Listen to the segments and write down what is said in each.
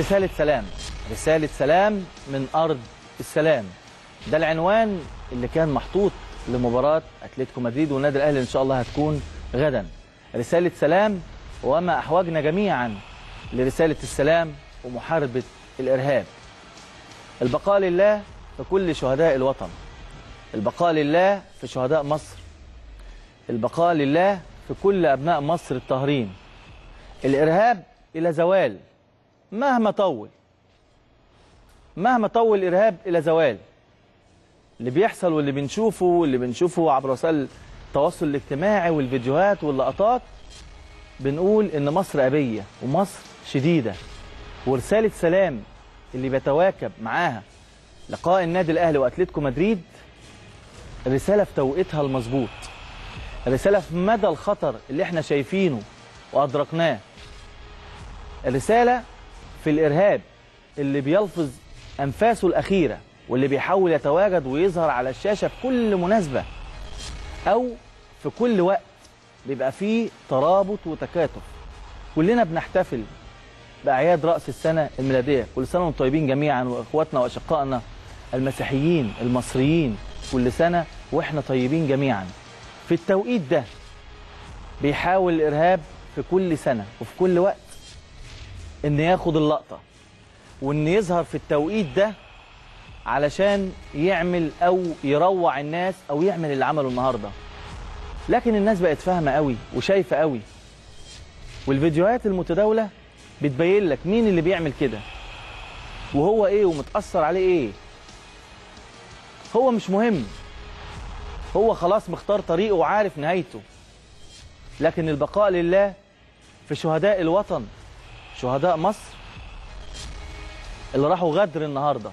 رسالة سلام رسالة سلام من أرض السلام ده العنوان اللي كان محطوط لمباراة أتلتيكو مدريد والنادي الأهلي إن شاء الله هتكون غدا رسالة سلام وما أحوجنا جميعا لرسالة السلام ومحاربة الإرهاب البقاء لله في كل شهداء الوطن البقاء لله في شهداء مصر البقاء لله في كل أبناء مصر الطاهرين الإرهاب إلى زوال مهما طول مهما طول الإرهاب إلى زوال اللي بيحصل واللي بنشوفه واللي بنشوفه عبر وسائل التواصل الاجتماعي والفيديوهات واللقطات بنقول إن مصر أبية ومصر شديدة ورسالة سلام اللي بيتواكب معاها لقاء النادي الأهلي وأتلتيكو مدريد الرسالة في توقيتها المظبوط الرسالة في مدى الخطر اللي احنا شايفينه وأدركناه الرسالة في الإرهاب اللي بيلفظ أنفاسه الأخيرة واللي بيحاول يتواجد ويظهر على الشاشة في كل مناسبة أو في كل وقت بيبقى فيه ترابط وتكاتف كلنا بنحتفل بأعياد رأس السنة الميلادية كل سنة وانتم طيبين جميعا وإخواتنا وأشقائنا المسيحيين المصريين كل سنة وإحنا طيبين جميعا في التوقيت ده بيحاول الإرهاب في كل سنة وفي كل وقت إن ياخد اللقطة وإن يظهر في التوقيت ده علشان يعمل أو يروع الناس أو يعمل اللي عمله النهاردة لكن الناس بقت فاهمة قوي وشايفة قوي والفيديوهات المتداولة بتبين لك مين اللي بيعمل كده وهو ايه ومتأثر عليه ايه هو مش مهم هو خلاص مختار طريقه وعارف نهايته لكن البقاء لله في شهداء الوطن شهداء مصر اللي راحوا غدر النهارده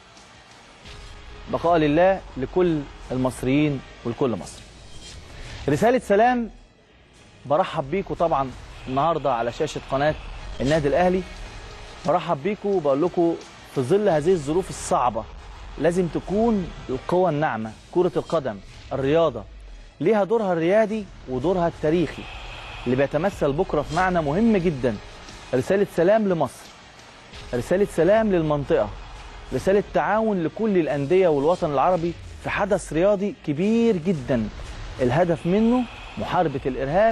بقاء لله لكل المصريين ولكل مصر رسالة سلام برحب بيكم طبعا النهارده على شاشة قناة النادي الأهلي برحب بيكم وبقول لكم في ظل هذه الظروف الصعبة لازم تكون القوى الناعمة كرة القدم الرياضة ليها دورها الريادي ودورها التاريخي اللي بيتمثل بكرة في معنى مهم جدا رسالة سلام لمصر رسالة سلام للمنطقة رسالة تعاون لكل الأندية والوطن العربي في حدث رياضي كبير جدا الهدف منه محاربة الإرهاب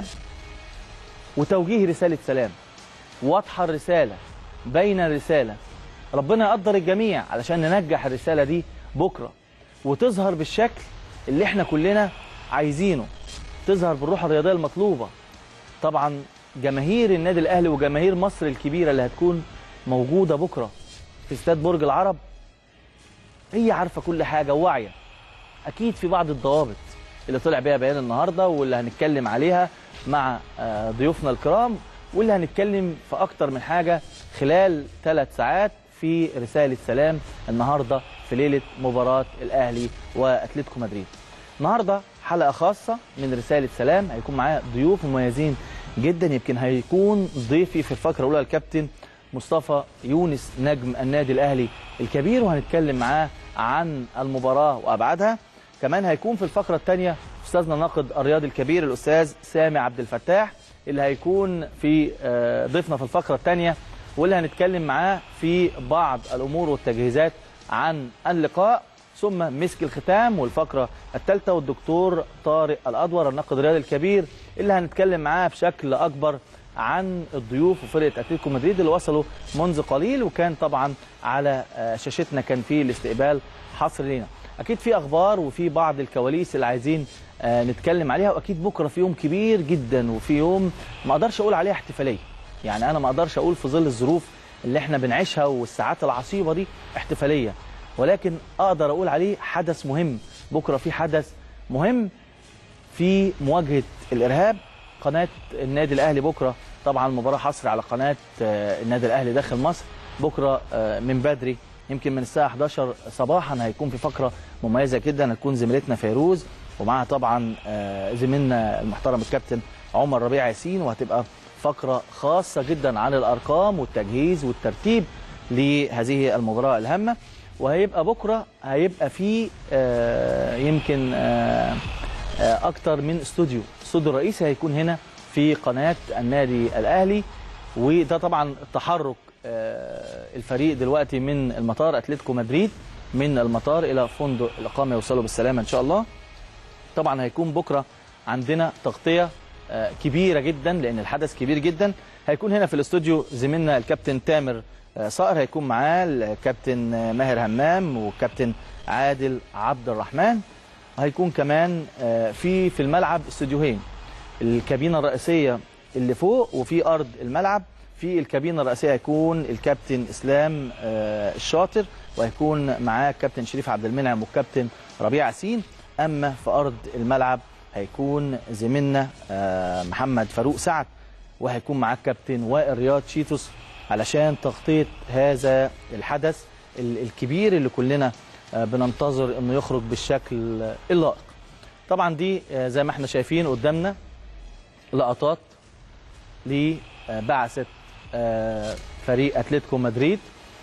وتوجيه رسالة سلام واضحة الرسالة بين الرسالة ربنا يقدر الجميع علشان ننجح الرسالة دي بكرة وتظهر بالشكل اللي احنا كلنا عايزينه تظهر بالروح الرياضية المطلوبة طبعا جماهير النادي الأهلي وجماهير مصر الكبيرة اللي هتكون موجودة بكرة في استاد برج العرب هي عارفة كل حاجة وواعية أكيد في بعض الضوابط اللي طلع بيها بيان النهاردة واللي هنتكلم عليها مع ضيوفنا الكرام واللي هنتكلم في أكتر من حاجة خلال ثلاث ساعات في رسالة سلام النهاردة في ليلة مباراة الأهلي وأتلتيكو مدريد النهاردة حلقة خاصة من رسالة سلام هيكون معايا ضيوف مميزين جدا يمكن هيكون ضيفي في الفقرة الأولى الكابتن مصطفى يونس نجم النادي الأهلي الكبير وهنتكلم معاه عن المباراة وأبعادها كمان هيكون في الفقرة الثانية أستاذنا الناقد الرياضي الكبير الأستاذ سامي عبد الفتاح اللي هيكون في ضيفنا في الفقرة الثانية واللي هنتكلم معاه في بعض الأمور والتجهيزات عن اللقاء ثم مسك الختام والفقرة الثالثة والدكتور طارق الأدور الناقد الرياضي الكبير اللي هنتكلم معاه بشكل أكبر عن الضيوف وفرقة أتلتيكو مدريد اللي وصلوا منذ قليل وكان طبعا على شاشتنا كان في الاستقبال حصري لينا أكيد في أخبار وفي بعض الكواليس اللي عايزين نتكلم عليها واكيد بكره في يوم كبير جدا وفي يوم ما اقدرش اقول عليه احتفاليه يعني انا ما اقدرش اقول في ظل الظروف اللي احنا بنعيشها والساعات العصيبه دي احتفاليه ولكن اقدر اقول عليه حدث مهم بكره في حدث مهم في مواجهه الارهاب قناه النادي الاهلي بكره طبعا المباراه حصر على قناه النادي الاهلي داخل مصر بكره من بدري يمكن من الساعه 11 صباحا هيكون في فقره مميزه جدا هتكون زميلتنا فيروز ومعها طبعا زميلنا المحترم الكابتن عمر ربيع ياسين وهتبقى فقره خاصه جدا عن الارقام والتجهيز والترتيب لهذه المباراه الهامه وهيبقى بكره هيبقى في يمكن اكتر من استوديو الاستوديو الرئيسي هيكون هنا في قناه النادي الاهلي وده طبعا التحرك آه، الفريق دلوقتي من المطار اتلتيكو مدريد من المطار الى فندق الاقامه يوصلوا بالسلامه ان شاء الله طبعا هيكون بكره عندنا تغطيه آه، كبيره جدا لان الحدث كبير جدا هيكون هنا في الاستوديو زميلنا الكابتن تامر آه، صقر هيكون معاه الكابتن آه، ماهر همام والكابتن عادل عبد الرحمن هيكون كمان آه، في في الملعب استوديوهين الكابينه الرئيسيه اللي فوق وفي ارض الملعب في الكابينه الرئيسيه هيكون الكابتن اسلام آه، الشاطر وهيكون معاه الكابتن شريف عبد المنعم والكابتن ربيع ياسين اما في ارض الملعب هيكون زميلنا آه، محمد فاروق سعد وهيكون معاه الكابتن وائل رياض شيتوس علشان تغطيه هذا الحدث ال- الكبير اللي كلنا آه، بننتظر انه يخرج بالشكل اللائق طبعا دي آه، زي ما احنا شايفين قدامنا لقطات لبعثة آه، فريق اتلتيكو مدريد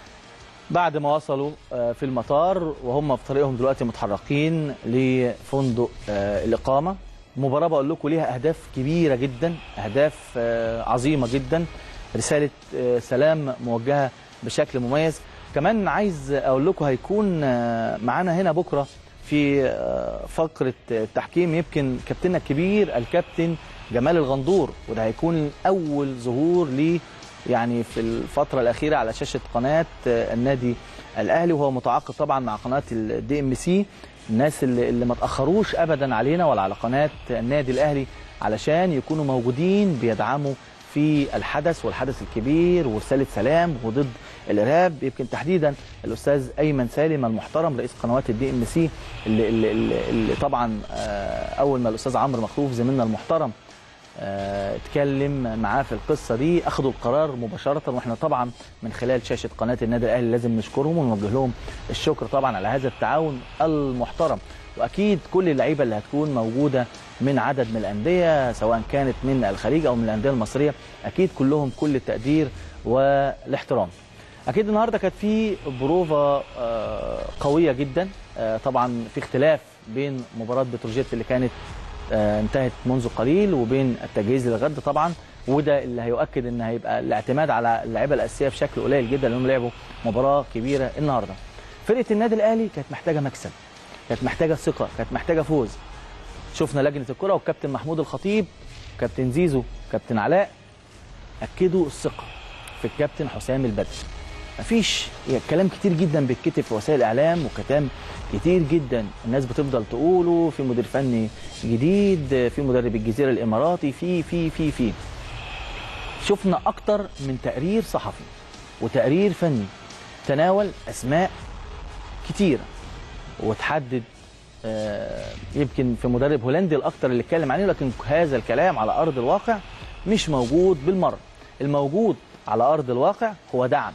بعد ما وصلوا آه، في المطار وهم في طريقهم دلوقتي متحركين لفندق آه، الإقامة مباراة بقول لكم ليها أهداف كبيرة جدا أهداف آه، عظيمة جدا رسالة آه، سلام موجهة بشكل مميز كمان عايز أقول لكم هيكون آه، معانا هنا بكرة في آه، فقرة التحكيم يمكن كابتننا الكبير الكابتن جمال الغندور وده هيكون أول ظهور ليه يعني في الفترة الأخيرة على شاشة قناة آه، النادي الأهلي وهو متعاقد طبعا مع قناة الدي ام سي الناس اللي, اللي ما تأخروش أبدا علينا ولا على قناة النادي الأهلي علشان يكونوا موجودين بيدعموا في الحدث والحدث الكبير ورسالة سلام وضد الإرهاب يمكن تحديدا الأستاذ أيمن سالم المحترم رئيس قنوات الدي ام سي اللي, اللي, اللي, اللي طبعا آه، أول ما الأستاذ عمرو مخلوف زميلنا المحترم آه، اتكلم معاه في القصه دي اخذوا القرار مباشره واحنا طبعا من خلال شاشه قناه النادي الاهلي لازم نشكرهم ونوجه لهم الشكر طبعا على هذا التعاون المحترم واكيد كل اللعيبه اللي هتكون موجوده من عدد من الانديه سواء كانت من الخليج او من الانديه المصريه اكيد كلهم كل التقدير والاحترام اكيد النهارده كانت في بروفا آه، قويه جدا آه، طبعا في اختلاف بين مباراه بتروجيت اللي كانت آه، انتهت منذ قليل وبين التجهيز للغد طبعا وده اللي هيؤكد ان هيبقى الاعتماد على اللعيبه الاساسيه بشكل قليل جدا لانهم لعبوا مباراه كبيره النهارده. فرقه النادي الاهلي كانت محتاجه مكسب كانت محتاجه ثقه كانت محتاجه فوز. شفنا لجنه الكره والكابتن محمود الخطيب كابتن زيزو كابتن علاء اكدوا الثقه في الكابتن حسام البدري. مفيش يعني كلام كتير جدا بيتكتب في وسائل الاعلام وكلام كتير جدا الناس بتفضل تقوله في مدير فني جديد في مدرب الجزيره الاماراتي في في في في شفنا اكتر من تقرير صحفي وتقرير فني تناول اسماء كتيره وتحدد آه، يمكن في مدرب هولندي الاكتر اللي اتكلم عليه لكن هذا الكلام على ارض الواقع مش موجود بالمره الموجود على ارض الواقع هو دعم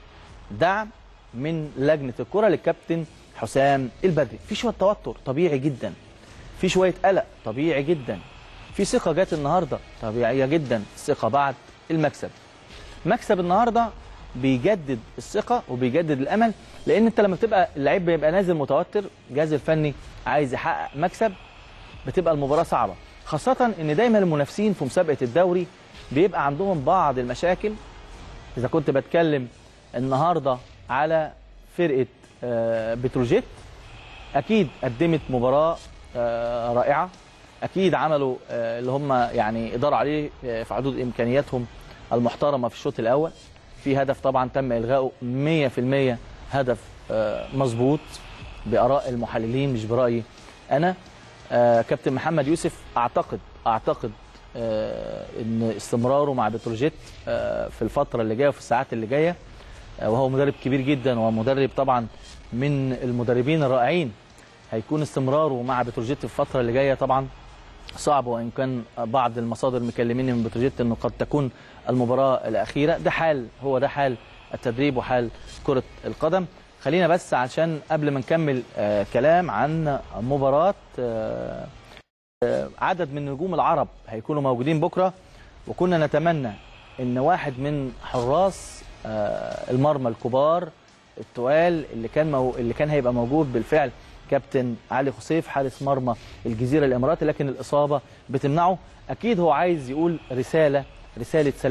دعم من لجنه الكره للكابتن حسام البدري في شويه توتر طبيعي جدا في شويه قلق طبيعي جدا في ثقه جت النهارده طبيعيه جدا ثقه بعد المكسب مكسب النهارده بيجدد الثقه وبيجدد الامل لان انت لما بتبقى اللعيب بيبقى نازل متوتر الجهاز الفني عايز يحقق مكسب بتبقى المباراه صعبه خاصه ان دايما المنافسين في مسابقه الدوري بيبقى عندهم بعض المشاكل اذا كنت بتكلم النهارده على فرقه آه، بتروجيت اكيد قدمت مباراه آه، رائعه اكيد عملوا آه، اللي هم يعني قدروا عليه آه، في حدود امكانياتهم المحترمه في الشوط الاول في هدف طبعا تم الغائه 100% هدف آه، مظبوط باراء المحللين مش برايي انا آه، كابتن محمد يوسف اعتقد اعتقد آه، ان استمراره مع بتروجيت آه، في الفتره اللي جايه وفي الساعات اللي جايه آه، وهو مدرب كبير جدا ومدرب طبعا من المدربين الرائعين هيكون استمراره مع بتروجيت في الفتره اللي جايه طبعا صعب وان كان بعض المصادر مكلميني من بتروجيت انه قد تكون المباراه الاخيره ده حال هو ده حال التدريب وحال كره القدم خلينا بس عشان قبل ما نكمل آه كلام عن مباراه آه آه عدد من نجوم العرب هيكونوا موجودين بكره وكنا نتمنى ان واحد من حراس آه المرمى الكبار التقال اللي كان مو... اللي كان هيبقى موجود بالفعل كابتن علي خصيف حارس مرمى الجزيره الاماراتي لكن الاصابه بتمنعه اكيد هو عايز يقول رساله رساله سلام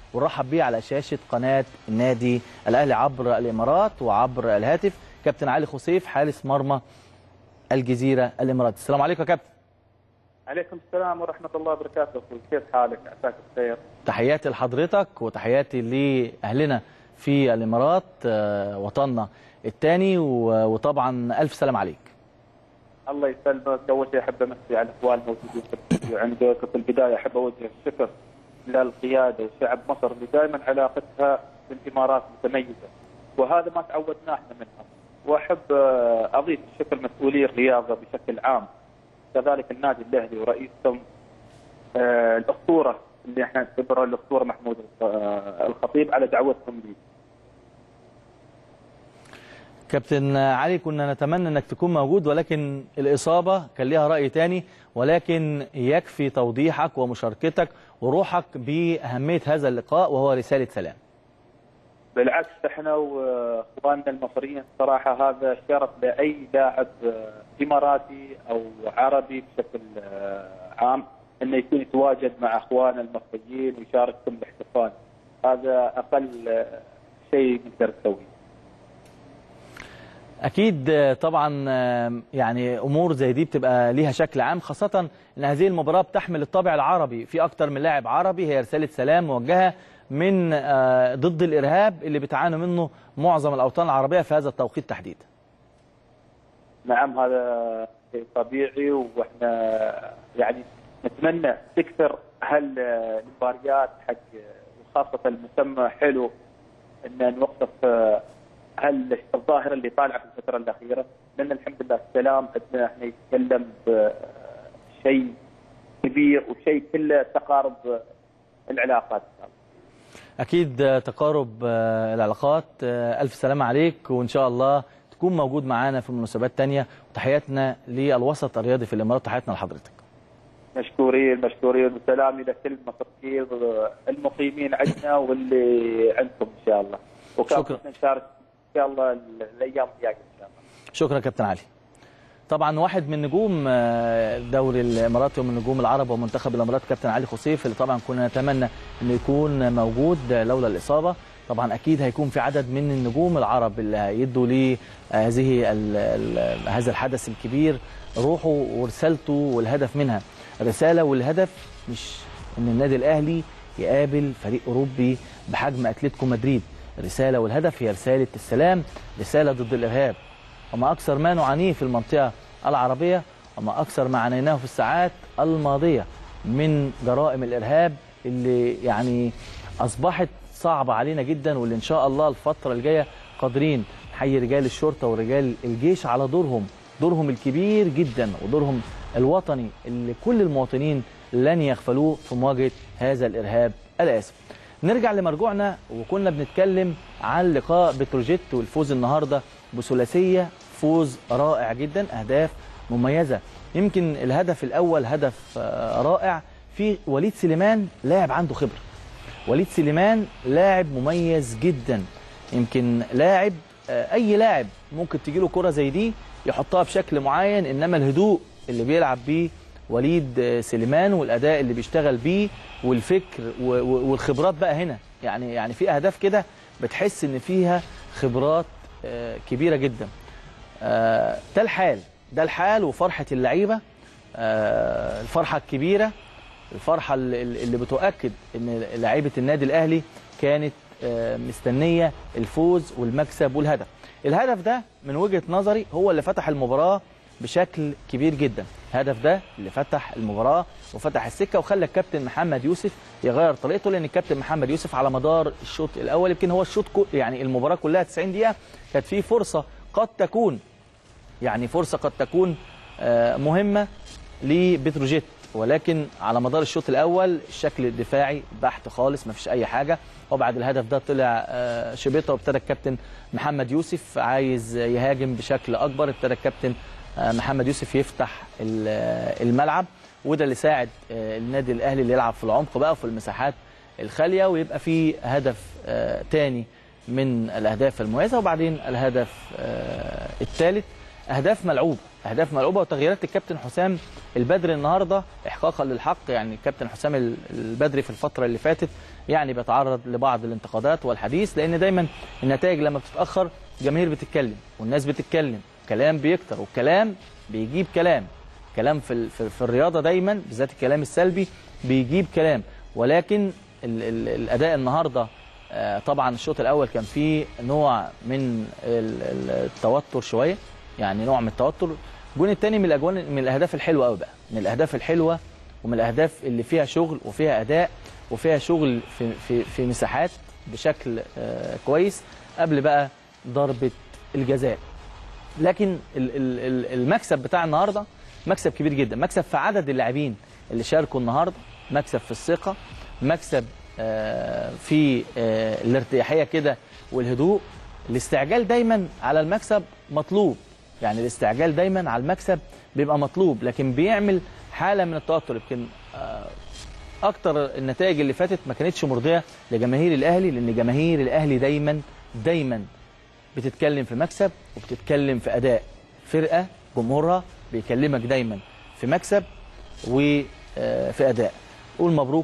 ونرحب بيه على شاشه قناه النادي الاهلي عبر الامارات وعبر الهاتف كابتن علي خصيف حارس مرمى الجزيره الامارات السلام عليكم يا كابتن عليكم السلام ورحمة الله وبركاته أخوي كيف حالك عساك بخير تحياتي لحضرتك وتحياتي لاهلنا في الامارات آه، وطننا الثاني وطبعا الف سلام عليك الله يسلمك أول شيء أحب أمسي على الإخوان الموجودين في الاستوديو عندك في البداية أحب أوجه الشكر للقيادة وشعب مصر اللي دائما علاقتها بالإمارات متميزة وهذا ما تعودنا احنا منها وأحب آه، أضيف الشكر مسؤولي الرياضة بشكل عام كذلك النادي الاهلي ورئيسهم آه، الاسطوره اللي احنا نعتبره الاسطوره محمود آه، الخطيب على دعوتهم لي. كابتن علي كنا نتمنى انك تكون موجود ولكن الاصابه كان ليها راي تاني ولكن يكفي توضيحك ومشاركتك وروحك باهميه هذا اللقاء وهو رساله سلام. بالعكس احنا واخواننا المصريين صراحه هذا شرف لاي لاعب اماراتي او عربي بشكل عام انه يكون يتواجد مع اخواننا المصريين ويشاركهم بالاحتفال هذا اقل شيء نقدر نسويه. اكيد طبعا يعني امور زي دي بتبقى ليها شكل عام خاصه ان هذه المباراه بتحمل الطابع العربي في اكتر من لاعب عربي هي رساله سلام موجهه من ضد الارهاب اللي بتعاني منه معظم الاوطان العربيه في هذا التوقيت تحديدا. نعم هذا شيء طبيعي واحنا يعني نتمنى تكثر هالمباريات حق وخاصه المسمى حلو ان نوقف هل الظاهره اللي طالعه في الفتره الاخيره لان الحمد لله السلام عندنا احنا يتكلم بشيء كبير وشيء كله تقارب العلاقات اكيد تقارب العلاقات الف سلامه عليك وان شاء الله تكون موجود معانا في مناسبات تانية وتحياتنا للوسط الرياضي في الامارات تحياتنا لحضرتك مشكورين مشكورين وسلامي لكل المصريين المقيمين عندنا واللي عندكم ان شاء الله شكرا نشارك ان شاء الله الايام الجايه ان شاء الله شكرا كابتن علي طبعا واحد من نجوم الدوري الاماراتي ومن نجوم العرب ومنتخب الامارات كابتن علي خصيف اللي طبعا كنا نتمنى انه يكون موجود لولا الاصابه طبعا اكيد هيكون في عدد من النجوم العرب اللي هيدوا لهذه هذا الحدث الكبير روحه ورسالته والهدف منها الرساله والهدف مش ان النادي الاهلي يقابل فريق اوروبي بحجم اتلتيكو مدريد الرساله والهدف هي رساله السلام رساله ضد الارهاب وما اكثر ما نعانيه في المنطقه العربيه وما اكثر ما عانيناه في الساعات الماضيه من جرائم الارهاب اللي يعني اصبحت صعبه علينا جدا واللي ان شاء الله الفتره الجايه قادرين نحيي رجال الشرطه ورجال الجيش على دورهم دورهم الكبير جدا ودورهم الوطني اللي كل المواطنين لن يغفلوه في مواجهه هذا الارهاب الاسف. نرجع لمرجوعنا وكنا بنتكلم عن لقاء بتروجيت والفوز النهارده بثلاثيه فوز رائع جدا اهداف مميزه يمكن الهدف الاول هدف رائع في وليد سليمان لاعب عنده خبره وليد سليمان لاعب مميز جدا يمكن لاعب اي لاعب ممكن تجي له كره زي دي يحطها بشكل معين انما الهدوء اللي بيلعب بيه وليد سليمان والاداء اللي بيشتغل بيه والفكر والخبرات بقى هنا يعني يعني في اهداف كده بتحس ان فيها خبرات كبيره جدا ده الحال ده الحال وفرحه اللعيبه الفرحه الكبيره الفرحه اللي بتؤكد ان لعيبه النادي الاهلي كانت مستنيه الفوز والمكسب والهدف الهدف ده من وجهه نظري هو اللي فتح المباراه بشكل كبير جدا الهدف ده اللي فتح المباراه وفتح السكه وخلى الكابتن محمد يوسف يغير طريقته لان الكابتن محمد يوسف على مدار الشوط الاول يمكن هو الشوط يعني المباراه كلها 90 دقيقه كانت في فرصه قد تكون يعني فرصه قد تكون مهمه لبتروجيت ولكن على مدار الشوط الاول الشكل الدفاعي بحت خالص ما فيش اي حاجه وبعد الهدف ده طلع شبيطه وابتدى الكابتن محمد يوسف عايز يهاجم بشكل اكبر ابتدى الكابتن محمد يوسف يفتح الملعب وده اللي ساعد النادي الاهلي اللي يلعب في العمق بقى وفي المساحات الخاليه ويبقى في هدف تاني من الاهداف المميزه وبعدين الهدف الثالث اهداف ملعوبه اهداف ملعوبه وتغييرات الكابتن حسام البدري النهارده احقاقا للحق يعني الكابتن حسام ال- البدري في الفتره اللي فاتت يعني بيتعرض لبعض الانتقادات والحديث لان دايما النتائج لما بتتاخر جماهير بتتكلم والناس بتتكلم كلام بيكتر والكلام بيجيب كلام كلام في ال- في, في الرياضه دايما بالذات الكلام السلبي بيجيب كلام ولكن ال ال الاداء النهارده آه، طبعا الشوط الاول كان فيه نوع من ال- ال- التوتر شويه يعني نوع من التوتر الجون الثاني من الاجوان من الاهداف الحلوه قوي بقى من الاهداف الحلوه ومن الاهداف اللي فيها شغل وفيها اداء وفيها شغل في في في مساحات بشكل آه، كويس قبل بقى ضربه الجزاء لكن ال- ال- ال- المكسب بتاع النهارده مكسب كبير جدا مكسب في عدد اللاعبين اللي شاركوا النهارده مكسب في الثقه مكسب آه، في آه، الارتياحيه كده والهدوء الاستعجال دايما على المكسب مطلوب يعني الاستعجال دايما على المكسب بيبقى مطلوب لكن بيعمل حاله من التوتر يمكن آه، اكتر النتائج اللي فاتت ما كانتش مرضيه لجماهير الاهلي لان جماهير الاهلي دايما دايما بتتكلم في مكسب وبتتكلم في اداء فرقه جمهورها بيكلمك دايما في مكسب وفي اداء قول مبروك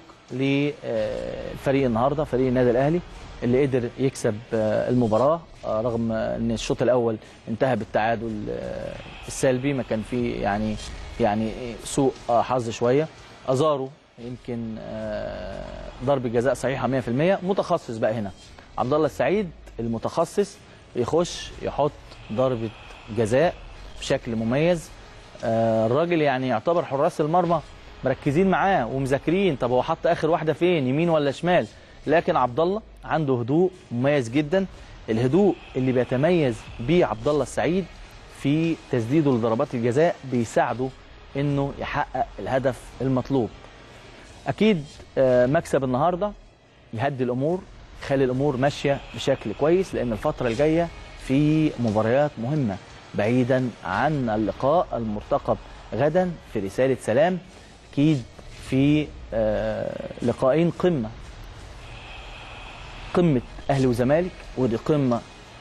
للفريق النهارده فريق النادي الاهلي اللي قدر يكسب آه، المباراه آه، رغم ان الشوط الاول انتهى بالتعادل آه، السلبي ما كان فيه يعني يعني سوء آه، حظ شويه ازارو يمكن آه، ضربه جزاء صحيحه 100% متخصص بقى هنا عبد الله السعيد المتخصص يخش يحط ضربه جزاء بشكل مميز آه، الراجل يعني يعتبر حراس المرمى مركزين معاه ومذاكرين طب هو حط اخر واحده فين يمين ولا شمال لكن عبد الله عنده هدوء مميز جدا الهدوء اللي بيتميز بيه عبد الله السعيد في تسديده لضربات الجزاء بيساعده انه يحقق الهدف المطلوب اكيد آه، مكسب النهارده يهدي الامور يخلي الامور ماشيه بشكل كويس لان الفتره الجايه في مباريات مهمه بعيدا عن اللقاء المرتقب غدا في رساله سلام اكيد في آه، لقاءين قمه قمه اهلي وزمالك ودي قمه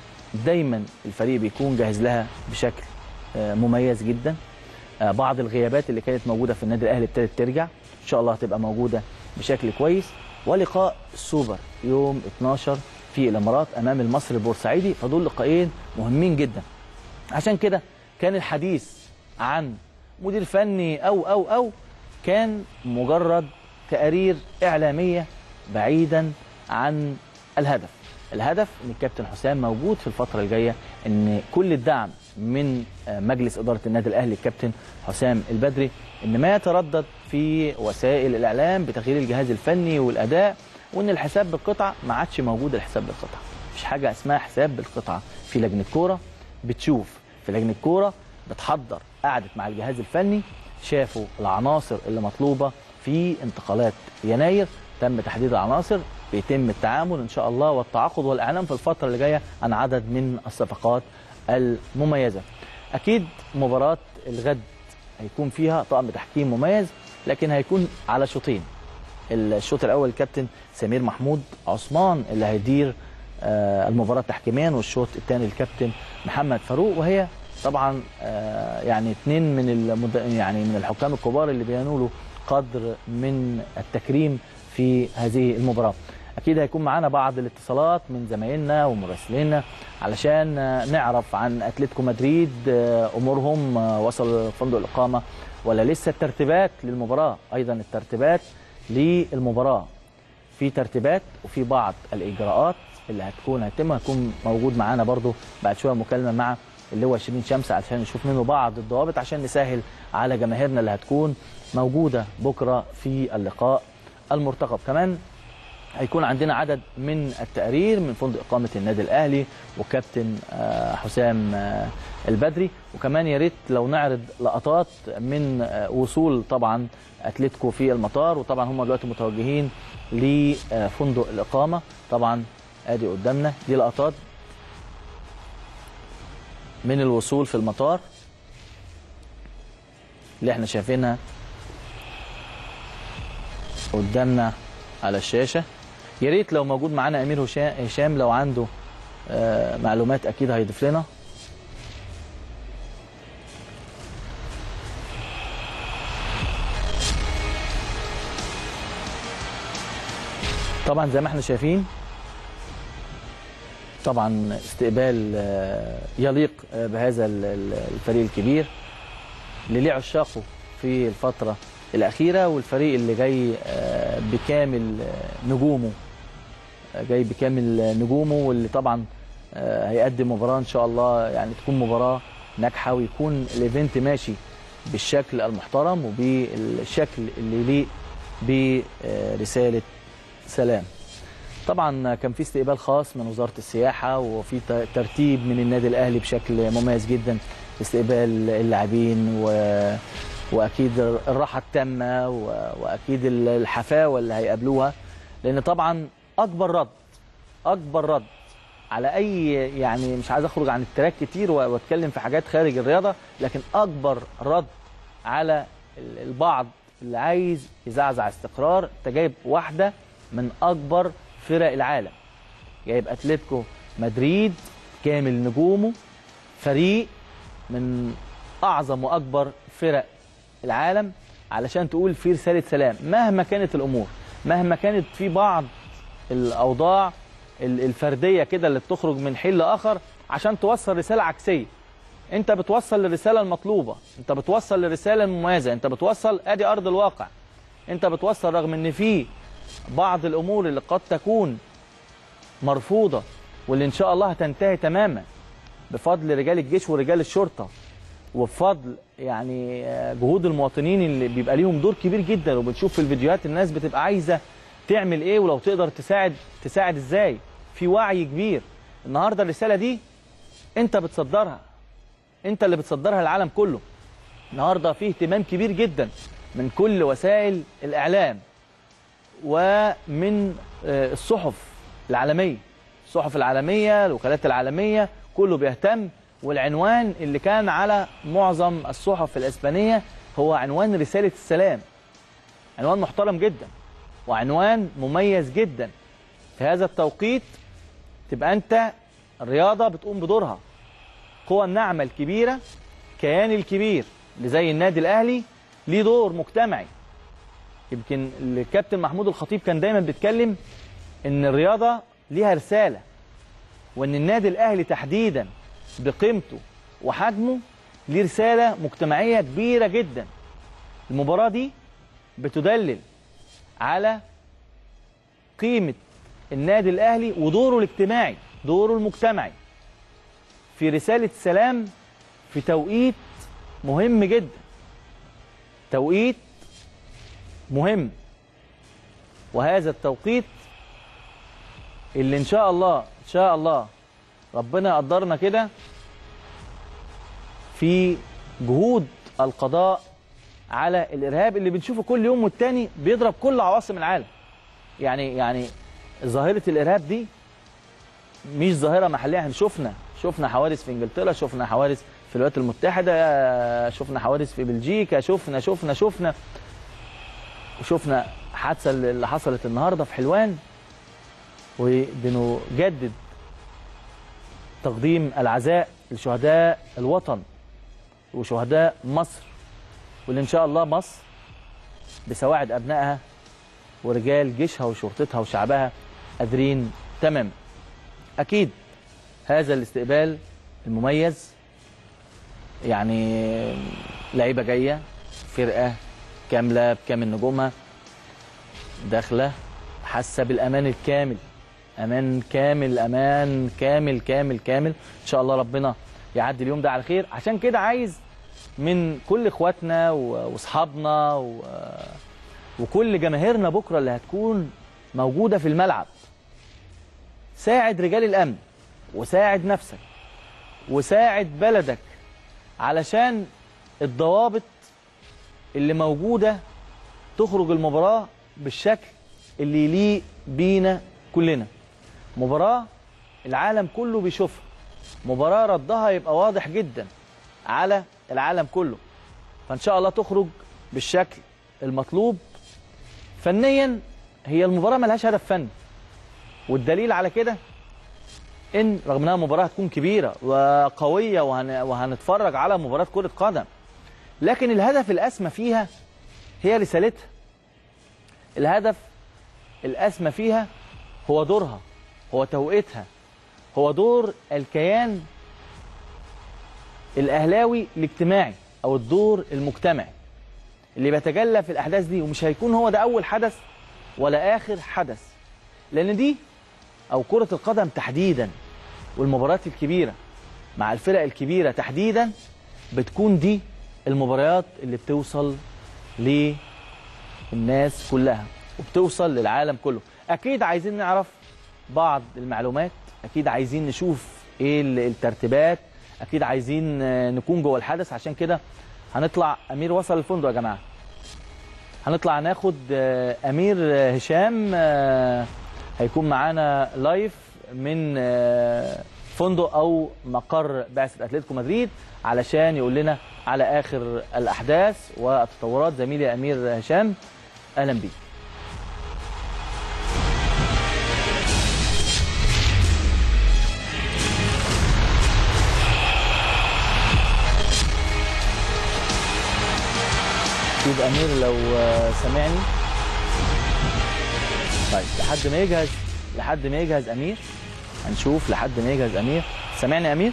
دايما الفريق بيكون جاهز لها بشكل آه، مميز جدا آه، بعض الغيابات اللي كانت موجوده في النادي الاهلي ابتدت ترجع ان شاء الله هتبقى موجوده بشكل كويس ولقاء السوبر يوم 12 في الامارات امام المصري البورسعيدي فدول لقاءين مهمين جدا عشان كده كان الحديث عن مدير فني او او او كان مجرد تقارير اعلاميه بعيدا عن الهدف الهدف ان الكابتن حسام موجود في الفتره الجايه ان كل الدعم من آه، مجلس اداره النادي الاهلي الكابتن حسام البدري ان ما يتردد في وسائل الاعلام بتغيير الجهاز الفني والاداء وان الحساب بالقطعه ما عادش موجود الحساب بالقطعه مش حاجه اسمها حساب بالقطعه في لجنه كوره بتشوف في لجنه كوره بتحضر قعدت مع الجهاز الفني شافوا العناصر اللي مطلوبه في انتقالات يناير تم تحديد العناصر بيتم التعامل ان شاء الله والتعاقد والاعلان في الفتره اللي جايه عن عدد من الصفقات المميزه. اكيد مباراه الغد هيكون فيها طقم تحكيم مميز لكن هيكون على شوطين. الشوط الاول الكابتن سمير محمود عثمان اللي هيدير آه، المباراه تحكيميا والشوط الثاني الكابتن محمد فاروق وهي طبعا آه، يعني اثنين من المد... يعني من الحكام الكبار اللي بينولوا قدر من التكريم في هذه المباراه. اكيد هيكون معانا بعض الاتصالات من زمايلنا ومراسلينا علشان آه، نعرف عن اتلتيكو مدريد آه، امورهم آه، وصل فندق الاقامه ولا لسه الترتيبات للمباراه ايضا الترتيبات للمباراه في ترتيبات وفي بعض الاجراءات اللي هتكون هتتم هتكون موجود معانا برضو بعد شويه مكالمه مع اللي هو شيرين شمس عشان نشوف منه بعض الضوابط عشان نسهل على جماهيرنا اللي هتكون موجوده بكره في اللقاء المرتقب كمان هيكون عندنا عدد من التقارير من فندق اقامه النادي الاهلي وكابتن آه، حسام آه، البدري وكمان يا ريت لو نعرض لقطات من آه، وصول طبعا اتلتيكو في المطار وطبعا هم دلوقتي متوجهين لفندق الاقامه طبعا ادي قدامنا دي لقطات من الوصول في المطار اللي احنا شايفينها قدامنا على الشاشه يا ريت لو موجود معانا امير هشا- هشام لو عنده آه، معلومات اكيد هيضيف لنا طبعا زي ما احنا شايفين طبعا استقبال آه، يليق آه، بهذا ال- ال- الفريق الكبير اللي ليه عشاقه في الفترة الأخيرة والفريق اللي جاي آه، بكامل آه، نجومه آه، جاي بكامل آه، نجومه واللي طبعا آه، هيقدم مباراة إن شاء الله يعني تكون مباراة ناجحة ويكون الإيفنت ماشي بالشكل المحترم وبالشكل اللي يليق برسالة سلام طبعا كان في استقبال خاص من وزاره السياحه وفي ت- ترتيب من النادي الاهلي بشكل مميز جدا استقبال اللاعبين و... واكيد الراحه التامه و... واكيد ال- الحفاوه اللي هيقابلوها لان طبعا اكبر رد اكبر رد على اي يعني مش عايز اخرج عن التراك كتير و- واتكلم في حاجات خارج الرياضه لكن اكبر رد على ال- البعض اللي عايز يزعزع استقرار انت جايب واحده من اكبر فرق العالم جايب اتلتيكو مدريد كامل نجومه فريق من اعظم واكبر فرق العالم علشان تقول في رساله سلام مهما كانت الامور مهما كانت في بعض الاوضاع ال- الفرديه كده اللي بتخرج من حين لاخر عشان توصل رساله عكسيه انت بتوصل للرساله المطلوبه انت بتوصل للرساله المميزه انت بتوصل ادي ارض الواقع انت بتوصل رغم ان في بعض الامور اللي قد تكون مرفوضه واللي ان شاء الله هتنتهي تماما بفضل رجال الجيش ورجال الشرطه وبفضل يعني آه، جهود المواطنين اللي بيبقى ليهم دور كبير جدا وبنشوف في الفيديوهات الناس بتبقى عايزه تعمل ايه ولو تقدر تساعد تساعد ازاي في وعي كبير النهارده الرساله دي انت بتصدرها انت اللي بتصدرها للعالم كله النهارده في اهتمام كبير جدا من كل وسائل الاعلام ومن آه، الصحف العالميه الصحف العالميه الوكالات العالميه كله بيهتم والعنوان اللي كان على معظم الصحف الاسبانيه هو عنوان رساله السلام عنوان محترم جدا وعنوان مميز جدا في هذا التوقيت تبقى انت الرياضه بتقوم بدورها قوى الناعمه الكبيره كيان الكبير اللي زي النادي الاهلي ليه دور مجتمعي يمكن الكابتن محمود الخطيب كان دايما بيتكلم ان الرياضه ليها رساله وان النادي الاهلي تحديدا بقيمته وحجمه ليه رساله مجتمعيه كبيره جدا المباراه دي بتدلل على قيمه النادي الاهلي ودوره الاجتماعي دوره المجتمعي في رساله سلام في توقيت مهم جدا توقيت مهم وهذا التوقيت اللي ان شاء الله ان شاء الله ربنا يقدرنا كده في جهود القضاء على الارهاب اللي بنشوفه كل يوم والتاني بيضرب كل عواصم العالم يعني يعني ظاهره الارهاب دي مش ظاهره محليه احنا شفنا شفنا حوادث في انجلترا شفنا حوادث في الولايات المتحده شفنا حوادث في بلجيكا شفنا شفنا شفنا وشفنا حادثه اللي حصلت النهارده في حلوان وبنجدد تقديم العزاء لشهداء الوطن وشهداء مصر واللي ان شاء الله مصر بسواعد ابنائها ورجال جيشها وشرطتها وشعبها قادرين تمام اكيد هذا الاستقبال المميز يعني لعيبه جايه فرقه كامله بكامل نجومها داخله حاسه بالامان الكامل امان كامل امان كامل كامل كامل ان شاء الله ربنا يعدي اليوم ده على خير عشان كده عايز من كل اخواتنا و- واصحابنا و... وكل جماهيرنا بكره اللي هتكون موجوده في الملعب ساعد رجال الامن وساعد نفسك وساعد بلدك علشان الضوابط اللي موجوده تخرج المباراه بالشكل اللي يليق بينا كلنا مباراه العالم كله بيشوفها مباراه ردها يبقى واضح جدا على العالم كله فان شاء الله تخرج بالشكل المطلوب فنيا هي المباراه ملهاش هدف فني والدليل على كده ان رغم انها مباراه هتكون كبيره وقويه وهن... وهنتفرج على مباراه كره قدم لكن الهدف الاسمى فيها هي رسالتها الهدف الاسمى فيها هو دورها هو توقيتها هو دور الكيان الاهلاوي الاجتماعي او الدور المجتمعي اللي بيتجلى في الاحداث دي ومش هيكون هو ده اول حدث ولا اخر حدث لان دي او كره القدم تحديدا والمباريات الكبيره مع الفرق الكبيره تحديدا بتكون دي المباريات اللي بتوصل للناس كلها وبتوصل للعالم كله اكيد عايزين نعرف بعض المعلومات اكيد عايزين نشوف ايه ال- الترتيبات اكيد عايزين آه، نكون جوه الحدث عشان كده هنطلع امير وصل الفندق يا جماعه هنطلع ناخد آه، امير آه، هشام آه، هيكون معانا لايف من آه، فندق او مقر بعثه اتلتيكو مدريد علشان يقول لنا على اخر الاحداث والتطورات زميلي امير هشام اهلا بيك اكيد امير لو آه، سمعني طيب لحد ما يجهز لحد ما يجهز امير هنشوف لحد ما يجهز امير سامعني يا امير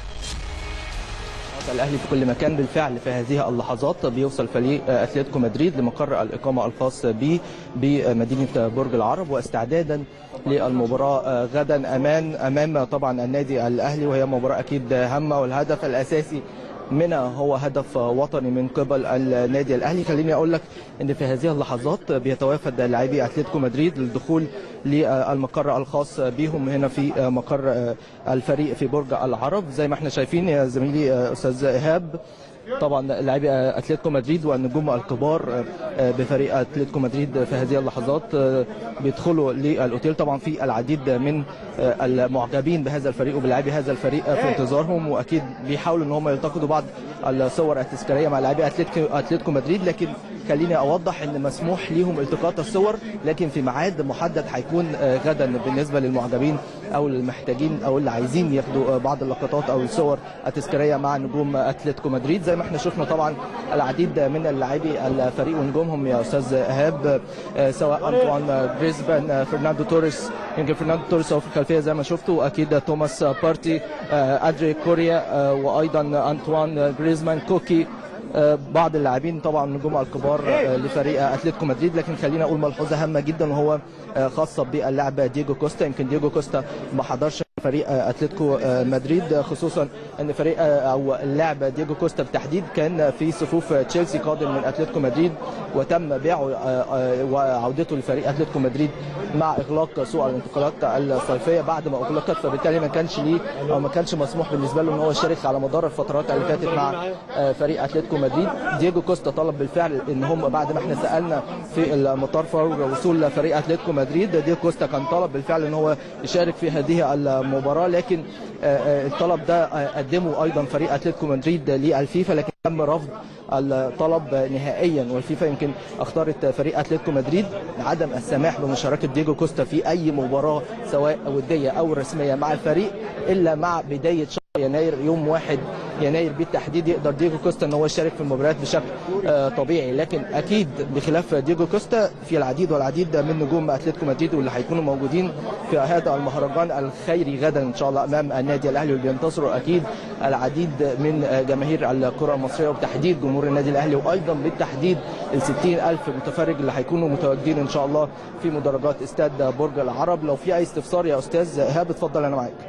الاهلي في كل مكان بالفعل في هذه اللحظات بيوصل فريق اتلتيكو مدريد لمقر الاقامه الخاص به بمدينه برج العرب واستعدادا للمباراه غدا امان امام طبعا النادي الاهلي وهي مباراه اكيد هامه والهدف الاساسي منها هو هدف وطني من قبل النادي الاهلي خليني اقول لك ان في هذه اللحظات بيتوافد لاعبي اتلتيكو مدريد للدخول للمقر الخاص بهم هنا في مقر الفريق في برج العرب زي ما احنا شايفين يا زميلي استاذ ايهاب طبعا لاعبي اتلتيكو مدريد والنجوم الكبار بفريق اتلتيكو مدريد في هذه اللحظات بيدخلوا للاوتيل طبعا في العديد من المعجبين بهذا الفريق وبلاعبي هذا الفريق في انتظارهم واكيد بيحاولوا ان هم يلتقطوا بعض الصور التذكاريه مع لاعبي اتلتيكو اتلتيكو مدريد لكن خليني اوضح ان مسموح ليهم التقاط الصور لكن في ميعاد محدد هيكون غدا بالنسبه للمعجبين او المحتاجين او اللي عايزين ياخدوا بعض اللقطات او الصور التذكاريه مع نجوم اتلتيكو مدريد زي ما احنا شفنا طبعا العديد من اللاعبي الفريق ونجومهم يا استاذ ايهاب سواء انطوان جريزمان فرناندو توريس يمكن فرناندو توريس هو في الخلفيه زي ما شفتوا اكيد توماس بارتي ادري كوريا وايضا انطوان جريزمان كوكي بعض اللاعبين طبعا نجوم الكبار لفريق اتلتيكو مدريد لكن خلينا اقول ملحوظه هامه جدا وهو خاصه باللاعب دييجو كوستا يمكن دييجو كوستا ما حضرش فريق اتلتيكو مدريد خصوصا ان فريق او اللاعب دييجو كوستا بالتحديد كان في صفوف تشيلسي قادم من اتلتيكو مدريد وتم بيعه وعودته لفريق اتلتيكو مدريد مع اغلاق سوق الانتقالات الصيفيه بعد ما اغلقت فبالتالي ما كانش ليه او ما كانش مسموح بالنسبه له ان هو يشارك على مدار الفترات اللي فاتت مع فريق اتلتيكو مدريد دييجو كوستا طلب بالفعل ان هم بعد ما احنا سالنا في المطار فور وصول فريق اتلتيكو مدريد دييجو كوستا كان طلب بالفعل ان هو يشارك في هذه المباراه لكن الطلب ده قدمه ايضا فريق اتلتيكو مدريد للفيفا لكن تم رفض الطلب نهائيا والفيفا يمكن اختارت فريق اتلتيكو مدريد عدم السماح بمشاركه دييجو كوستا في اي مباراه سواء وديه او رسميه مع الفريق الا مع بدايه شهر يناير يوم 1 يناير بالتحديد يقدر دييجو كوستا ان هو يشارك في المباريات بشكل طبيعي لكن اكيد بخلاف دييجو كوستا في العديد والعديد من نجوم اتلتيكو مدريد واللي هيكونوا موجودين في هذا المهرجان الخيري غدا ان شاء الله امام النادي الاهلي واللي بينتصروا اكيد العديد من جماهير الكره المصريه وبالتحديد جمهور النادي الاهلي وايضا بالتحديد ال 60000 متفرج اللي هيكونوا متواجدين ان شاء الله في مدرجات استاد برج العرب لو في اي استفسار يا استاذ ايهاب اتفضل انا معاك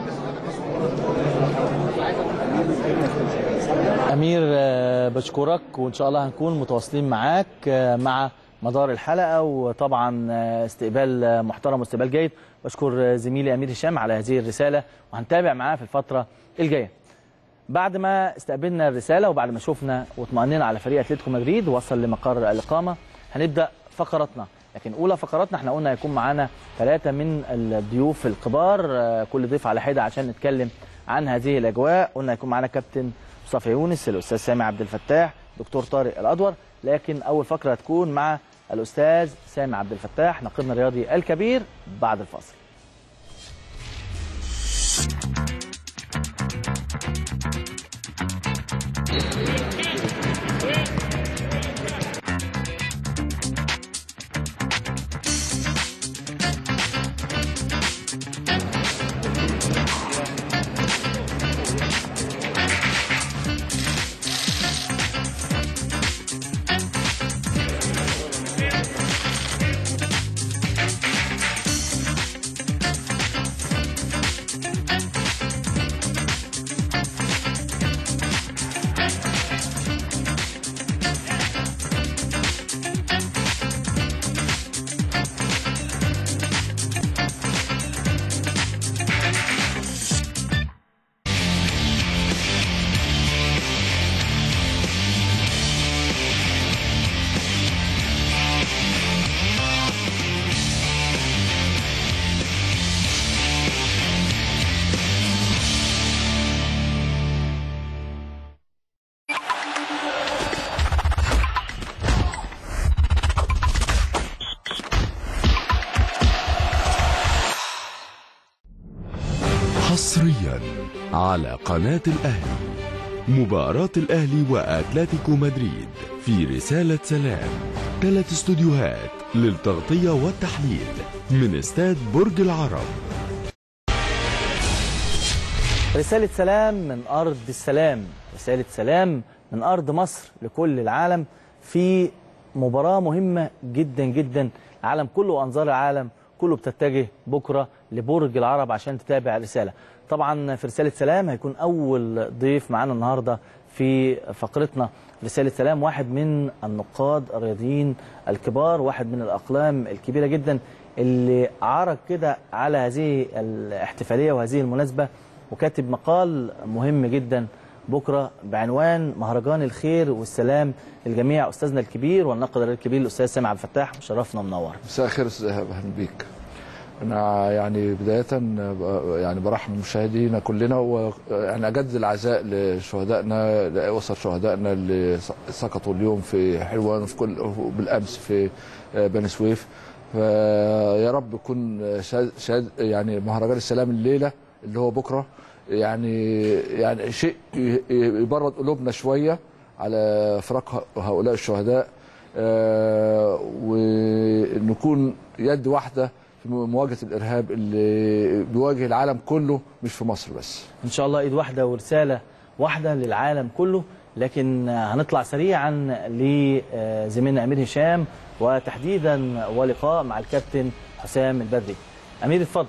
امير بشكرك وان شاء الله هنكون متواصلين معاك مع مدار الحلقه وطبعا استقبال محترم واستقبال جيد بشكر زميلي امير هشام على هذه الرساله وهنتابع معاه في الفتره الجايه بعد ما استقبلنا الرساله وبعد ما شفنا واطمأننا على فريق اتلتيكو مدريد وصل لمقر الاقامه هنبدا فقراتنا لكن اولى فقراتنا احنا قلنا هيكون معانا ثلاثه من الضيوف الكبار كل ضيف على حده عشان نتكلم عن هذه الاجواء قلنا هيكون معانا كابتن مصطفى يونس الاستاذ سامي عبد الفتاح دكتور طارق الادور لكن اول فقره هتكون مع الاستاذ سامي عبد الفتاح ناقدنا الرياضي الكبير بعد الفاصل رياضيا على قناة الأهلي مباراة الأهلي وأتلتيكو مدريد في رسالة سلام ثلاث استوديوهات للتغطية والتحليل من استاد برج العرب رسالة سلام من أرض السلام رسالة سلام من أرض مصر لكل العالم في مباراة مهمة جدا جدا العالم كله وأنظار العالم كله بتتجه بكرة لبرج العرب عشان تتابع الرسالة طبعا في رسالة سلام هيكون أول ضيف معانا النهاردة في فقرتنا رسالة سلام واحد من النقاد الرياضيين الكبار واحد من الأقلام الكبيرة جدا اللي عرض كده على هذه الاحتفالية وهذه المناسبة وكاتب مقال مهم جدا بكره بعنوان مهرجان الخير والسلام للجميع استاذنا الكبير والناقد الكبير الاستاذ سامي عبد الفتاح مشرفنا ومنور مساء الخير استاذ ايهاب اهلا بيك انا يعني بدايه يعني برحب بمشاهدينا كلنا ويعني اجدد العزاء لشهدائنا لاسر شهدائنا اللي سقطوا اليوم في حلوان وفي كل بالامس في بني سويف فيا رب يكون شاد شاد يعني مهرجان السلام الليله اللي هو بكره يعني يعني شيء يبرد قلوبنا شويه على فراق هؤلاء الشهداء آه ونكون يد واحده في مواجهه الارهاب اللي بيواجه العالم كله مش في مصر بس ان شاء الله ايد واحده ورساله واحده للعالم كله لكن هنطلع سريعا لزميلنا امير هشام وتحديدا ولقاء مع الكابتن حسام البدري امير اتفضل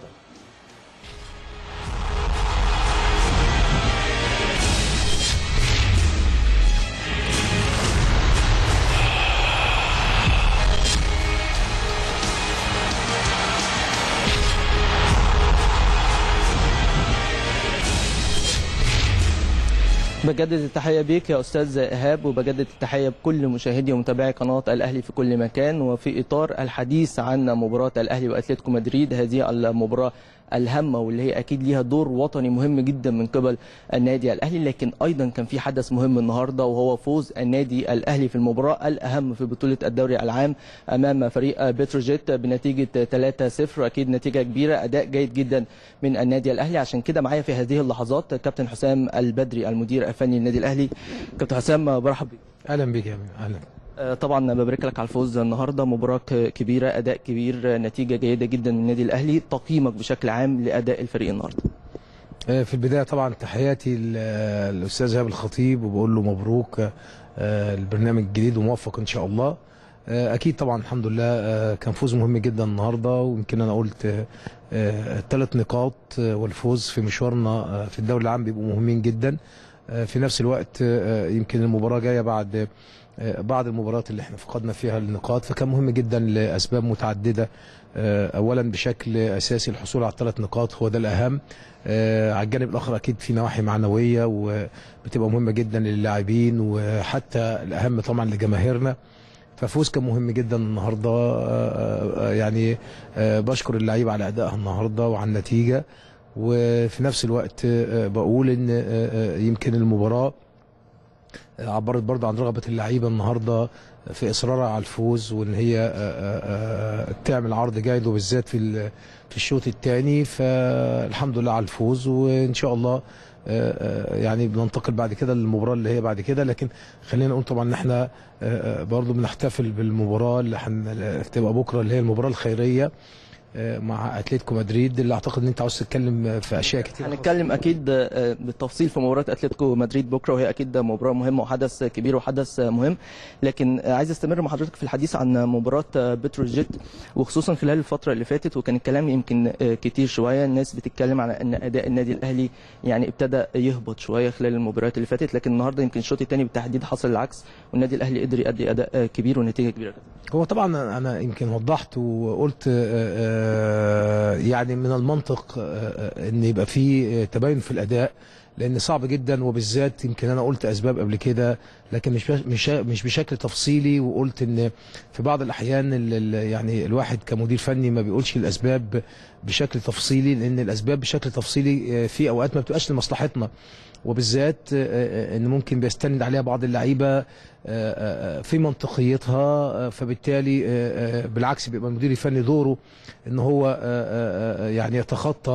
بجدد التحية بيك يا أستاذ إيهاب وبجدد التحية بكل مشاهدي ومتابعي قناة الأهلي في كل مكان وفي إطار الحديث عن مباراة الأهلي وأتلتيكو مدريد هذه المباراة الهامة واللي هي أكيد ليها دور وطني مهم جدا من قبل النادي الأهلي لكن أيضا كان في حدث مهم النهاردة وهو فوز النادي الأهلي في المباراة الأهم في بطولة الدوري العام أمام فريق بتروجيت بنتيجة 3-0 أكيد نتيجة كبيرة أداء جيد جدا من النادي الأهلي عشان كده معايا في هذه اللحظات كابتن حسام البدري المدير الفني للنادي الأهلي كابتن حسام برحب بك اهلا بك يا أمين. اهلا طبعا ببارك لك على الفوز النهارده مباراه كبيره اداء كبير نتيجه جيده جدا من النادي الاهلي تقييمك بشكل عام لاداء الفريق النهارده آه، في البدايه طبعا تحياتي للاستاذ ايهاب الخطيب وبقول له مبروك آه، البرنامج الجديد وموفق ان شاء الله آه، اكيد طبعا الحمد لله آه، كان فوز مهم جدا النهارده ويمكن انا قلت ثلاث نقاط آه، والفوز في مشوارنا آه، في الدوري العام بيبقوا مهمين جدا آه، في نفس الوقت آه، يمكن المباراه جايه بعد آه، بعض المباريات اللي احنا فقدنا فيها النقاط فكان مهم جدا لاسباب متعدده آه، اولا بشكل اساسي الحصول على الثلاث نقاط هو ده الاهم آه، على الجانب الاخر اكيد في نواحي معنويه وبتبقى مهمه جدا للاعبين وحتى الاهم طبعا لجماهيرنا ففوز كان مهم جدا النهارده آه، آه، يعني آه، بشكر اللعيبه على ادائها النهارده وعلى النتيجه وفي نفس الوقت آه، بقول ان آه، آه، يمكن المباراه عبرت برضه عن رغبه اللعيبه النهارده في اصرارها على الفوز وان هي آه، آه، آه، تعمل عرض جيد وبالذات في ال- في الشوط الثاني فالحمد لله على الفوز وان شاء الله آه، آه، يعني بننتقل بعد كده للمباراه اللي هي بعد كده لكن خلينا نقول طبعا ان احنا آه، آه، برضه بنحتفل بالمباراه اللي هتبقى بكره اللي هي المباراه الخيريه آه، مع اتلتيكو مدريد اللي اعتقد ان انت عاوز تتكلم في اشياء كتير هنتكلم اكيد آه، بالتفصيل في مباراه اتلتيكو مدريد بكره وهي اكيد مباراه مهمه وحدث كبير وحدث مهم لكن آه، عايز استمر مع حضرتك في الحديث عن مباراه آه، بتروجيت وخصوصا خلال الفتره اللي فاتت وكان الكلام يمكن آه، كتير شويه الناس بتتكلم على ان اداء النادي الاهلي يعني ابتدى يهبط شويه خلال المباريات اللي فاتت لكن النهارده يمكن الشوط الثاني بالتحديد حصل العكس والنادي الاهلي قدر يؤدي اداء آه، كبير ونتيجه كبيره هو طبعا انا يمكن وضحت وقلت آه، آه، يعني من المنطق آه، آه، ان يبقى في آه، تباين في الاداء لان صعب جدا وبالذات يمكن انا قلت اسباب قبل كده لكن مش مش مش بشكل تفصيلي وقلت ان في بعض الاحيان ال- ال- يعني الواحد كمدير فني ما بيقولش الاسباب بشكل تفصيلي لان الاسباب بشكل تفصيلي آه، في اوقات ما بتبقاش لمصلحتنا وبالذات آه، آه، ان ممكن بيستند عليها بعض اللعيبه آه، آه، في منطقيتها آه، فبالتالي آه، آه، بالعكس بيبقى المدير الفني دوره ان هو آه، آه، آه، يعني يتخطى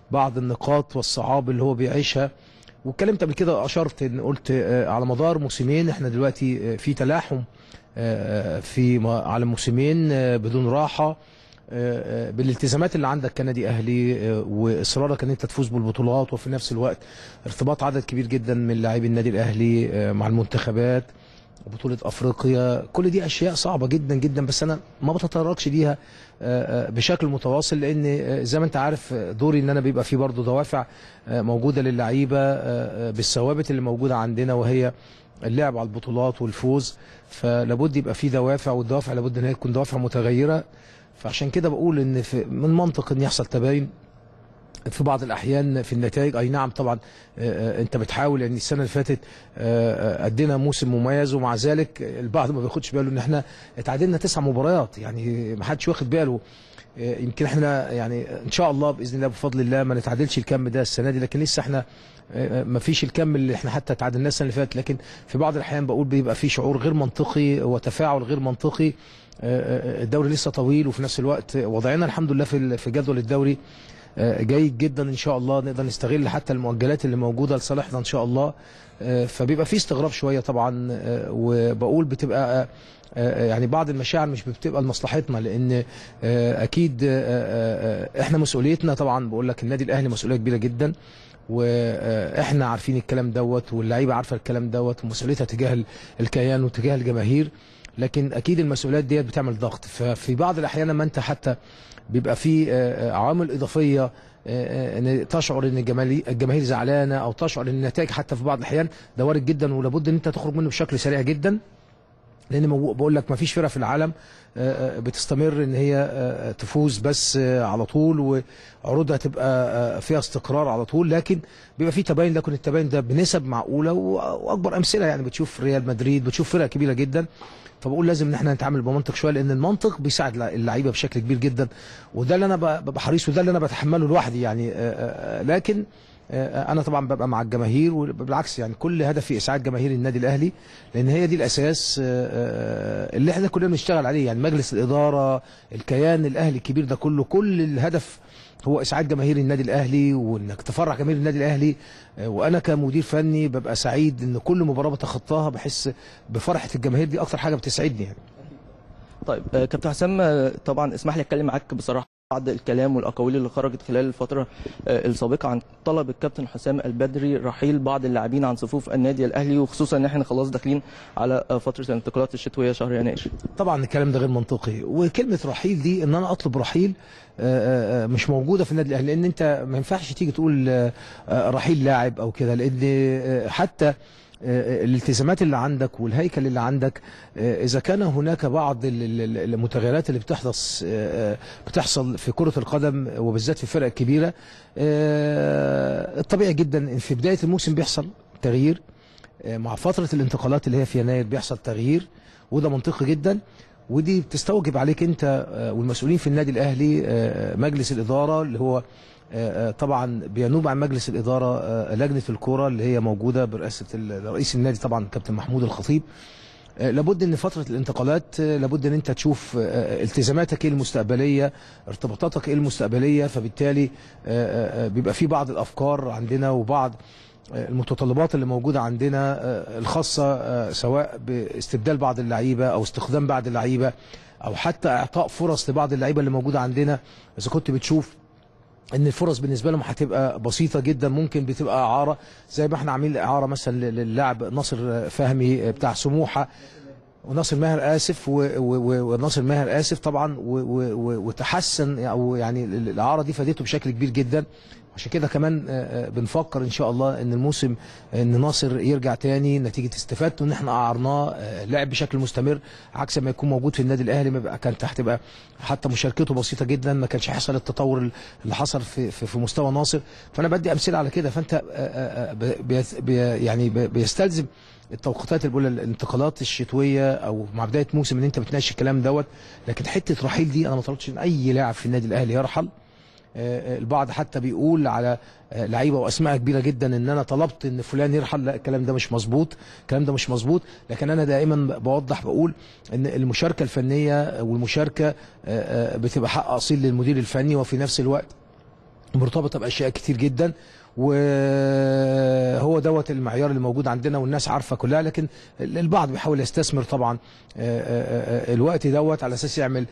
بعض النقاط والصعاب اللي هو بيعيشها واتكلمت قبل كده اشرت ان قلت آه، على مدار موسمين احنا دلوقتي آه، في تلاحم آه، في م- على موسمين آه، بدون راحه آه، آه، بالالتزامات اللي عندك كنادي اهلي آه، واصرارك ان انت تفوز بالبطولات وفي نفس الوقت ارتباط عدد كبير جدا من لاعبي النادي الاهلي آه، مع المنتخبات وبطولة افريقيا كل دي اشياء صعبة جدا جدا بس انا ما بتطرقش ليها آه، آه، بشكل متواصل لان آه، زي ما انت عارف آه، دوري ان انا بيبقى في برضه دوافع آه، موجودة للعيبة آه، آه، بالثوابت اللي موجودة عندنا وهي اللعب على البطولات والفوز فلابد يبقى في دوافع والدوافع لابد ان هي تكون دوافع متغيرة فعشان كده بقول ان في من منطق ان يحصل تباين في بعض الاحيان في النتائج اي نعم طبعا آه، آه، انت بتحاول يعني السنه اللي فاتت آه، آه، ادينا موسم مميز ومع ذلك البعض ما بياخدش باله ان احنا اتعادلنا تسع مباريات يعني ما حدش واخد باله آه، يمكن احنا يعني ان شاء الله باذن الله بفضل الله ما نتعادلش الكم ده السنه دي لكن لسه احنا آه، آه، ما فيش الكم اللي احنا حتى تعادلناه السنه اللي فاتت لكن في بعض الاحيان بقول بيبقى في شعور غير منطقي وتفاعل غير منطقي آه، آه، الدوري لسه طويل وفي نفس الوقت وضعنا الحمد لله في ال- في جدول الدوري آه، جيد جدا ان شاء الله نقدر نستغل حتى المؤجلات اللي موجوده لصالحنا ان شاء الله آه، فبيبقى في استغراب شويه طبعا آه، وبقول بتبقى آه، آه، يعني بعض المشاعر مش بتبقى لمصلحتنا لان آه، اكيد آه، آه، آه، احنا مسؤوليتنا طبعا بقول لك النادي الاهلي مسؤوليه كبيره جدا واحنا عارفين الكلام دوت واللعيبه عارفه الكلام دوت ومسؤوليتها تجاه ال- الكيان وتجاه الجماهير لكن اكيد المسؤوليات ديت بتعمل ضغط ففي بعض الاحيان لما انت حتى بيبقى في آه، آه، عوامل اضافيه آه، آه، ان تشعر ان الجماهير الجماهير زعلانه او تشعر ان النتائج حتى في بعض الاحيان ده وارد جدا ولابد ان انت تخرج منه بشكل سريع جدا لان مو- بقول لك ما فيش فرقه في العالم آه، آه، بتستمر ان هي آه، تفوز بس آه، على طول وعروضها تبقى آه، فيها استقرار على طول لكن بيبقى في تباين لكن التباين ده بنسب معقوله و- واكبر امثله يعني بتشوف ريال مدريد بتشوف فرق كبيره جدا فبقول لازم ان احنا نتعامل بمنطق شويه لان المنطق بيساعد اللعيبه بشكل كبير جدا وده اللي انا ب- ببقى حريص وده اللي انا بتحمله لوحدي يعني آه، آه، لكن آه، انا طبعا ببقى مع الجماهير وبالعكس يعني كل هدفي اسعاد جماهير النادي الاهلي لان هي دي الاساس آه، آه، اللي احنا كلنا بنشتغل عليه يعني مجلس الاداره الكيان الاهلي الكبير ده كله كل الهدف هو اسعاد جماهير النادي الاهلي وانك تفرح جماهير النادي الاهلي آه، وانا كمدير فني ببقى سعيد ان كل مباراه بتخطاها بحس بفرحه الجماهير دي اكتر حاجه بتسعدني يعني طيب آه، كابتن حسام آه، طبعا اسمح لي اتكلم معاك بصراحه بعض الكلام والاقاويل اللي خرجت خلال الفتره آه، السابقه عن طلب الكابتن حسام البدري رحيل بعض اللاعبين عن صفوف النادي الاهلي وخصوصا ان احنا خلاص داخلين على آه، فتره الانتقالات الشتويه شهر يناير طبعا الكلام ده غير منطقي وكلمه رحيل دي ان انا اطلب رحيل آه، آه، مش موجوده في النادي الاهلي لان انت ما ينفعش تيجي تقول آه، آه، رحيل لاعب او كده لان آه، حتى آه، الالتزامات اللي عندك والهيكل اللي عندك آه، اذا كان هناك بعض ال- ال- ال- المتغيرات اللي بتحدث آه، آه، بتحصل في كره القدم وبالذات في الفرق الكبيره آه، الطبيعي جدا ان في بدايه الموسم بيحصل تغيير آه، مع فتره الانتقالات اللي هي في يناير بيحصل تغيير وده منطقي جدا ودي بتستوجب عليك انت آه، والمسؤولين في النادي الاهلي آه، مجلس الاداره اللي هو آه، آه، طبعا بينوب عن مجلس الاداره آه، لجنه الكوره اللي هي موجوده برئاسه ال- رئيس النادي طبعا كابتن محمود الخطيب آه، لابد ان فتره الانتقالات آه، لابد ان انت تشوف آه، التزاماتك ايه المستقبليه ارتباطاتك ايه المستقبليه فبالتالي آه، آه، بيبقى في بعض الافكار عندنا وبعض آه، المتطلبات اللي موجوده عندنا آه، الخاصه آه، سواء باستبدال بعض اللعيبه او استخدام بعض اللعيبه او حتى اعطاء فرص لبعض اللعيبه اللي موجوده عندنا اذا كنت بتشوف ان الفرص بالنسبه لهم هتبقى بسيطه جدا ممكن بتبقى اعاره زي ما احنا عاملين اعاره مثلا للاعب ناصر فهمي بتاع سموحه وناصر ماهر اسف و- و- و- وناصر ماهر اسف طبعا و- و- و- وتحسن او يعني الاعاره دي فادته بشكل كبير جدا عشان كده كمان آه، آه، بنفكر ان شاء الله ان الموسم ان ناصر يرجع تاني نتيجه استفادته ان احنا قعرناه آه، لعب بشكل مستمر عكس ما يكون موجود في النادي الاهلي ما بقى كانت هتبقى حتى مشاركته بسيطه جدا ما كانش هيحصل التطور اللي حصل في في, في مستوى ناصر فانا بدي امثله على كده فانت آه، آه، آه، بي- بي يعني بي- بيستلزم التوقيتات اللي بقول الانتقالات الشتويه او مع بدايه موسم ان انت بتناقش الكلام دوت لكن حته رحيل دي انا ما طلبتش ان اي لاعب في النادي الاهلي يرحل آه، البعض حتى بيقول على آه، لعيبه واسماء كبيره جدا ان انا طلبت ان فلان يرحل لا الكلام ده مش مظبوط الكلام ده مش مظبوط لكن انا دائما بوضح بقول ان المشاركه الفنيه والمشاركه آه، آه، بتبقى حق اصيل للمدير الفني وفي نفس الوقت مرتبطه باشياء كتير جدا وهو دوت المعيار اللي موجود عندنا والناس عارفه كلها لكن البعض بيحاول يستثمر طبعا آه، آه، آه، الوقت دوت على اساس يعمل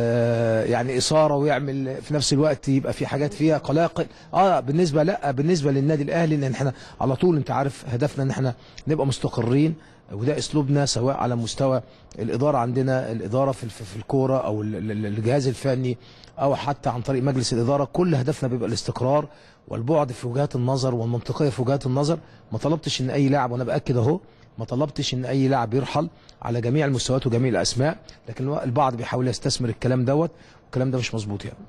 آه، يعني اثاره ويعمل في نفس الوقت يبقى في حاجات فيها قلاقل اه بالنسبه لا بالنسبه للنادي الاهلي لان احنا على طول انت عارف هدفنا ان احنا نبقى مستقرين وده اسلوبنا سواء على مستوى الاداره عندنا الاداره في في الكوره او ال- ال- الجهاز الفني او حتى عن طريق مجلس الاداره كل هدفنا بيبقى الاستقرار والبعد في وجهات النظر والمنطقيه في وجهات النظر ما طلبتش ان اي لاعب وانا باكد اهو ما طلبتش ان اي لاعب يرحل على جميع المستويات وجميع الاسماء لكن البعض بيحاول يستثمر الكلام دوت والكلام ده مش مظبوط يعني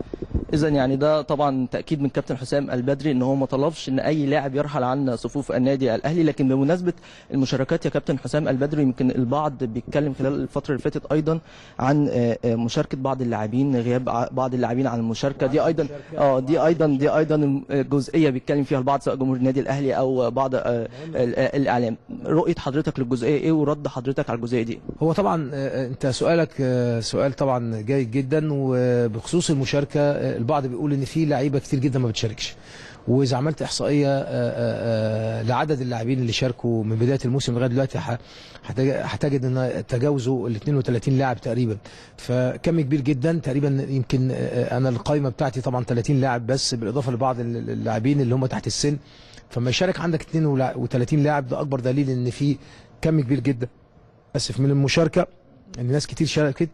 اذا يعني ده طبعا تاكيد من كابتن حسام البدري ان هو ما طلبش ان اي لاعب يرحل عن صفوف النادي الاهلي لكن بمناسبه المشاركات يا كابتن حسام البدري يمكن البعض بيتكلم خلال الفتره اللي فاتت ايضا عن آه، آه، مشاركه بعض اللاعبين غياب ع- بعض اللاعبين عن المشاركه دي ايضا اه دي ايضا دي ايضا جزئيه بيتكلم فيها البعض سواء جمهور النادي الاهلي او بعض آه، ال- آه، الاعلام رؤيه حضرتك للجزئيه ايه ورد حضرتك على الجزئيه دي هو طبعا آه، انت سؤالك آه، سؤال طبعا جيد جدا وبخصوص المشاركه آه، البعض بيقول ان في لعيبه كتير جدا ما بتشاركش واذا عملت احصائيه آه، آه، آه، لعدد اللاعبين اللي شاركوا من بدايه الموسم لغايه دلوقتي ح- هتج- هتجد ان تجاوزوا ال 32 لاعب تقريبا فكم كبير جدا تقريبا يمكن آه، انا القائمه بتاعتي طبعا 30 لاعب بس بالاضافه لبعض ال- اللاعبين اللي هم تحت السن فما يشارك عندك 32 لاعب ده اكبر دليل ان في كم كبير جدا اسف من المشاركه ان ناس كتير شاركت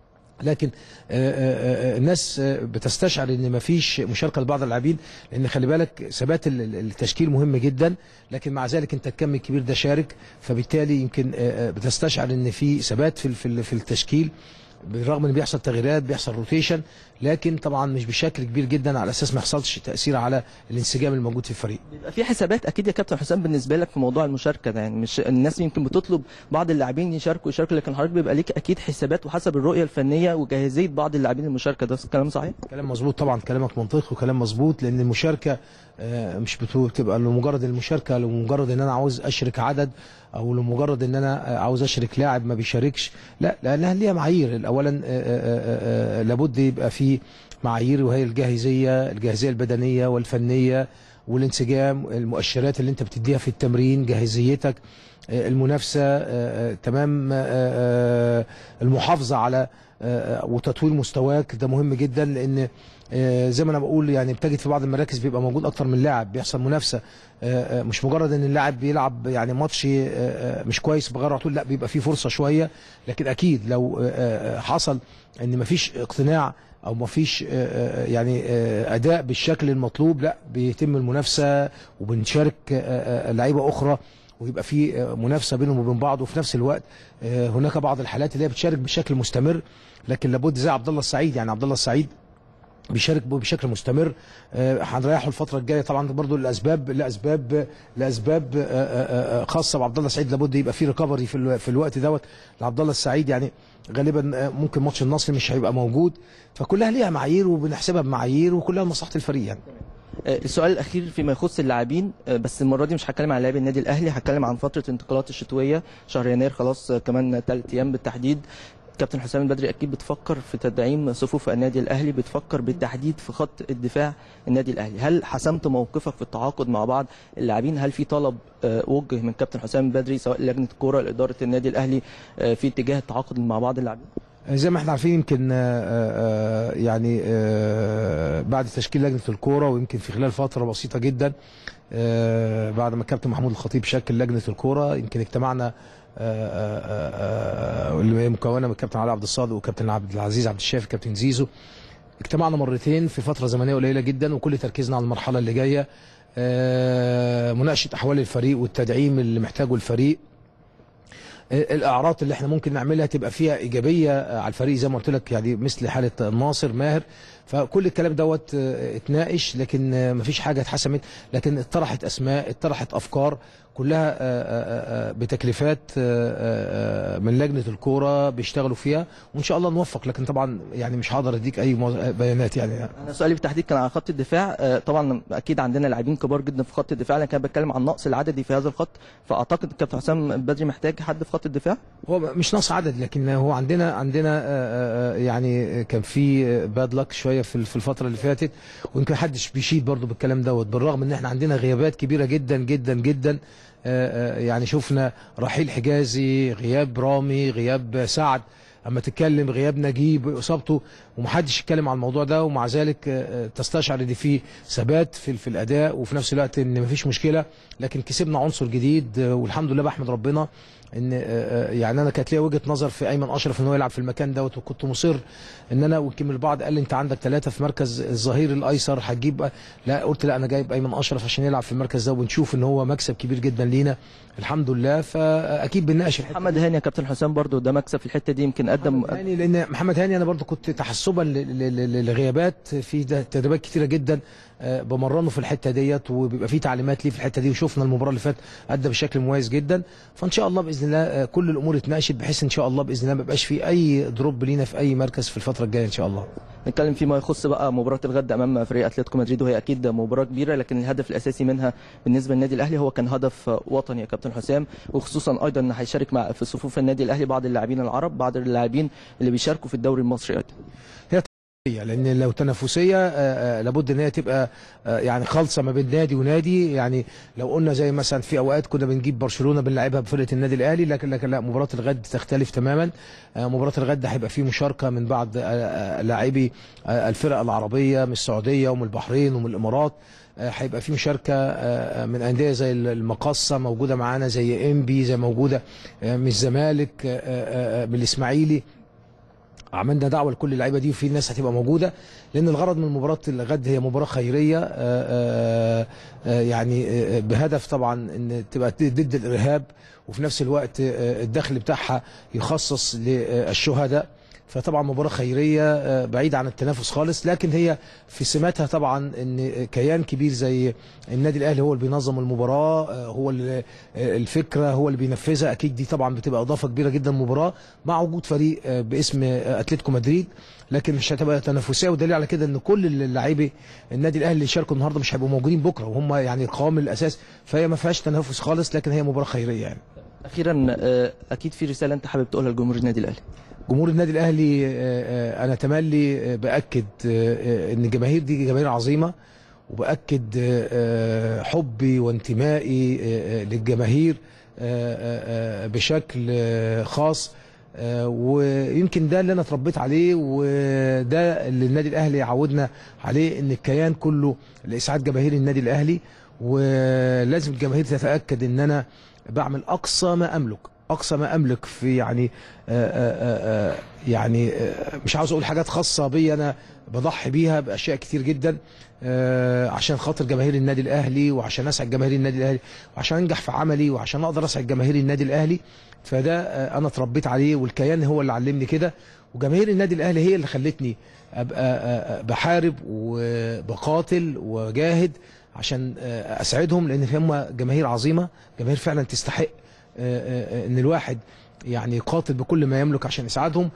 لكن آه، آه، آه، الناس آه، بتستشعر ان مفيش مشاركه لبعض اللاعبين لان خلي بالك ثبات ال- ال- التشكيل مهم جدا لكن مع ذلك انت الكم الكبير ده شارك فبالتالي يمكن آه، آه، بتستشعر ان في ثبات في ال- في ال- في التشكيل بالرغم ان بيحصل تغييرات بيحصل روتيشن لكن طبعا مش بشكل كبير جدا على اساس ما يحصلش تاثير على الانسجام الموجود في الفريق بيبقى في حسابات اكيد يا كابتن حسام بالنسبه لك في موضوع المشاركه ده يعني مش الناس يمكن بتطلب بعض اللاعبين يشاركوا يشاركوا لكن حضرتك بيبقى ليك اكيد حسابات وحسب الرؤيه الفنيه وجاهزيه بعض اللاعبين المشاركه ده كلام صحيح كلام مظبوط طبعا كلامك منطقي وكلام مظبوط لان المشاركه آه، مش بتو- بتبقى لمجرد المشاركه لمجرد ان انا عاوز اشرك عدد او لمجرد ان انا آه، عاوز اشرك لاعب ما بيشاركش لا لانها ليها معايير اولا آه، آه، آه، آه، لابد يبقى في معايير وهي الجاهزيه الجاهزيه البدنيه والفنيه والانسجام المؤشرات اللي انت بتديها في التمرين جاهزيتك آه، المنافسه آه، آه، تمام آه، آه، المحافظه على آه، وتطوير مستواك ده مهم جدا لان آه، زي ما انا بقول يعني بتجد في بعض المراكز بيبقى موجود اكتر من لاعب بيحصل منافسه آه، آه، مش مجرد ان اللاعب بيلعب يعني ماتش آه، آه، مش كويس بغير على طول لا بيبقى فيه فرصه شويه لكن اكيد لو آه، آه، حصل ان مفيش اقتناع او مفيش آه، آه، يعني آه، اداء بالشكل المطلوب لا بيتم المنافسه وبنشارك آه، آه، لعيبه اخرى ويبقى في آه، منافسه بينهم وبين بعض وفي نفس الوقت آه، هناك بعض الحالات اللي هي بتشارك بشكل مستمر لكن لابد زي عبد الله السعيد يعني عبد الله السعيد بيشارك بشكل مستمر آه، هنريحه الفتره الجايه طبعا برضو الاسباب لاسباب لاسباب آه، آه، آه، خاصه بعبد الله السعيد لابد يبقى في ريكفري في الو- في الوقت دوت لعبد الله السعيد يعني غالبا آه، ممكن ماتش النصر مش هيبقى موجود فكلها ليها معايير وبنحسبها بمعايير وكلها لمصلحه الفريق يعني آه، السؤال الاخير فيما يخص اللاعبين آه، بس المره دي مش هتكلم عن لاعبي النادي الاهلي هتكلم عن فتره الانتقالات الشتويه شهر يناير خلاص آه، كمان ثلاث ايام بالتحديد كابتن حسام البدري اكيد بتفكر في تدعيم صفوف النادي الاهلي بتفكر بالتحديد في خط الدفاع النادي الاهلي هل حسمت موقفك في التعاقد مع بعض اللاعبين هل في طلب آه، وجه من كابتن حسام البدري سواء لجنه الكوره لاداره النادي الاهلي آه، في اتجاه التعاقد مع بعض اللاعبين زي ما احنا عارفين يمكن آه، آه، يعني آه، بعد تشكيل لجنه الكوره ويمكن في خلال فتره بسيطه جدا آه، بعد ما الكابتن محمود الخطيب شكل لجنه الكوره يمكن اجتمعنا آه، آه، آه، اللي هي مكونه من الكابتن علي عبد الصادق وكابتن عبد العزيز عبد الشافي كابتن زيزو اجتمعنا مرتين في فتره زمنيه قليله جدا وكل تركيزنا على المرحله اللي جايه آه، مناقشه احوال الفريق والتدعيم اللي محتاجه الفريق الاعراض اللي احنا ممكن نعملها تبقى فيها ايجابيه على الفريق زي ما قلت لك يعني مثل حاله ناصر ماهر فكل الكلام دوت اه، اتناقش لكن اه، مفيش حاجه اتحسمت لكن اتطرحت اسماء اتطرحت افكار كلها آه، آه، آه، بتكليفات آه، آه، آه، من لجنه الكوره بيشتغلوا فيها وان شاء الله نوفق لكن طبعا يعني مش هقدر اديك اي مو- بيانات يعني انا سؤالي بالتحديد كان على خط الدفاع آه، طبعا اكيد عندنا لاعبين كبار جدا في خط الدفاع لكن انا بتكلم عن النقص العددي في هذا الخط فاعتقد الكابتن حسام بدري محتاج حد في خط الدفاع هو مش نقص عدد لكن هو عندنا عندنا آه، آه، آه، يعني كان في باد لك شويه في في الفتره اللي فاتت ويمكن محدش بيشيد برضو بالكلام دوت بالرغم ان احنا عندنا غيابات كبيره جدا جدا جدا آه، آه، يعني شفنا رحيل حجازي غياب رامي غياب سعد اما تتكلم غياب نجيب اصابته ومحدش يتكلم عن الموضوع ده ومع ذلك آه، آه، تستشعر ان في ثبات في في الاداء وفي نفس الوقت ان مفيش مشكله لكن كسبنا عنصر جديد آه، والحمد لله بحمد ربنا ان آه، آه، يعني انا كانت ليا وجهه نظر في ايمن اشرف ان هو يلعب في المكان دوت وكنت مصر ان انا ويمكن البعض قال لي انت عندك ثلاثه في مركز الظهير الايسر هتجيب لا قلت لا انا جايب ايمن اشرف عشان يلعب في المركز ده وبنشوف ان هو مكسب كبير جدا لينا الحمد لله فاكيد بنناقش الحته محمد هاني يا كابتن حسام برضو ده مكسب في الحته دي يمكن قدم محمد هاني لان محمد هاني انا برضو كنت تحسبا ل- ل- ل- لغيابات في ده- تدريبات كتيره جدا آه، بمرنه في الحته ديت وبيبقى في تعليمات ليه في الحته دي وشفنا المباراه اللي فاتت ادى بشكل مميز جدا فان شاء الله باذن الله آه، كل الامور اتناقشت بحيث ان شاء الله باذن الله ما يبقاش في اي دروب لينا في اي مركز في الفتره الجايه ان شاء الله نتكلم فيما يخص بقى مباراه الغد امام فريق اتلتيكو مدريد وهي اكيد مباراه كبيره لكن الهدف الاساسي منها بالنسبه للنادي الاهلي هو كان هدف وطني يا كابتن حسام وخصوصا ايضا ان هيشارك مع في صفوف النادي الاهلي بعض اللاعبين العرب بعض اللاعبين اللي بيشاركوا في الدوري المصري ايضا لان لو تنافسيه آه، آه، لابد ان هي تبقى آه، يعني خالصه ما بين نادي ونادي يعني لو قلنا زي مثلا في اوقات كنا بنجيب برشلونه بنلعبها بفرقه النادي الاهلي لكن لكن لا مباراه الغد تختلف تماما آه، مباراه الغد هيبقى فيه مشاركه من بعض آه، آه، لاعبي آه، الفرق العربيه من السعوديه ومن البحرين ومن الامارات آه، هيبقى في مشاركه آه، من انديه زي المقصه موجوده معانا زي انبي زي موجوده آه، من الزمالك آه، آه، آه، من الاسماعيلي عملنا دعوه لكل اللعيبه دي وفي ناس هتبقى موجوده لان الغرض من مباراه الغد هي مباراه خيريه آه، آه، آه، يعني آه، بهدف طبعا ان تبقى ضد الارهاب وفي نفس الوقت آه، الدخل بتاعها يخصص للشهداء فطبعا مباراه خيريه آه، بعيده عن التنافس خالص لكن هي في سماتها طبعا ان كيان كبير زي النادي الاهلي هو اللي بينظم المباراه آه، هو اللي آه، الفكره هو اللي بينفذها اكيد دي طبعا بتبقى اضافه كبيره جدا للمباراه مع وجود فريق آه، باسم آه، اتلتيكو مدريد لكن مش هتبقى تنافسيه ودليل على كده ان كل اللاعبي النادي الاهلي اللي شاركوا النهارده مش هيبقوا موجودين بكره وهم يعني القوام الاساس فهي ما فيهاش تنافس خالص لكن هي مباراه خيريه يعني اخيرا آه، اكيد في رساله انت حابب تقولها لجمهور النادي الاهلي جمهور النادي الاهلي آه، آه، انا تملي آه، باكد آه، آه، ان الجماهير دي جماهير عظيمه وباكد آه، آه، حبي وانتمائي آه، آه، للجماهير آه، آه، آه، بشكل آه، خاص آه، ويمكن ده اللي انا اتربيت عليه وده اللي النادي الاهلي عودنا عليه ان الكيان كله لاسعاد جماهير النادي الاهلي ولازم الجماهير تتاكد ان انا بعمل اقصى ما املك اقصى ما املك في يعني آآ آآ آآ يعني آه، مش عاوز اقول حاجات خاصه بي انا بضحي بيها باشياء كتير جدا آه، عشان خاطر جماهير النادي الاهلي وعشان اسعد جماهير النادي الاهلي وعشان انجح في عملي وعشان اقدر اسعد جماهير النادي الاهلي فده آه، انا اتربيت عليه والكيان هو اللي علمني كده وجماهير النادي الاهلي هي اللي خلتني ابقى آه، آه، بحارب وبقاتل وجاهد عشان آه، اسعدهم لان هم جماهير عظيمه جماهير فعلا تستحق آه، آه، ان الواحد يعني يقاتل بكل ما يملك عشان يساعدهم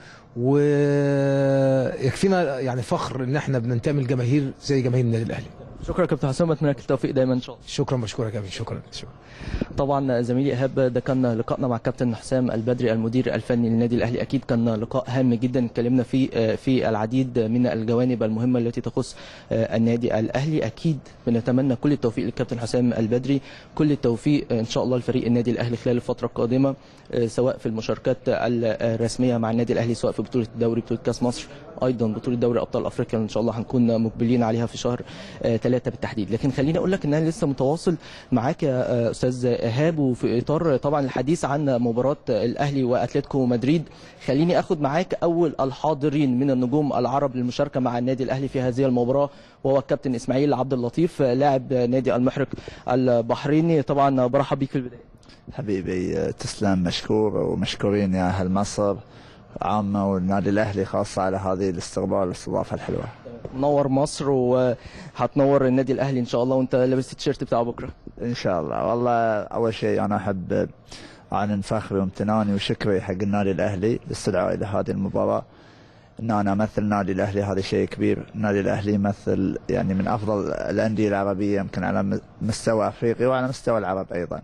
ويكفينا يعني فخر ان احنا بننتمي لجماهير زي جماهير النادي الاهلي شكرا يا كابتن حسام اتمنى لك التوفيق دايما ان شاء الله شكرا بشكرك يا أمين. شكرا شكرا طبعا زميلي ايهاب ده كان لقائنا مع كابتن حسام البدري المدير الفني للنادي الاهلي اكيد كان لقاء هام جدا اتكلمنا فيه في العديد من الجوانب المهمه التي تخص النادي الاهلي اكيد بنتمنى كل التوفيق للكابتن حسام البدري كل التوفيق ان شاء الله لفريق النادي الاهلي خلال الفتره القادمه سواء في المشاركات الرسميه مع النادي الاهلي سواء في بطوله الدوري بطوله كاس مصر ايضا بطوله دوري ابطال افريقيا ان شاء الله هنكون مقبلين عليها في شهر ثلاثة بالتحديد لكن خليني اقول لك ان انا لسه متواصل معاك يا استاذ ايهاب وفي اطار طبعا الحديث عن مباراه الاهلي واتلتيكو مدريد خليني اخد معاك اول الحاضرين من النجوم العرب للمشاركه مع النادي الاهلي في هذه المباراه وهو الكابتن اسماعيل عبد اللطيف لاعب نادي المحرق البحريني طبعا برحب بيك في البدايه حبيبي تسلم مشكور ومشكورين يا اهل مصر عامه والنادي الاهلي خاصه على هذه الاستقبال والاستضافه الحلوه. منور مصر وهتنور النادي الاهلي ان شاء الله وانت لابس التيشيرت بتاع بكره ان شاء الله والله اول شيء انا احب اعلن فخري وامتناني وشكري حق النادي الاهلي باستدعائي لهذه المباراه ان انا امثل النادي الاهلي هذا شيء كبير، النادي الاهلي يمثل يعني من افضل الانديه العربيه يمكن على م- مستوى افريقيا وعلى مستوى العرب ايضا.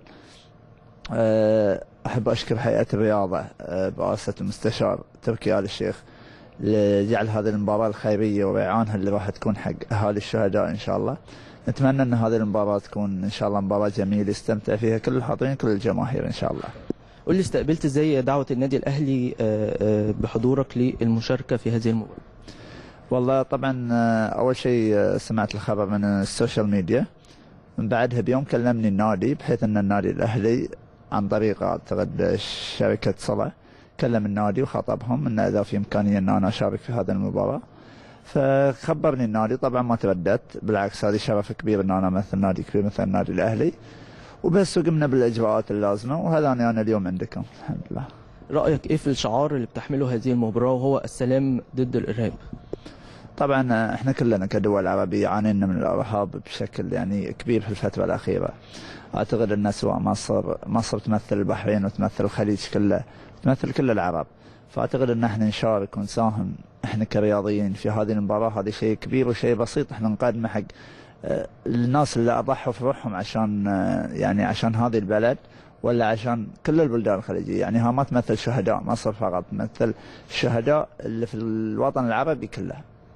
أه، احب اشكر هيئه الرياضه أه، برئاسه المستشار تركي ال الشيخ لجعل هذه المباراه الخيريه وريعانها اللي راح تكون حق اهالي الشهداء ان شاء الله. نتمنى ان هذه المباراه تكون ان شاء الله مباراه جميله يستمتع فيها كل الحاضرين كل الجماهير ان شاء الله. قول لي استقبلت ازاي دعوه النادي الاهلي آه، آه، بحضورك للمشاركه في هذه المباراه والله طبعا آه، اول شيء آه، سمعت الخبر من السوشيال ميديا من بعدها بيوم كلمني النادي بحيث ان النادي الاهلي عن طريق اعتقد شركه صلع كلم النادي وخاطبهم ان اذا في امكانيه ان انا اشارك في هذه المباراه فخبرني النادي طبعا ما ترددت بالعكس هذه شرف كبير ان انا امثل نادي كبير مثل النادي الاهلي وبس وقمنا بالاجراءات اللازمه وهذا انا اليوم عندكم الحمد لله رايك ايه في الشعار اللي بتحمله هذه المباراه وهو السلام ضد الارهاب طبعا آه، احنا كلنا كدول عربية عانينا من الارهاب بشكل يعني كبير في الفترة الأخيرة. اعتقد ان سواء مصر مصر تمثل البحرين وتمثل الخليج كله تمثل كل العرب. فاعتقد ان احنا نشارك ونساهم احنا كرياضيين في هذه المباراة هذا شيء كبير وشيء بسيط احنا نقدمه حق آه، الناس اللي اضحوا في روحهم عشان آه، يعني عشان هذه البلد ولا عشان كل البلدان الخليجية يعني ها ما تمثل شهداء مصر فقط تمثل الشهداء اللي في الوطن العربي كله.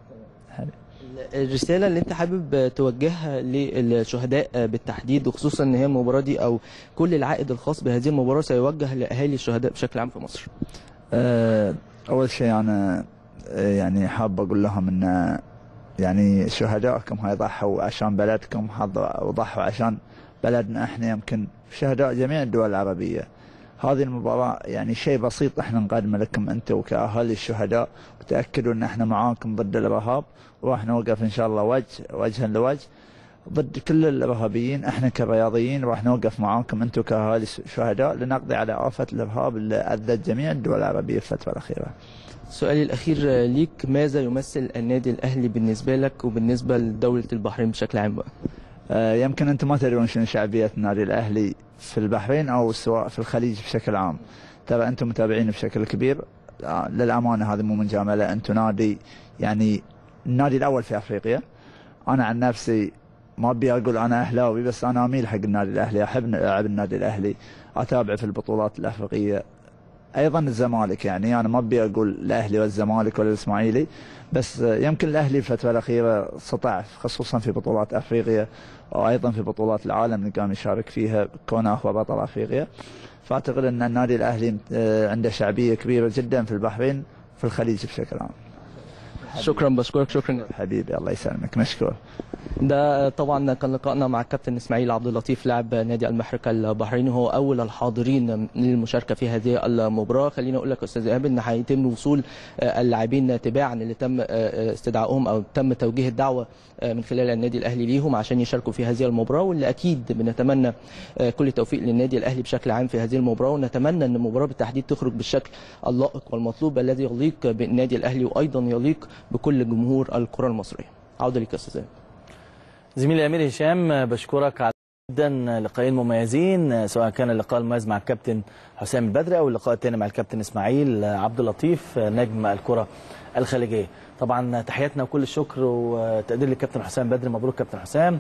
الرساله اللي انت حابب توجهها للشهداء بالتحديد وخصوصا ان هي المباراه دي او كل العائد الخاص بهذه المباراه سيوجه لاهالي الشهداء بشكل عام في مصر آه، أول شيء أنا آه، يعني حاب أقول لهم أن يعني شهدائكم هاي ضحوا عشان بلدكم حض- وضحوا عشان بلدنا احنا يمكن شهداء جميع الدول العربية هذه المباراة يعني شيء بسيط احنا نقدمه لكم انتم كأهالي الشهداء وتأكدوا ان احنا معاكم ضد الارهاب وراح نوقف ان شاء الله وجه وجها لوجه ضد كل الارهابيين احنا كرياضيين راح نوقف معاكم انتم كاهالي شهداء لنقضي على آفة الارهاب اللي اذت جميع الدول العربية في الفترة الأخيرة. سؤالي الاخير ليك ماذا يمثل النادي الاهلي بالنسبه لك وبالنسبه لدوله البحرين بشكل عام بقى آه، يمكن انتم ما تدرون شنو شعبيه النادي الاهلي في البحرين او سواء في الخليج بشكل عام ترى انتم متابعين بشكل كبير آه، للامانه هذه مو مجامله انتم نادي يعني النادي الاول في افريقيا انا عن نفسي ما ابي اقول انا اهلاوي بس انا اميل حق النادي الاهلي احب العب النادي الاهلي اتابع في البطولات الافريقيه ايضا الزمالك يعني انا ما ابي اقول الاهلي والزمالك ولا الاسماعيلي بس يمكن الاهلي الفتره الاخيره استطاع خصوصا في بطولات افريقيا وايضا في بطولات العالم اللي قام يشارك فيها كونه هو بطل افريقيا فاعتقد ان النادي الاهلي آه، عنده شعبيه كبيره جدا في البحرين في الخليج بشكل عام شكرا بشكرك شكرا جزيلا. حبيبي الله يسلمك مشكور ده طبعا كان لقائنا مع الكابتن اسماعيل عبد اللطيف لاعب نادي المحرقه البحريني وهو اول الحاضرين للمشاركه في هذه المباراه خليني اقول لك يا استاذ ايهاب ان هيتم وصول آه، اللاعبين تباعا اللي تم آه، آه، استدعائهم او تم توجيه الدعوه آه، من خلال النادي الاهلي ليهم عشان يشاركوا في هذه المباراه واللي اكيد بنتمنى آه، كل التوفيق للنادي الاهلي بشكل عام في هذه المباراه ونتمنى ان المباراه بالتحديد تخرج بالشكل اللائق والمطلوب الذي يليق بالنادي الاهلي وايضا يليق بكل جمهور الكره المصريه عوده لك يا استاذ إيهاب. زميلي امير هشام بشكرك على جدا لقاءين مميزين سواء كان اللقاء المميز مع الكابتن حسام البدري او اللقاء الثاني مع الكابتن اسماعيل عبد اللطيف نجم الكره الخليجيه طبعا تحياتنا وكل الشكر وتقدير للكابتن حسام بدري مبروك كابتن حسام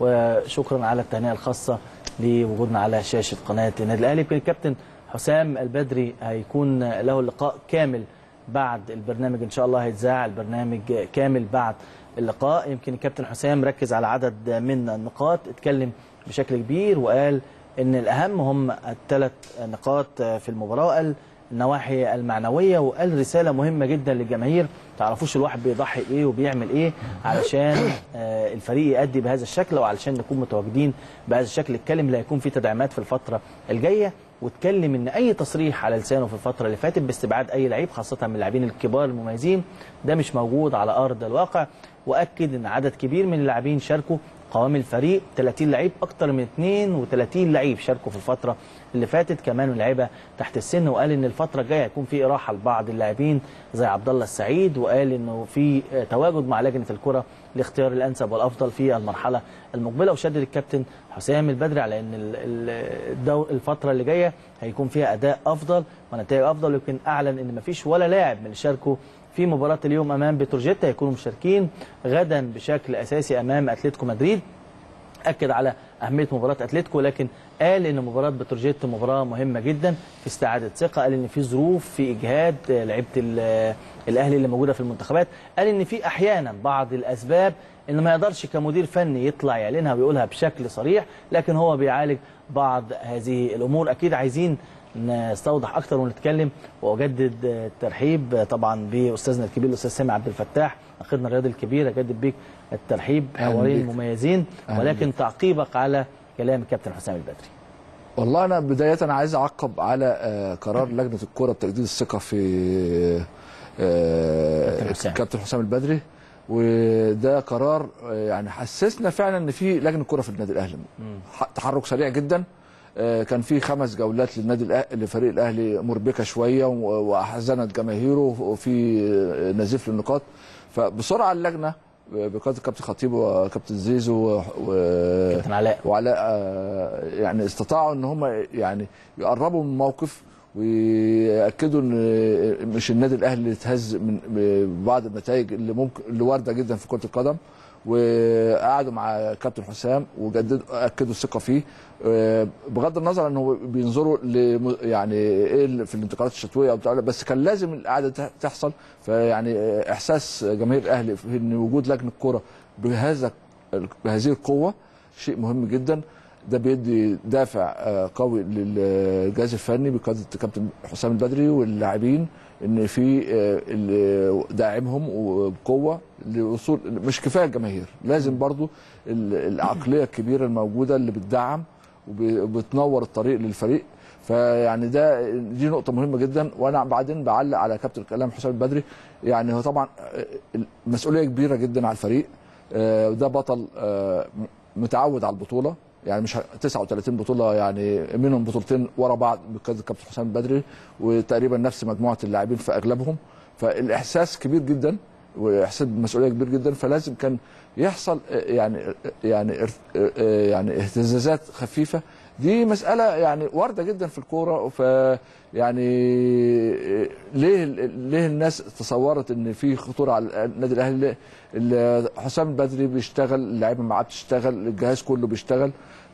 وشكرا على التهنئه الخاصه لوجودنا على شاشه قناه النادي الاهلي يمكن الكابتن حسام البدري هيكون له لقاء كامل بعد البرنامج ان شاء الله هيتذاع البرنامج كامل بعد اللقاء يمكن الكابتن حسام ركز على عدد من النقاط اتكلم بشكل كبير وقال ان الاهم هم الثلاث نقاط في المباراه وقال النواحي المعنويه وقال رساله مهمه جدا للجماهير تعرفوش الواحد بيضحي ايه وبيعمل ايه علشان آه، الفريق يأدي بهذا الشكل وعلشان نكون متواجدين بهذا الشكل اتكلم لا يكون في تدعيمات في الفتره الجايه واتكلم ان اي تصريح على لسانه في الفتره اللي فاتت باستبعاد اي لعيب خاصه من اللاعبين الكبار المميزين ده مش موجود على ارض الواقع واكد ان عدد كبير من اللاعبين شاركوا قوام الفريق 30 لعيب اكتر من 32 لعيب شاركوا في الفتره اللي فاتت كمان لعيبه تحت السن وقال ان الفتره الجايه هيكون في اراحه لبعض اللاعبين زي عبد الله السعيد وقال انه في آه، تواجد مع لجنه الكره لاختيار الانسب والافضل في المرحله المقبله وشدد الكابتن حسام البدري على ان ال- ال- الدو الفتره اللي جايه هيكون فيها اداء افضل ونتائج افضل ويمكن اعلن ان مفيش ولا لاعب من اللي شاركوا في مباراه اليوم امام بتروجيت هيكونوا مشاركين غدا بشكل اساسي امام اتلتيكو مدريد اكد على اهميه مباراه اتلتيكو لكن قال ان مباراه بتروجيت مباراه مهمه جدا في استعاده ثقه قال ان في ظروف في اجهاد آه، لعيبه ال- الاهلي اللي موجوده في المنتخبات قال ان في احيانا بعض الاسباب انه ما يقدرش كمدير فني يطلع يعلنها ويقولها بشكل صريح لكن هو بيعالج بعض هذه الامور اكيد عايزين نستوضح اكتر ونتكلم واجدد الترحيب طبعا باستاذنا الكبير الاستاذ سامي عبد الفتاح ناخدنا الرياضي الكبير اجدد بيك الترحيب أهلاً حوارين بيك. مميزين أهلاً ولكن تعقيبك على كلام الكابتن حسام البدري والله انا بدايه عايز اعقب على آه، قرار لجنه الكره بتجديد الثقه في آه، كابتن حسام. كابتن حسام البدري وده قرار آه، يعني حسسنا فعلا ان في لجنه كره في النادي الاهلي ح- تحرك سريع جدا آه، كان في خمس جولات للنادي الأه- لفريق الاهلي مربكه شويه و- واحزنت جماهيره وفي آه، نزيف للنقاط فبسرعه اللجنه بقياده الكابتن خطيب وكابتن زيزو و- و- كابتن علاء وعلاء آه، يعني استطاعوا ان هم يعني يقربوا من الموقف وياكدوا ان مش النادي الاهلي اللي اتهز من بعض النتائج اللي ممكن اللي وارده جدا في كره القدم وقعدوا مع كابتن حسام وجددوا اكدوا الثقه فيه آه، بغض النظر انه بينظروا ل يعني ايه اللي في الانتقالات الشتويه او بتاع بس كان لازم القعده تح- تحصل فيعني آه، احساس جماهير الاهلي في ان وجود لجنه كوره بهذا بهذه القوه شيء مهم جدا ده بيدي دافع آه، قوي للجهاز الفني بقياده الكابتن حسام البدري واللاعبين ان في آه، اللي داعمهم وبقوه لوصول مش كفايه الجماهير لازم برضو ال- العقليه الكبيره الموجوده اللي بتدعم وبتنور الطريق للفريق فيعني ده دي نقطه مهمه جدا وانا بعدين بعلق على كابتن كلام حسام البدري يعني هو طبعا آه، المسؤوليه كبيره جدا على الفريق آه، وده بطل آه، متعود على البطوله يعني مش ه- 39 بطوله يعني منهم بطولتين ورا بعض بقياده الكابتن حسام البدري وتقريبا نفس مجموعه اللاعبين في اغلبهم فالاحساس كبير جدا واحساس بالمسؤوليه كبير جدا فلازم كان يحصل آه، يعني آه، يعني ارت- آه، آه، يعني اهتزازات خفيفه دي مساله يعني وارده جدا في الكوره ف يعني آه، ليه ليه الناس تصورت ان في خطوره على النادي الاهلي ال- حسام البدري بيشتغل اللعيبه معاه بتشتغل الجهاز كله بيشتغل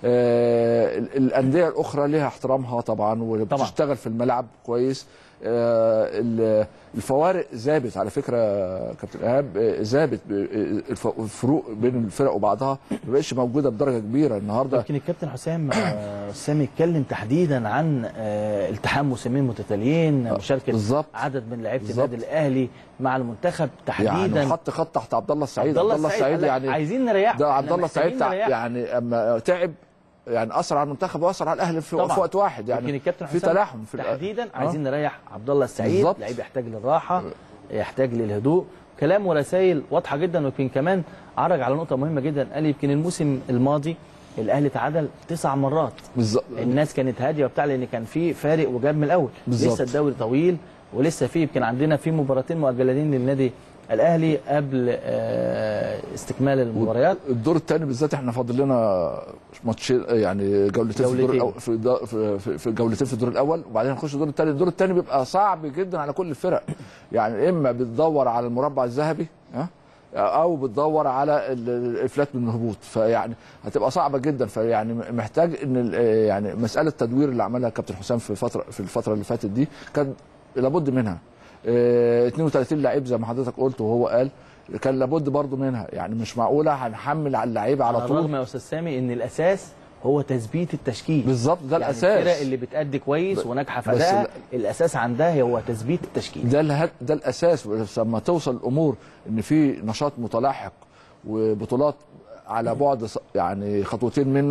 آه، ال- الانديه الاخرى ليها احترامها طبعا وبتشتغل في الملعب كويس آه، ال- الفوارق ذابت على فكره كابتن ايهاب آه، ذابت ب- آه، الف- الفروق بين الفرق وبعضها ما بقتش موجوده بدرجه كبيره النهارده يمكن الكابتن حسام آه، سامي اتكلم تحديدا عن آه، التحام موسمين متتاليين مشاركه بالظبط. عدد من لعيبه بالظبط. النادي الاهلي مع المنتخب تحديدا يعني حط خط تحت عبد الله السعيد عبد الله السعيد قال لك يعني عايزين نريحه ده عبد إحنا الله السعيد محتاجين تع- نريحه. يعني اما تعب يعني اثر على المنتخب واثر على الاهلي في, طبعاً. في وقت واحد يعني يعني الكابتن في حسام تلاحم في الأ- تحديدا آه. عايزين نريح عبد الله السعيد بالظبط. لعيب يحتاج للراحه يحتاج للهدوء كلام ورسائل واضحه جدا ويمكن كمان عرج على نقطه مهمه جدا قال يمكن الموسم الماضي الاهلي تعادل تسع مرات بالظبط الناس كانت هاديه وبتاع لان كان في فارق وجاب من الاول بالظبط. لسه الدوري طويل ولسه في يمكن عندنا في مباراتين مؤجلتين للنادي الاهلي قبل آه، استكمال المباريات الدور الثاني بالذات احنا فاضل لنا ماتشين يعني جولتين في الدور جولتين. الأول في, الد- في, في, في جولتين في الدور الاول وبعدين نخش الدور الثاني الدور الثاني بيبقى صعب جدا على كل الفرق يعني اما بتدور على المربع الذهبي ها او بتدور على ال- الافلات من الهبوط فيعني هتبقى صعبه جدا فيعني محتاج ان ال- يعني مساله التدوير اللي عملها كابتن حسام في فتره في الفتره اللي فاتت دي كان لابد منها اه 32 لعيب زي ما حضرتك قلت وهو قال كان لابد برضه منها يعني مش معقوله هنحمل على اللعيبه على على طول الرغم يا استاذ سامي ان الاساس هو تثبيت التشكيل بالظبط ده يعني الاساس الفرق اللي بتأدي كويس ب- وناجحه في بس ادائها ال- الاساس عندها هو تثبيت التشكيل ده اله- ده الاساس بس لما توصل الامور ان في نشاط متلاحق وبطولات على بعد ص- يعني خطوتين منك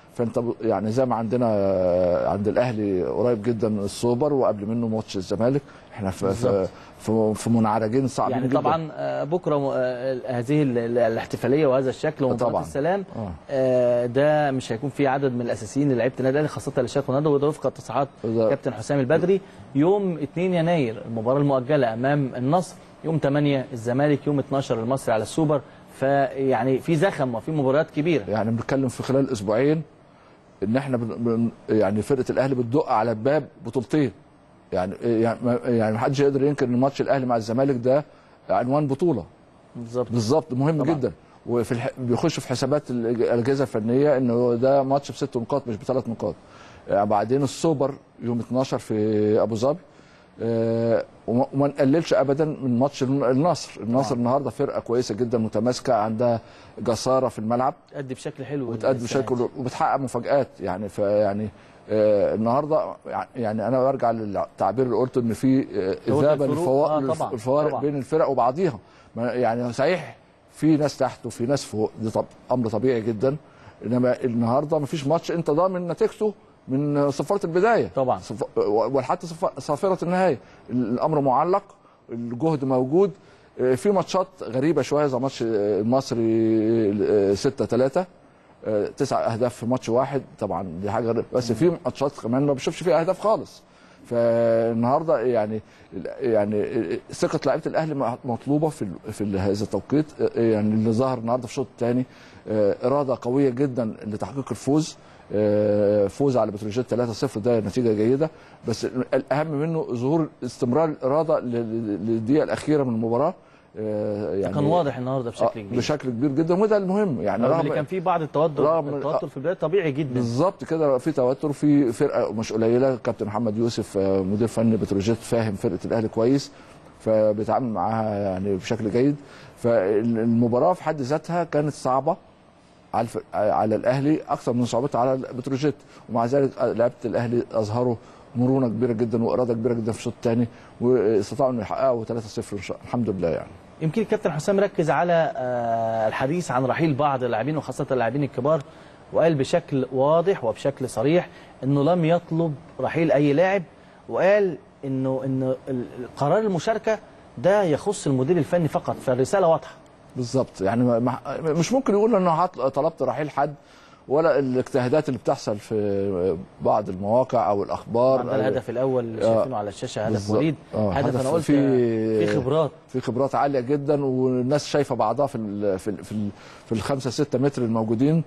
فانت ب- يعني زي ما عندنا آه، عند الاهلي قريب جدا السوبر وقبل منه ماتش الزمالك احنا في في, بالظبط. في, في منعرجين صعبين يعني جدا طبعا آه، بكره م- آه، هذه ال- ال- الاحتفاليه وهذا الشكل ومباراه طبعاً. السلام آه. آه، ده مش هيكون في عدد من الاساسيين لعيبه النادي الاهلي خاصه اللي شاركوا النهارده وده وفق تصريحات وده- كابتن حسام البدري يوم 2 يناير المباراه المؤجله امام النصر يوم 8 الزمالك يوم 12 المصري على السوبر فيعني في زخم وفي مباريات كبيره يعني بنتكلم في خلال اسبوعين ان احنا بن بن يعني فرقه الاهلي بتدق على باب بطولتين يعني يعني ما- يعني محدش يقدر ينكر ان ماتش الاهلي مع الزمالك ده عنوان بطوله بالظبط بالظبط مهم طبعاً. جدا وفي الح... بيخش في حسابات الأج- الاجهزه الفنيه انه ده ماتش بست نقاط مش بثلاث نقاط يعني بعدين السوبر يوم 12 في ابو ظبي آه، وما وما نقللش ابدا من ماتش النصر النصر النهارده فرقه كويسه جدا متماسكه عندها جساره في الملعب تأدي بشكل حلو وبتأدي السنة بشكل دي. وبتحقق مفاجآت يعني فيعني آه النهارده يعني انا برجع للتعبير اللي قلته ان في آه هو اذابه الفروق؟ للفوا- آه طبعاً، الفوارق طبعاً. بين الفرق وبعضيها ما- يعني صحيح في ناس تحت وفي ناس فوق ده طب امر طبيعي جدا انما النهارده مفيش ماتش انت ضامن نتيجته من صفاره البدايه طبعاً. صف... وحتى صف... صافره النهايه الامر معلق الجهد موجود آه، في ماتشات غريبه شويه زي ماتش آه، المصري 6 3 تسع اهداف في ماتش واحد طبعا دي حاجه غريبة. بس في ماتشات كمان ما بشوفش فيها اهداف خالص فالنهارده يعني يعني ثقه لعيبه الاهلي مطلوبه في ال- في ال- هذا التوقيت يعني اللي ظهر النهارده في الشوط الثاني اراده قويه جدا لتحقيق الفوز آه، فوز على بتروجيت 3-0 ده نتيجه جيده بس الاهم منه ظهور استمرار الاراده لل- للدقيقه الاخيره من المباراه آه، يعني كان واضح النهارده بشكل آه، كبير بشكل كبير جدا وده المهم يعني رغم رغم اللي كان فيه بعض التوتر رغم- التوتر في البدايه طبيعي جدا بالظبط كده في توتر في فرقه مش قليله كابتن محمد يوسف آه، مدير فني بتروجيت فاهم فرقه الاهلي كويس فبيتعامل معاها يعني بشكل جيد فالمباراه في حد ذاتها كانت صعبه على الف... على الاهلي اكثر من صعوبتها على بتروجيت ومع ذلك لعيبه الاهلي اظهروا مرونه كبيره جدا واراده كبيره جدا في الشوط الثاني واستطاعوا ان يحققوا 3-0 إن شاء- الحمد لله يعني يمكن الكابتن حسام ركز على آه، الحديث عن رحيل بعض اللاعبين وخاصه اللاعبين الكبار وقال بشكل واضح وبشكل صريح انه لم يطلب رحيل اي لاعب وقال انه انه ال- قرار المشاركه ده يخص المدير الفني فقط فالرساله واضحه بالظبط يعني ما- ما- مش ممكن يقول انه هط- طلبت رحيل حد ولا الاجتهادات اللي بتحصل في بعض الناس او الاخبار عندنا أو الهدف الاول اللي آه، شايفينه على الشاشه هدف بالظبط. وليد آه، هدف هدف انا قلت في- في خبرات في خبرات عاليه جدا والناس شايفه بعضها في ال في ال في, ال في الخمسه سته متر الموجودين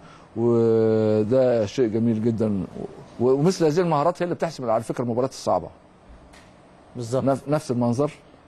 وده شيء جميل جدا و- ومثل هذه المهارات هي اللي بتحسم على فكره المباريات الصعبه بالظبط نف- نفس المنظر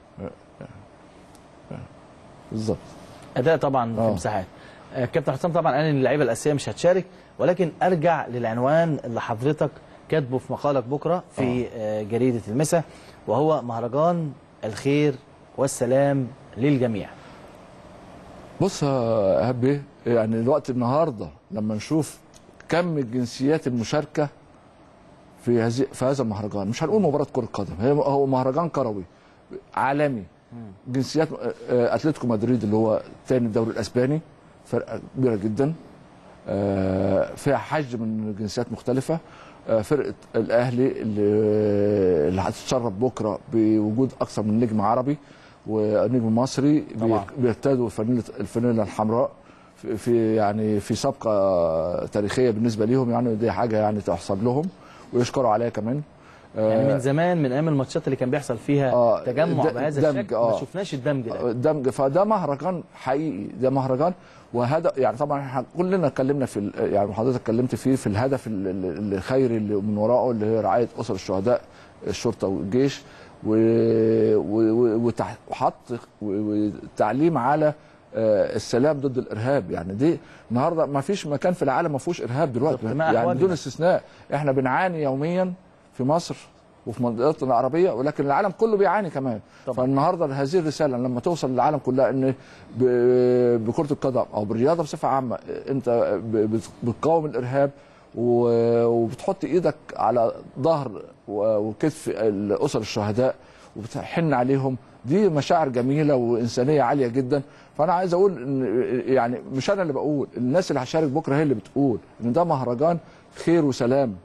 بالظبط اداء طبعا في آه. مساحات آه، كابتن حسام طبعا قال ان اللعيبه الاساسيه مش هتشارك ولكن ارجع للعنوان اللي حضرتك كاتبه في مقالك بكره في آه. جريده المسا وهو مهرجان الخير والسلام للجميع بص يا هبي يعني الوقت النهارده لما نشوف كم الجنسيات المشاركه في هذه في هذا المهرجان مش هنقول مباراه كره قدم هي هو مهرجان كروي عالمي جنسيات آه، آه، اتلتيكو مدريد اللي هو ثاني الدوري الاسباني فرقه كبيره جدا آه، فيها حج من جنسيات مختلفه آه، فرقه الاهلي اللي اللي هتتشرف بكره بوجود اكثر من نجم عربي ونجم مصري بي- طبعاً. بيرتدوا فانيله الفانيله الحمراء في- في يعني في سابقه تاريخيه بالنسبه ليهم يعني دي حاجه يعني تحسب لهم ويشكروا عليها كمان يعني آه، من زمان من ايام الماتشات اللي كان بيحصل فيها آه، تجمع د- بهذا دمج، الشكل آه. ما شفناش الدمج ده دمج فده مهرجان حقيقي ده مهرجان وهذا يعني طبعا احنا كلنا اتكلمنا في ال- يعني حضرتك اتكلمت فيه في الهدف ال- ال- الخيري اللي من وراءه اللي هي رعايه اسر الشهداء الشرطه والجيش و- و- و- وتح- وحط و- وتعليم على آه، السلام ضد الارهاب يعني دي النهارده ما فيش مكان في العالم ما فيهوش ارهاب دلوقتي بالظبط، ما يعني أحوالنا. بدون استثناء احنا بنعاني يوميا في مصر وفي منطقتنا العربيه ولكن العالم كله بيعاني كمان طبعا. فالنهارده هذه الرساله لما توصل للعالم كلها ان ب- بكره القدم او بالرياضه بصفه عامه انت ب- بت- بتقاوم الارهاب و- وبتحط ايدك على ظهر و- وكتف الاسر الشهداء وبتحن عليهم دي مشاعر جميله وانسانيه عاليه جدا فانا عايز اقول ان يعني مش انا اللي بقول الناس اللي هتشارك بكره هي اللي بتقول ان ده مهرجان خير وسلام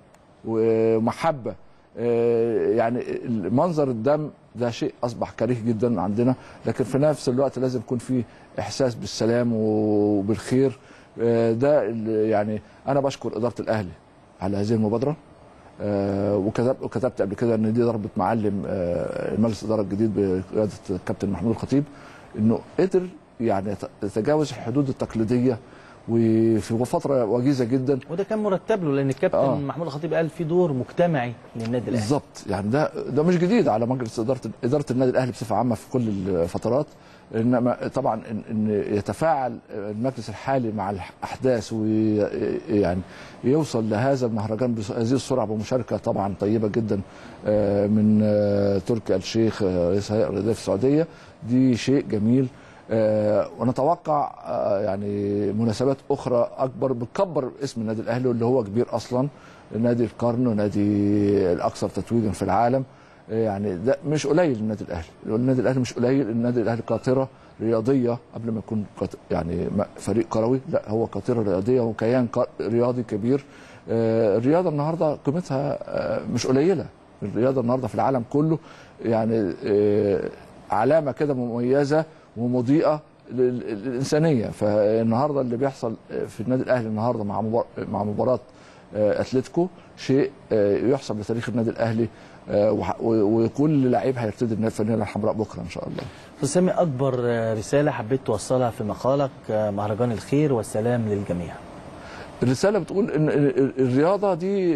ومحبه آه، يعني منظر الدم ده شيء اصبح كريه جدا عندنا لكن في نفس الوقت لازم يكون في احساس بالسلام وبالخير آه، ده اللي يعني انا بشكر اداره الاهلي على هذه المبادره آه، وكتب وكتبت قبل كده ان دي ضربه معلم آه، المجلس الاداره الجديد بقياده الكابتن محمود الخطيب انه قدر يعني يتجاوز الحدود التقليديه وفي فتره وجيزه جدا وده كان مرتب له لان الكابتن آه. محمود الخطيب قال في دور مجتمعي للنادي الاهلي بالظبط يعني ده ده مش جديد على مجلس اداره اداره النادي الاهلي بصفه عامه في كل الفترات انما طبعا ان, إن يتفاعل المجلس الحالي مع الاحداث ويعني يوصل لهذا المهرجان بهذه السرعه بمشاركه طبعا طيبه جدا آه، من آه، تركي آل الشيخ آه، رئيس هيئه الرياضيه في السعوديه دي شيء جميل آه، ونتوقع آه، يعني مناسبات اخرى اكبر بتكبر اسم النادي الاهلي واللي هو كبير اصلا نادي القرن ونادي الاكثر تتويجا في العالم آه، يعني ده مش قليل النادي الاهلي النادي الاهلي مش قليل النادي الاهلي قاطره رياضيه قبل ما يكون قط- يعني م- فريق كروي لا هو قاطره رياضيه وكيان ق- رياضي كبير آه، الرياضه النهارده قيمتها آه، مش قليله الرياضه النهارده في العالم كله يعني آه، علامه كده مميزه ومضيئه لل- للانسانيه فالنهارده اللي بيحصل في النادي الاهلي النهارده مع مبار- مع مباراه آه، اتلتيكو شيء آه، يحسب لتاريخ النادي الاهلي آه، وح- و- وكل لعيب هيرتدي الفانيله الحمراء بكره ان شاء الله استاذ سامي اكبر آه، رساله حبيت توصلها في مقالك آه، مهرجان الخير والسلام للجميع الرساله بتقول ان ال- ال- الرياضه دي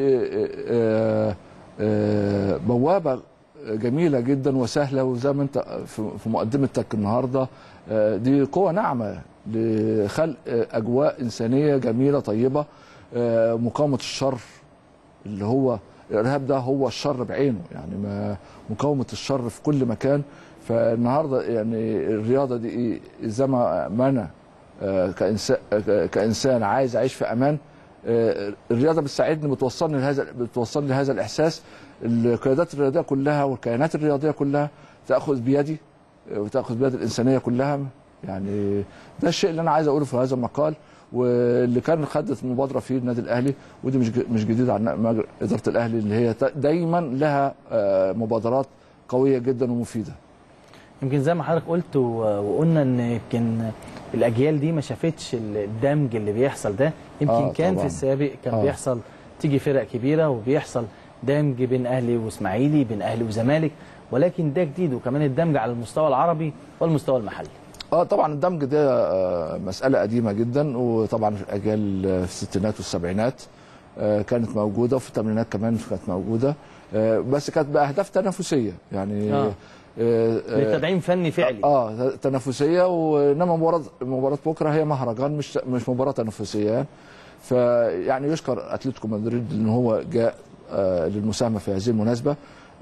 آه، آه، بوابه جميله جدا وسهله وزي ما انت في في مقدمتك النهارده آه، دي قوه ناعمه لخلق آه، اجواء انسانيه جميله طيبه آه، مقاومه الشر اللي هو الارهاب ده هو الشر بعينه يعني ما مقاومه الشر في كل مكان فالنهارده يعني الرياضه دي ايه زي ما ما انا آه، كانسان آه، كانسان عايز اعيش في امان آه، الرياضه بتساعدني بتوصلني لهذا بتوصلني لهذا الاحساس القيادات الرياضيه كلها والكيانات الرياضيه كلها تاخذ بيدي آه، وتاخذ بيد الانسانيه كلها يعني ده الشيء اللي انا عايز اقوله في هذا المقال واللي كان خدت المبادره فيه النادي الاهلي ودي مش ج- مش جديد عن مج- اداره الاهلي اللي هي ت- دايما لها آه، مبادرات قويه جدا ومفيده يمكن زي ما حضرتك قلت و- وقلنا ان يمكن الاجيال دي ما شافتش الدمج اللي بيحصل ده يمكن آه، كان طبعاً. في السابق كان آه. بيحصل تيجي فرق كبيره وبيحصل دمج بين اهلي واسماعيلي بين اهلي وزمالك ولكن ده جديد وكمان الدمج على المستوى العربي والمستوى المحلي اه طبعا الدمج ده آه، مساله قديمه جدا وطبعا في الاجيال آه، في الستينات والسبعينات آه، كانت موجوده وفي الثمانينات كمان كانت موجوده آه، بس كانت باهداف تنافسيه يعني آه. آه، آه، لتدعيم فني فعلي اه تنافسيه وانما مباراه مباراه بكره هي مهرجان مش مش مباراه تنافسيه فيعني يشكر اتلتيكو مدريد ان هو جاء آه للمساهمه في هذه المناسبه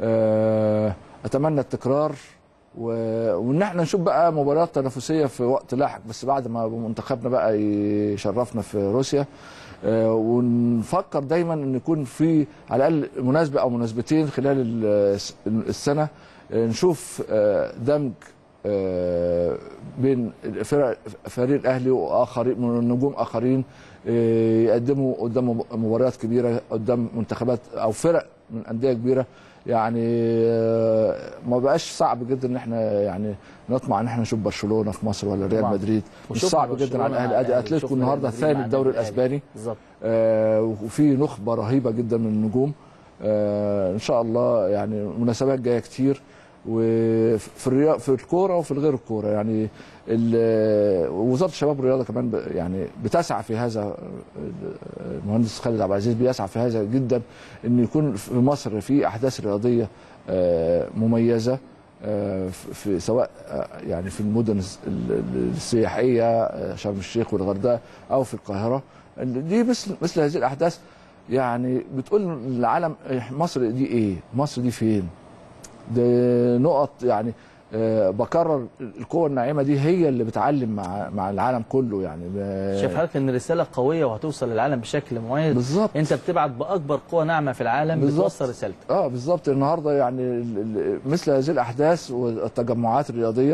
آه اتمنى التكرار و- وان احنا نشوف بقى مباريات تنافسيه في وقت لاحق بس بعد ما منتخبنا بقى يشرفنا في روسيا آه، ونفكر دايما ان يكون في على الاقل مناسبه او مناسبتين خلال ال- السنه آه، نشوف آه، دمج آه، بين الفرق فريق الاهلي واخرين من نجوم اخرين آه، يقدموا قدام مباريات كبيره قدام منتخبات او فرق من انديه كبيره يعني آه، ما بقاش صعب جدا ان احنا يعني نطمع ان احنا نشوف برشلونه في مصر ولا ريال طبعاً. مدريد مش وشفنا صعب جدا برشلونة على الاهلي مع ادي الأهلي، اتلتيكو شفنا النهارده ريال مدريد ثاني مع الدوري النادي الأهلي. الاسباني بالظبط آه، وفي نخبه رهيبه جدا من النجوم آه، ان شاء الله يعني مناسبات جايه كتير وفي الرياض في الكوره وفي الغير الكوره يعني ال- وزاره الشباب والرياضه كمان ب- يعني بتسعى في هذا المهندس خالد عبد العزيز بيسعى في هذا جدا ان يكون في مصر في احداث رياضيه آه، مميزه آه، في في- سواء آه، يعني في المدن الس- ال- ال- السياحيه آه، شرم الشيخ والغردقه او في القاهره دي مثل مثل هذه الاحداث يعني بتقول للعالم إح- مصر دي ايه؟ مصر دي فين؟ دي نقط يعني آه، بكرر القوة الناعمة دي هي اللي بتعلم مع مع العالم كله يعني ب- شايف حضرتك ان الرساله قويه وهتوصل للعالم بشكل مميز بالظبط انت بتبعت باكبر قوه ناعمه في العالم بالظبط. بتوصل رسالتك اه بالظبط النهارده يعني ال- ال- مثل هذه الاحداث والتجمعات الرياضيه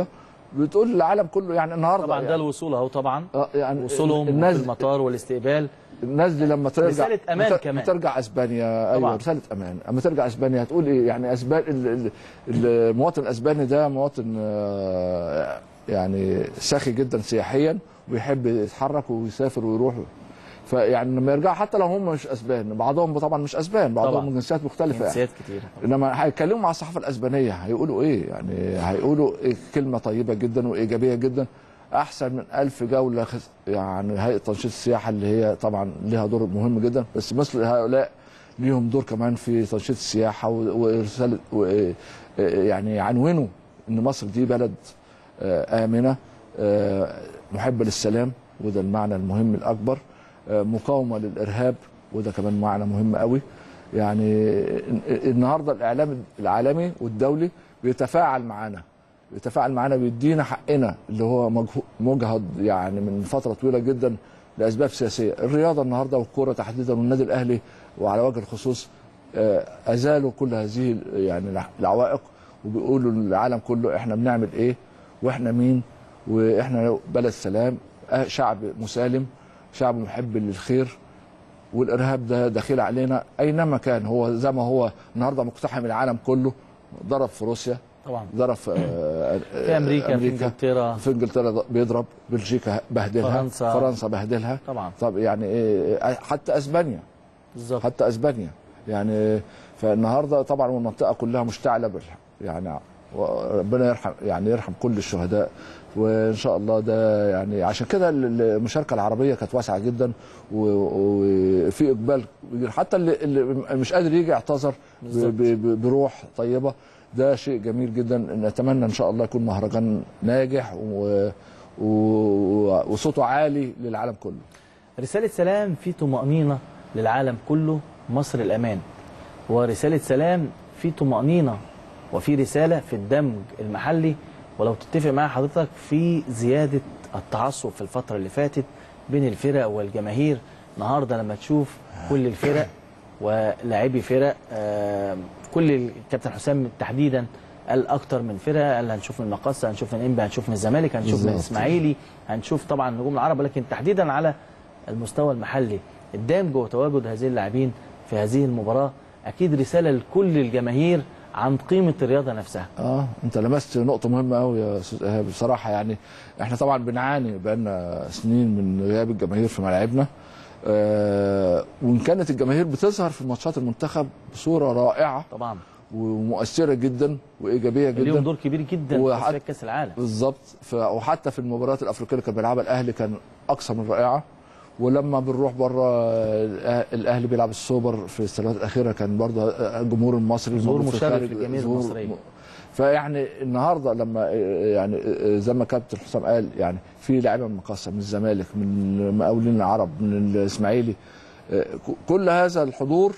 بتقول للعالم كله يعني النهارده طبعا ده يعني الوصول اهو طبعا آه، يعني وصولهم الناس في المطار والاستقبال الناس دي لما ترجع رسالة أمان بت- كمان. بترجع اسبانيا ايوه طبعاً. رساله امان اما ترجع اسبانيا هتقول ايه يعني اسبان ال- ال- المواطن الاسباني ده مواطن آه، يعني ساخي جدا سياحيا ويحب يتحرك ويسافر ويروح فيعني لما يرجعوا حتى لو هم مش اسبان بعضهم طبعا مش اسبان بعضهم طبعاً. من جنسيات مختلفه يعني. جنسيات كتيره انما هيتكلموا مع الصحافه الاسبانيه هيقولوا ايه يعني هيقولوا إيه كلمه طيبه جدا وايجابيه جدا احسن من ألف جوله خس- يعني هيئه تنشيط السياحه اللي هي طبعا لها دور مهم جدا بس مثل هؤلاء ليهم دور كمان في تنشيط السياحه و- ورساله و- يعني يعنونوا ان مصر دي بلد آه، امنه آه، محبه للسلام وده المعنى المهم الاكبر آه، مقاومه للارهاب وده كمان معنى مهم قوي يعني النهارده الاعلام العالمي والدولي بيتفاعل معانا بيتفاعل معانا بيدينا حقنا اللي هو مجهو- مجهد يعني من فتره طويله جدا لاسباب سياسيه الرياضه النهارده والكوره تحديدا والنادي الاهلي وعلى وجه الخصوص آه، ازالوا كل هذه يعني الع- العوائق وبيقولوا للعالم كله احنا بنعمل ايه واحنا مين واحنا بلد سلام آه، شعب مسالم شعب محب للخير والارهاب ده دخيل علينا اينما كان هو زي ما هو النهارده مقتحم العالم كله ضرب في روسيا طبعا ضرب في, آه، في امريكا, في انجلترا في انجلترا بيضرب بلجيكا بهدلها فرنسا. فرنسا بهدلها طبعا طب يعني إيه حتى اسبانيا بالظبط حتى اسبانيا يعني فالنهارده طبعا والمنطقه كلها مشتعله بال يعني ربنا يرحم يعني يرحم كل الشهداء وان شاء الله ده يعني عشان كده ال- المشاركه العربيه كانت واسعه جدا و- وفي اقبال كبير. حتى اللي, اللي مش قادر يجي اعتذر ب- بالظبط. ب- ب- بروح طيبه ده شيء جميل جدا نتمنى ان شاء الله يكون مهرجان ناجح و و- وصوته عالي للعالم كله رسالة سلام في طمأنينة للعالم كله مصر الأمان ورسالة سلام في طمأنينة وفي رسالة في الدمج المحلي ولو تتفق مع حضرتك في زيادة التعصب في الفترة اللي فاتت بين الفرق والجماهير النهاردة لما تشوف كل الفرق ولاعبي فرق آه، كل الكابتن حسام تحديدا قال اكتر من فرقه قال هنشوف من المقصه هنشوف من انبي هنشوف من الزمالك هنشوف من بالظبط. الاسماعيلي هنشوف طبعا نجوم العرب ولكن تحديدا على المستوى المحلي الدمج وتواجد هذه اللاعبين في هذه المباراه اكيد رساله لكل الجماهير عن قيمه الرياضه نفسها اه انت لمست نقطة مهمة قوي يا استاذ ايهاب بصراحة يعني احنا طبعا بنعاني بقالنا سنين من غياب الجماهير في ملاعبنا آه وان كانت الجماهير بتظهر في ماتشات المنتخب بصورة رائعة طبعا ومؤثرة جدا وايجابية ليهم جدا دور كبير جدا وحت- في تصفيات كاس العالم بالظبط ف... وحتى في المباريات الافريقيه اللي كان بيلعبها الاهلي كان اكثر من رائعه ولما بنروح بره الأه- الاهلي بيلعب السوبر في السنوات الاخيره كان برضه الجمهور المصري ظهور الموجود في مشرف الخارج للجماهير ظهور المصرية. م- فيعني النهارده لما يعني زي ما كابتن حسام قال يعني في لاعيبه من المقاصه من الزمالك من المقاولين العرب من الاسماعيلي كل هذا الحضور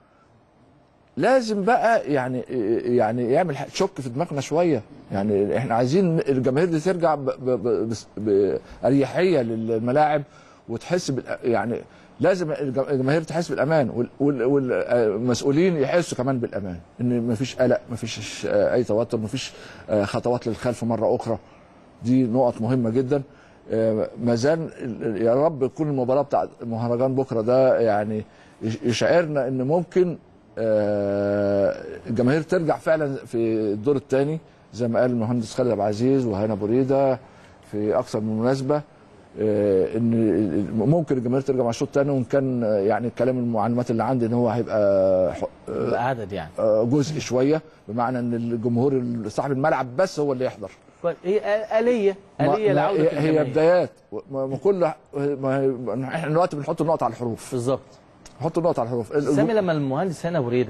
لازم بقى يعني يعني يعمل شك في دماغنا شويه يعني احنا عايزين الجماهير دي ترجع ب- ب- ب- بس- باريحيه للملاعب وتحس بال يعني لازم الج- الجماهير تحس بالامان وال- وال- والمسؤولين يحسوا كمان بالامان ان مفيش قلق مفيش اي توتر مفيش خطوات للخلف مره اخرى دي نقط مهمه جدا آه، ما زال ال- يا رب تكون المباراه بتاعت مهرجان بكره ده يعني يش- يشعرنا ان ممكن آه، الجماهير ترجع فعلا في الدور الثاني زي ما قال المهندس خالد عبد العزيز وهنا بريده في اكثر من مناسبه آه، ان ممكن الجماهير ترجع مع الشوط الثاني وان كان آه، يعني الكلام المعلومات اللي عندي ان هو هيبقى ح- آه، عدد يعني آه، جزء شويه بمعنى ان الجمهور صاحب الملعب بس هو اللي يحضر كويس. هي آلية ما- آلية ما- لعودة هي- الجماهير هي بدايات ما ما كل ما هي- احنا دلوقتي بنحط النقط على الحروف بالظبط نحط النقط على الحروف سامي لما المهندس هنا بريده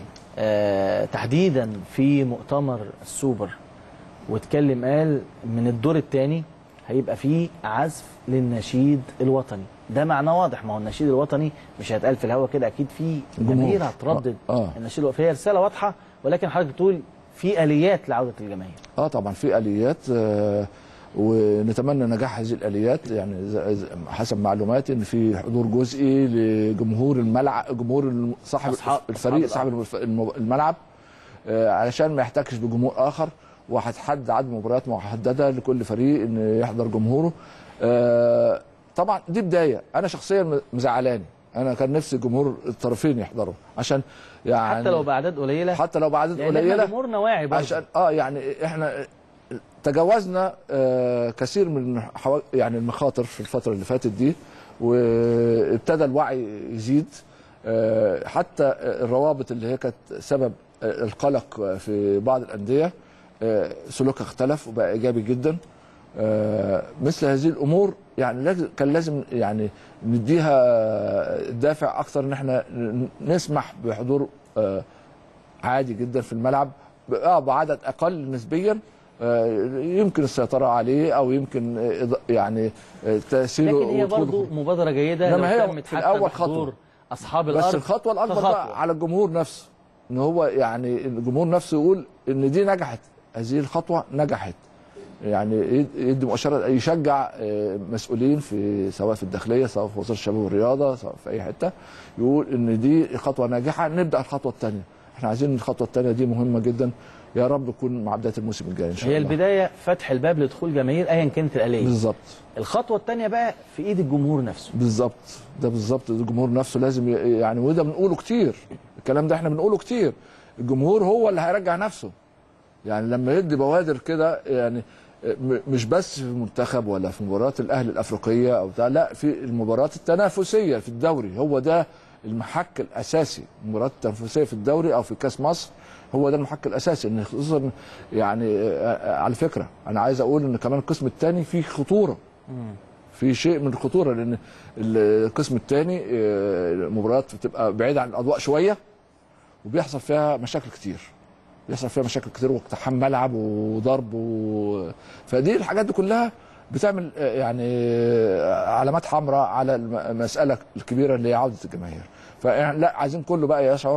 آه تحديدا في مؤتمر السوبر واتكلم قال من الدور الثاني هيبقى فيه عزف للنشيد الوطني ده معناه واضح ما هو النشيد الوطني مش هيتقال في الهوا كده اكيد في جمهور. جماهير هتردد آه. آه. النشيد الوطني فهي رساله واضحه ولكن حضرتك بتقول في اليات لعوده الجماهير اه طبعا في اليات آه ونتمنى نجاح هذه الاليات يعني ز- ز- حسب معلوماتي ان في حضور جزئي لجمهور الملعب جمهور الم- صاحب أصحاب- الفريق أصحاب صاحب الف- الم- الملعب آه علشان ما يحتكش بجمهور اخر وهتحدد عدد مباريات محدده لكل فريق ان يحضر جمهوره آه، طبعا دي بدايه انا شخصيا مزعلاني انا كان نفسي جمهور الطرفين يحضروا عشان يعني حتى لو باعداد قليله حتى لو بعدد لان احنا قليله جمهورنا واعي برضه عشان اه يعني احنا تجاوزنا آه كثير من حوا... يعني المخاطر في الفتره اللي فاتت دي وابتدى الوعي يزيد آه حتى الروابط اللي هي كانت سبب آه، القلق في بعض الانديه آه سلوكها اختلف وبقى ايجابي جدا آه مثل هذه الامور يعني لازم كان لازم يعني نديها دافع اكثر ان احنا ن- نسمح بحضور آه عادي جدا في الملعب اه بعدد اقل نسبيا آه، يمكن السيطره عليه او يمكن آه، إض- يعني آه، تاثيره لكن هي ودخوله. برضه مبادره جيده إنما لو هي تمت في حتى الأول بحضور خطوة. اصحاب الارض بس الخطوه الاكبر كخطوة. بقى على الجمهور نفسه ان هو يعني الجمهور نفسه يقول ان دي نجحت هذه الخطوه نجحت يعني يد- يدي مؤشرات يشجع آه، مسؤولين في سواء في الداخليه سواء في وزاره الشباب والرياضه سواء في اي حته يقول ان دي خطوه ناجحه نبدا الخطوه الثانيه احنا عايزين الخطوه الثانيه دي مهمه جدا يا رب تكون مع بدايه الموسم الجاي ان شاء هي الله البدايه فتح الباب لدخول جماهير ايا كانت الاليه بالظبط الخطوه الثانيه بقى في ايد الجمهور نفسه بالظبط ده بالظبط الجمهور نفسه لازم ي- يعني وده بنقوله كتير الكلام ده احنا بنقوله كتير الجمهور هو اللي هيرجع نفسه يعني لما يدي بوادر كده يعني م- مش بس في المنتخب ولا في مباريات الاهلي الافريقيه او بتاع لا في المباريات التنافسيه في الدوري هو ده المحك الاساسي المباريات التنافسيه في الدوري او في كاس مصر هو ده المحك الاساسي ان خصوصا يعني آه، آه، على فكره انا عايز اقول ان كمان القسم الثاني فيه خطوره في شيء من الخطوره لان القسم الثاني المباريات بتبقى بعيده عن الاضواء شويه وبيحصل فيها مشاكل كتير بيحصل فيها مشاكل كتير واقتحام ملعب وضرب و... فدي الحاجات دي كلها بتعمل آه، يعني آه، علامات حمراء على الم- المساله الكبيره اللي هي عوده الجماهير فاحنا لا عايزين كله بقى يشعر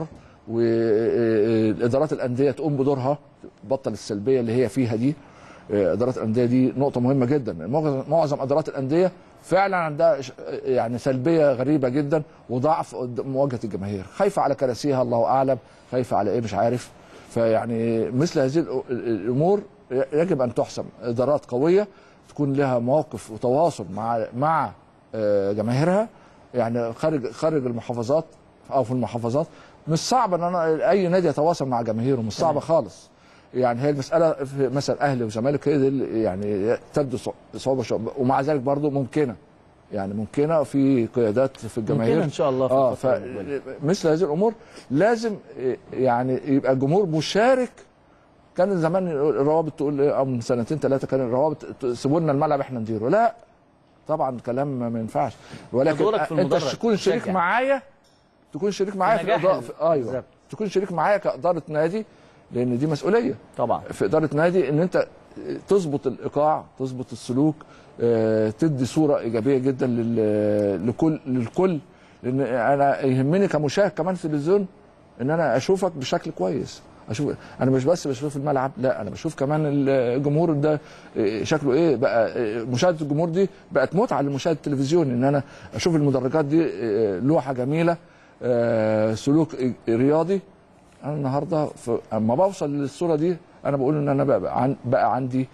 وادارات الانديه تقوم بدورها تبطل السلبيه اللي هي فيها دي آه، ادارات الانديه دي نقطه مهمه جدا معظم معظم ادارات الانديه فعلا عندها ش- يعني سلبيه غريبه جدا وضعف قدام مواجهه الجماهير خايفه على كراسيها الله اعلم خايفه على ايه مش عارف فيعني مثل هذه الأ- الامور يجب ان تحسم ادارات قويه تكون لها مواقف وتواصل مع مع آه، جماهيرها يعني خارج خارج المحافظات او في المحافظات مش صعب ان انا اي نادي يتواصل مع جماهيره مش صعبه خالص يعني هي المساله في مثلا اهلي وزمالك هي دي اللي يعني تبدو صع- صعوبه شويه ومع ذلك برضو ممكنه يعني ممكنه في قيادات في الجماهير ممكنة إن شاء الله في اه الفترة المقبلة. فمثل هذه الامور لازم يعني يبقى الجمهور مشارك كان زمان الروابط تقول إيه، او من سنتين ثلاثه كان الروابط ت- سيبوا لنا الملعب احنا نديره لا طبعا كلام ما ما ينفعش ولكن دورك في انت المدرج، تكون شريك تشجع. معايا تكون شريك معايا في نجاح الاداره ال- في- ايوه بالظبط. تكون شريك معايا كاداره نادي لان دي مسؤوليه طبعا في اداره نادي ان انت تظبط الايقاع تظبط السلوك آه، تدي صوره ايجابيه جدا لل- لكل للكل لان انا يهمني كمشاهد كمان في التلفزيون ان انا اشوفك بشكل كويس اشوف انا مش بس بشوف الملعب لا انا بشوف كمان الجمهور ده آه، شكله ايه بقى آه، مشاهده الجمهور دي بقت متعه لمشاهد التلفزيون ان انا اشوف المدرجات دي آه، لوحه جميله آه، سلوك رياضي انا النهارده في اما بوصل للصوره دي انا بقول ان انا بقى, عن بقى عندي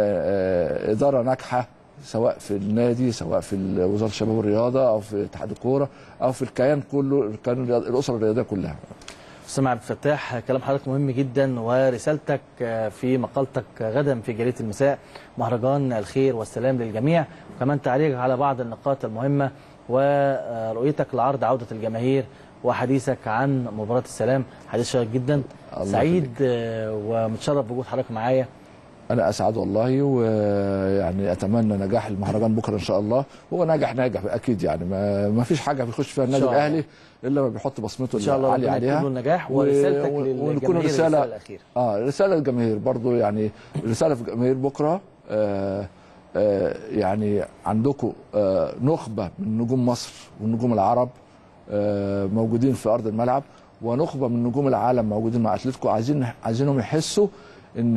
آه، آه، اداره ناجحه سواء في النادي سواء في ال- وزاره الشباب والرياضه او في اتحاد الكوره او في الكيان كله الكيان الرياضي- الاسره الرياضيه كلها استاذ عبد الفتاح كلام حضرتك مهم جدا ورسالتك في مقالتك غدا في جريده المساء مهرجان الخير والسلام للجميع وكمان تعليقك على بعض النقاط المهمه ورؤيتك لعرض عوده الجماهير وحديثك عن مباراه السلام حديث شيق جدا الله سعيد آه، ومتشرف بوجود حضرتك معايا انا اسعد والله ويعني اتمنى نجاح المهرجان بكره ان شاء الله هو ناجح ناجح اكيد يعني ما, ما فيش حاجه بيخش فيها النادي شاء الله. الاهلي الا ما بيحط بصمته ان شاء الله العاليه ربنا يكتب عليها له النجاح و- ورسالتك و- ونكون للجماهير رسالة الرساله الاخيره اه رساله للجماهير برضو يعني رساله في الجماهير بكره آه آه يعني عندكم آه نخبه من نجوم مصر ونجوم العرب آه موجودين في ارض الملعب ونخبه من نجوم العالم موجودين مع اتلتيكو عايزين عايزينهم يحسوا ان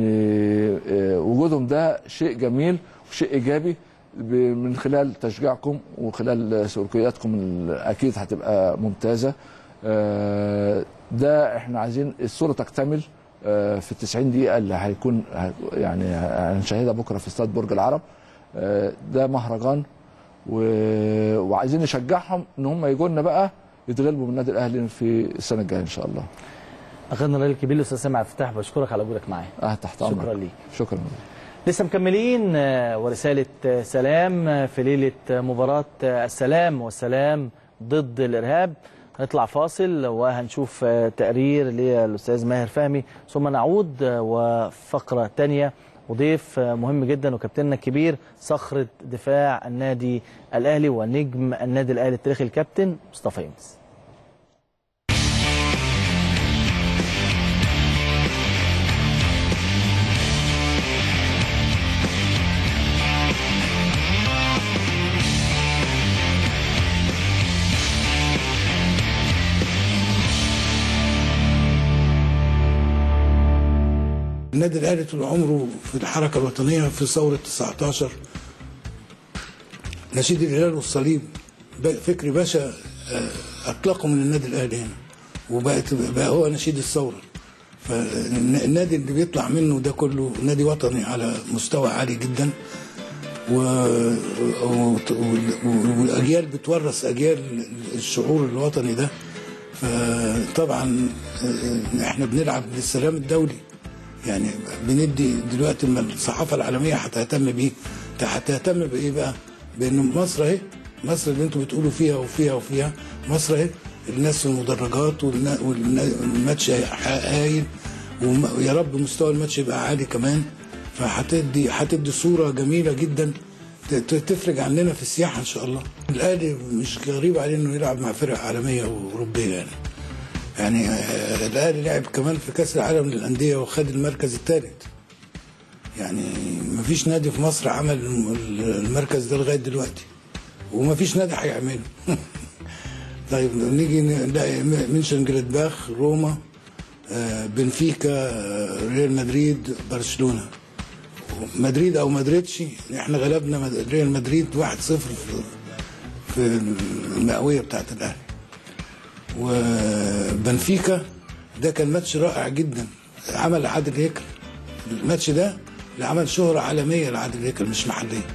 آه وجودهم ده شيء جميل وشيء ايجابي ب- من خلال تشجيعكم وخلال سلوكياتكم ال- اكيد هتبقى ممتازه آه، ده احنا عايزين الصوره تكتمل آه، في ال 90 دقيقه اللي هيكون هت- يعني هنشاهدها بكره في استاد برج العرب آه، ده مهرجان و- وعايزين نشجعهم ان هم يجوا لنا بقى يتغلبوا من النادي الاهلي في السنه الجايه ان شاء الله اخذنا الراجل الكبير الاستاذ سامع الفتاح بشكرك على وجودك معايا اه تحت امرك شكرا ليك شكرا لسه مكملين آه، ورسالة آه، سلام آه، في ليلة آه، مباراة آه، السلام والسلام ضد الإرهاب هنطلع فاصل وهنشوف آه، تقرير للأستاذ ماهر فهمي ثم نعود آه، وفقرة تانية وضيف آه، مهم جدا وكابتننا الكبير صخرة دفاع النادي الأهلي ونجم النادي الأهلي التاريخي الكابتن مصطفى يونس النادي الاهلي طول عمره في الحركه الوطنيه في ثوره 19 نشيد الهلال والصليب ب- فكري باشا آه، اطلقه من النادي الاهلي هنا وبقت بقى هو نشيد الثوره فالنادي اللي بيطلع منه ده كله نادي وطني على مستوى عالي جدا و... و... و- والاجيال بتورث اجيال الشعور الوطني ده فطبعا آه، احنا بنلعب للسلام الدولي يعني بندي دلوقتي ما الصحافه العالميه هتهتم بيه هتهتم بايه بقى؟ بان مصر اهي مصر اللي انتوا بتقولوا فيها وفيها وفيها مصر اهي الناس في المدرجات والنا- والنا- والماتش هايل وم- ويا رب مستوى الماتش يبقى عالي كمان فهتدي هتدي صوره جميله جدا ت- ت- تفرج عننا في السياحه ان شاء الله. الاهلي مش غريب عليه انه يلعب مع فرق عالميه واوروبيه يعني. يعني آه، الاهلي لعب كمان في كاس العالم للانديه وخد المركز الثالث يعني ما فيش نادي في مصر عمل الم- المركز ده لغايه دلوقتي وما فيش نادي هيعمله طيب نيجي نلاقي منشن جلادباخ روما آه، بنفيكا آه، ريال مدريد برشلونه مدريد او مدريدش احنا غلبنا مد- ريال مدريد 1-0 في في المئويه بتاعت الاهلي وبنفيكا ده كان ماتش رائع جدا عمل عادل هيكل الماتش ده اللي عمل شهرة عالمية لعادل هيكل مش محلية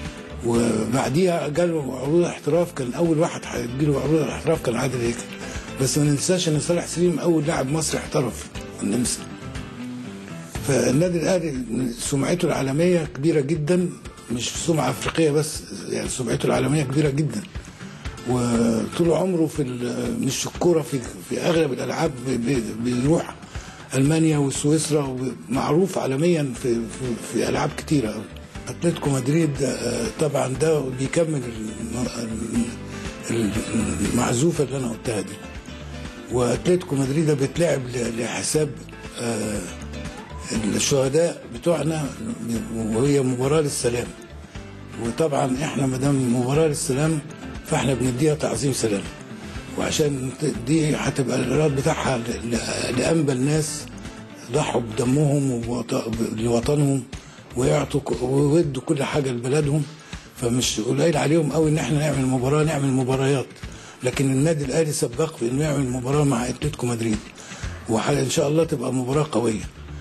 وبعديها جاله عروض احتراف كان أول واحد هيجيله عروض الاحتراف كان عادل هيكل بس ما ننساش إن صالح سليم أول لاعب مصري احترف في النمسا فالنادي الأهلي سمعته العالمية كبيرة جدا مش سمعة أفريقية بس يعني سمعته العالمية كبيرة جدا وطول عمره في ال- مش في الكوره في في اغلب الالعاب بي- بي- بيروح المانيا وسويسرا ومعروف عالميا في في, في العاب كتيره قوي اتلتيكو مدريد آه، طبعا ده بيكمل الم- ال- المعزوفه اللي انا قلتها دي واتلتيكو مدريد ده بيتلعب ل- لحساب آه، الشهداء بتوعنا وهي مباراه للسلام وطبعا احنا ما دام مباراه للسلام فاحنا بنديها تعظيم سلام وعشان ت- دي هتبقى الايراد بتاعها ل- ل- لانبل ناس ضحوا بدمهم ووط- لوطنهم ويعطوا ك- ويودوا كل حاجه لبلدهم فمش قليل عليهم قوي ان احنا نعمل مباراه نعمل مباريات لكن النادي الاهلي سبق في انه يعمل مباراه مع اتلتيكو مدريد وان شاء الله تبقى مباراه قويه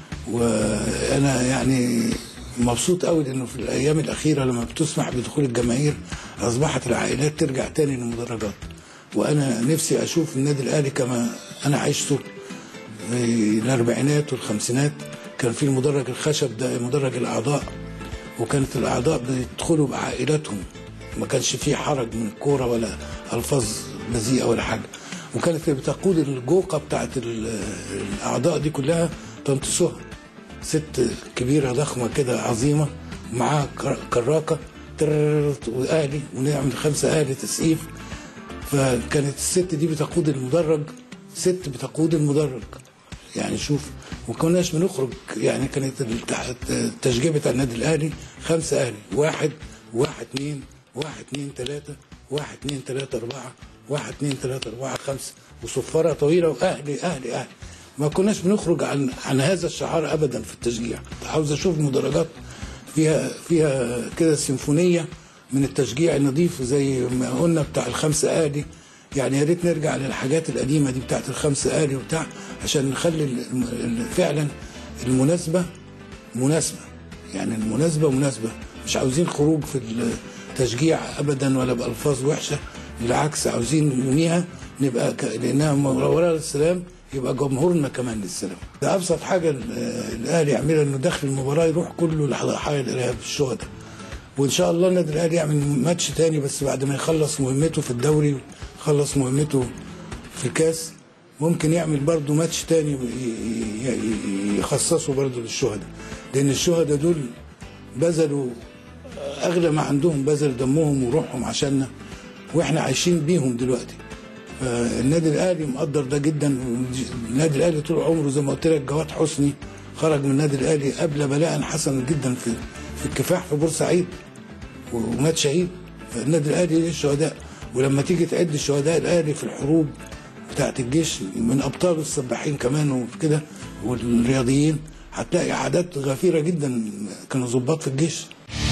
وانا يعني مبسوط قوي لانه في الايام الاخيره لما بتسمح بدخول الجماهير اصبحت العائلات ترجع تاني للمدرجات وانا نفسي اشوف النادي الاهلي كما انا عشته في الاربعينات والخمسينات كان في المدرج الخشب ده مدرج الاعضاء وكانت الاعضاء بيدخلوا بعائلاتهم ما كانش فيه حرج من الكوره ولا الفاظ بذيئه ولا حاجه وكانت بتقود الجوقه بتاعت ال- الاعضاء دي كلها طنط سهى ست كبيره ضخمه كده عظيمه معاها كر- كراكه ترررت واهلي ونعمل خمسه اهلي تسقيف فكانت الست دي بتقود المدرج ست بتقود المدرج يعني شوف وكناش بنخرج يعني كانت الت- التشجيع بتاع النادي الاهلي خمسه اهلي واحد واحد اثنين واحد اثنين ثلاثه واحد اثنين ثلاثه اربعه واحد اثنين ثلاثه اربعه خمسه وصفاره طويله واهلي اهلي اهلي ما كناش بنخرج عن عن هذا الشعار ابدا في التشجيع عاوز اشوف المدرجات فيها فيها كده سيمفونيه من التشجيع النظيف زي ما قلنا بتاع الخمسه اهلي يعني يا ريت نرجع للحاجات القديمه دي بتاعت الخمسه آلي وبتاع عشان نخلي ال- ال- فعلا المناسبه مناسبه يعني المناسبه مناسبه مش عاوزين خروج في التشجيع ابدا ولا بالفاظ وحشه بالعكس عاوزين يوميها نبقى ك... لانها منوره للسلام يبقى جمهورنا كمان للسلام ده ابسط حاجه ال- الاهلي يعملها انه داخل المباراه يروح كله لضحايا الارهاب الشهداء وان شاء الله النادي الاهلي يعمل ماتش تاني بس بعد ما يخلص مهمته في الدوري يخلص مهمته في الكاس ممكن يعمل برضه ماتش تاني ي- ي- ي- يخصصه برضه للشهداء لان الشهداء دول بذلوا اغلى ما عندهم بذل دمهم وروحهم عشاننا واحنا عايشين بيهم دلوقتي فالنادي الاهلي مقدر ده جدا النادي الاهلي طول عمره زي ما قلت لك جواد حسني خرج من النادي الاهلي قبل بلاء حسنا جدا في في الكفاح في بورسعيد ومات شهيد فالنادي الاهلي ليه الشهداء ولما تيجي تعد شهداء الاهلي في الحروب بتاعت الجيش من ابطال السباحين كمان وكده والرياضيين هتلاقي اعداد غفيره جدا كانوا ضباط في الجيش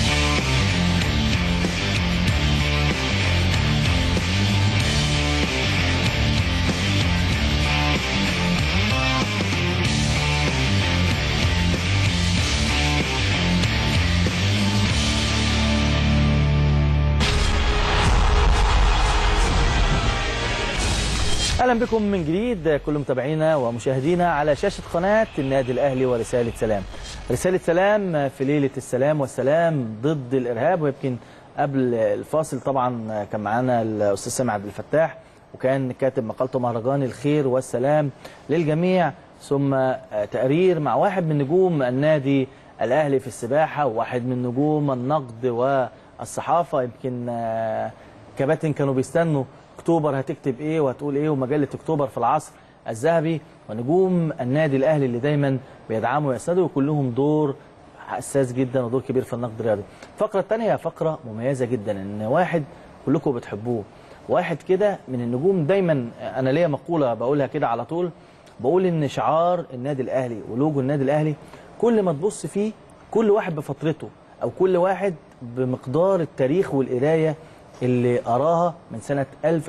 اهلا بكم من جديد كل متابعينا ومشاهدينا على شاشه قناه النادي الاهلي ورساله سلام. رساله سلام في ليله السلام والسلام ضد الارهاب ويمكن قبل الفاصل طبعا كان معانا الاستاذ سامع عبد الفتاح وكان كاتب مقالته مهرجان الخير والسلام للجميع ثم تقرير مع واحد من نجوم النادي الاهلي في السباحه وواحد من نجوم النقد والصحافه يمكن آه، كباتن كانوا بيستنوا اكتوبر هتكتب ايه وهتقول ايه ومجله اكتوبر في العصر الذهبي ونجوم النادي الاهلي اللي دايما بيدعموا ويسندوا ويكون لهم دور حساس جدا ودور كبير في النقد الرياضي. الفقره الثانيه فقره مميزه جدا ان واحد كلكم بتحبوه واحد كده من النجوم دايما انا ليا مقوله بقولها كده على طول بقول ان شعار النادي الاهلي ولوجو النادي الاهلي كل ما تبص فيه كل واحد بفترته او كل واحد بمقدار التاريخ والقرايه اللي قراها من سنه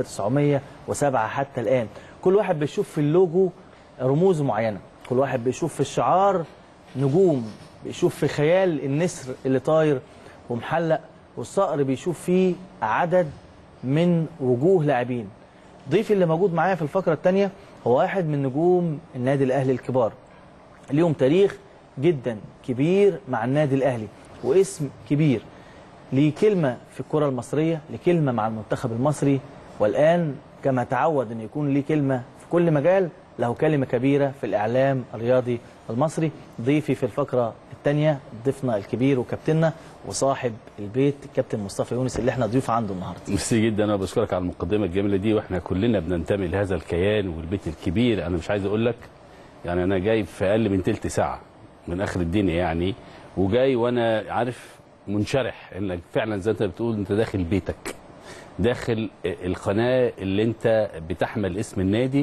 1907 حتى الان كل واحد بيشوف في اللوجو رموز معينه كل واحد بيشوف في الشعار نجوم بيشوف في خيال النسر اللي طاير ومحلق والصقر بيشوف فيه عدد من وجوه لاعبين ضيفي اللي موجود معايا في الفقره الثانيه هو واحد من نجوم النادي الاهلي الكبار ليهم تاريخ جدا كبير مع النادي الاهلي واسم كبير ليه كلمه في الكره المصريه ليه كلمه مع المنتخب المصري والان كما تعود ان يكون ليه كلمه في كل مجال له كلمه كبيره في الاعلام الرياضي المصري ضيفي في الفقره الثانيه ضيفنا الكبير وكابتننا وصاحب البيت الكابتن مصطفى يونس اللي احنا ضيوف عنده النهارده ميرسي جدا انا بشكرك على المقدمه الجميله دي واحنا كلنا بننتمي لهذا الكيان والبيت الكبير انا مش عايز اقول لك يعني انا جاي في اقل من تلت ساعه من اخر الدنيا يعني وجاي وانا عارف منشرح انك فعلا زي انت بتقول انت داخل بيتك داخل القناه اللي انت بتحمل اسم النادي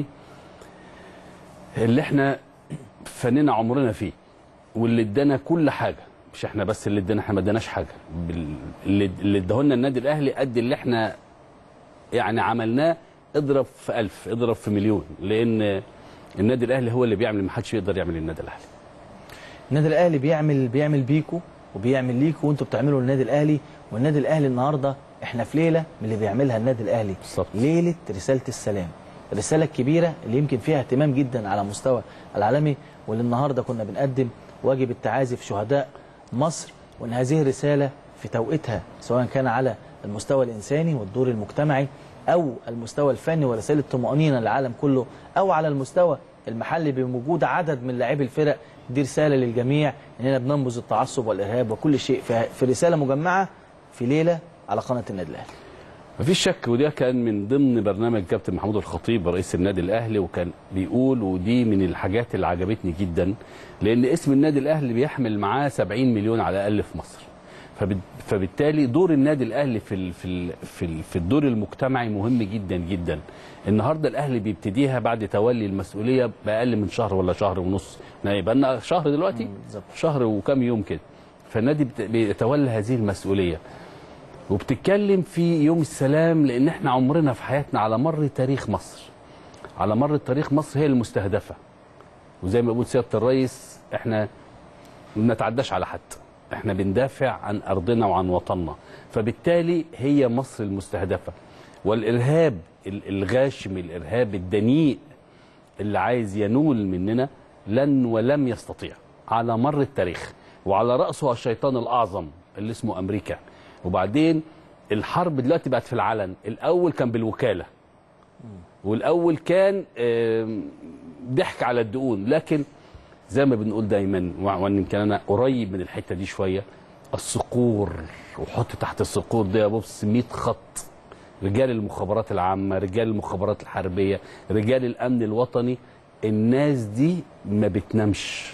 اللي احنا فنينا عمرنا فيه واللي ادانا كل حاجه مش احنا بس اللي ادانا احنا ما اداناش حاجه بال- اللي اللي اداهولنا النادي الاهلي قد اللي احنا يعني عملناه اضرب في ألف اضرب في مليون لان النادي الاهلي هو اللي بيعمل ما حدش يقدر يعمل النادي الاهلي النادي الاهلي بيعمل بيعمل بيكو وبيعمل ليكو وانتوا بتعملوا للنادي الاهلي والنادي الاهلي النهارده احنا في ليله من اللي بيعملها النادي الاهلي بالظبط. ليله رساله السلام الرساله الكبيره اللي يمكن فيها اهتمام جدا على مستوى العالمي واللي النهارده كنا بنقدم واجب التعازي في شهداء مصر وان هذه الرساله في توقيتها سواء كان على المستوى الانساني والدور المجتمعي او المستوى الفني ورساله طمانينه للعالم كله او على المستوى المحلي بوجود عدد من لاعبي الفرق دي رساله للجميع اننا بننبذ التعصب والارهاب وكل شيء في في رساله مجمعه في ليله على قناه النادي الاهلي مفيش شك وده كان من ضمن برنامج كابتن محمود الخطيب رئيس النادي الاهلي وكان بيقول ودي من الحاجات اللي عجبتني جدا لان اسم النادي الاهلي بيحمل معاه 70 مليون على الاقل في مصر فبت- فبالتالي دور النادي الاهلي في ال- في ال- في ال- في الدور المجتمعي مهم جدا جدا النهارده الاهلي بيبتديها بعد تولي المسؤوليه باقل من شهر ولا شهر ونص يبقى لنا شهر دلوقتي بالظبط. شهر وكام يوم كده فالنادي بت- بيتولى هذه المسؤوليه وبتتكلم في يوم السلام لان احنا عمرنا في حياتنا على مر تاريخ مصر على مر تاريخ مصر هي المستهدفه وزي ما بيقول سياده الرئيس احنا ما نتعداش على حد احنا بندافع عن ارضنا وعن وطننا فبالتالي هي مصر المستهدفه والارهاب ال- الغاشم الارهاب الدنيء اللي عايز ينول مننا لن ولم يستطيع على مر التاريخ وعلى راسه الشيطان الاعظم اللي اسمه امريكا وبعدين الحرب دلوقتي بقت في العلن الاول كان بالوكاله والاول كان آم، ضحك على الدقون لكن زي ما بنقول دايما وع- وان يمكن انا قريب من الحته دي شويه الصقور وحط تحت الصقور دي يا بص 100 خط رجال المخابرات العامه رجال المخابرات الحربيه رجال الامن الوطني الناس دي ما بتنامش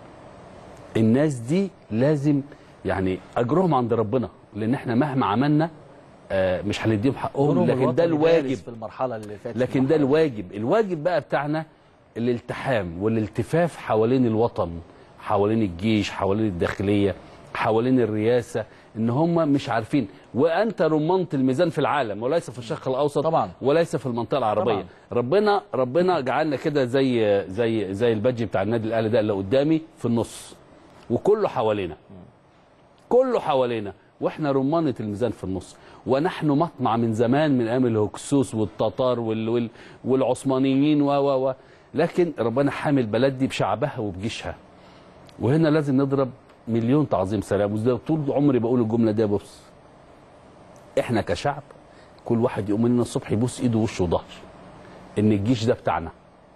الناس دي لازم يعني اجرهم عند ربنا لان احنا مهما عملنا آه، مش هنديهم حقهم دورهم لكن ده الوطني بارز الواجب في المرحله اللي فاتت لكن ده الواجب الواجب بقى بتاعنا الالتحام والالتفاف حوالين الوطن حوالين الجيش حوالين الداخلية حوالين الرئاسة ان هم مش عارفين وانت رمانة الميزان في العالم وليس في الشرق الاوسط طبعا. وليس في المنطقة العربية طبعا. ربنا ربنا جعلنا كده زي زي زي البادج بتاع النادي الاهلي ده اللي قدامي في النص وكله حوالينا كله حوالينا واحنا رمانة الميزان في النص ونحن مطمع من زمان من ايام الهكسوس والتتار وال وال والعثمانيين و و و لكن ربنا حامي البلد دي بشعبها وبجيشها وهنا لازم نضرب مليون تعظيم سلام وده طول عمري بقول الجمله دي يا بص احنا كشعب كل واحد يقوم لنا الصبح يبوس ايده ووشه وظهر ان الجيش ده بتاعنا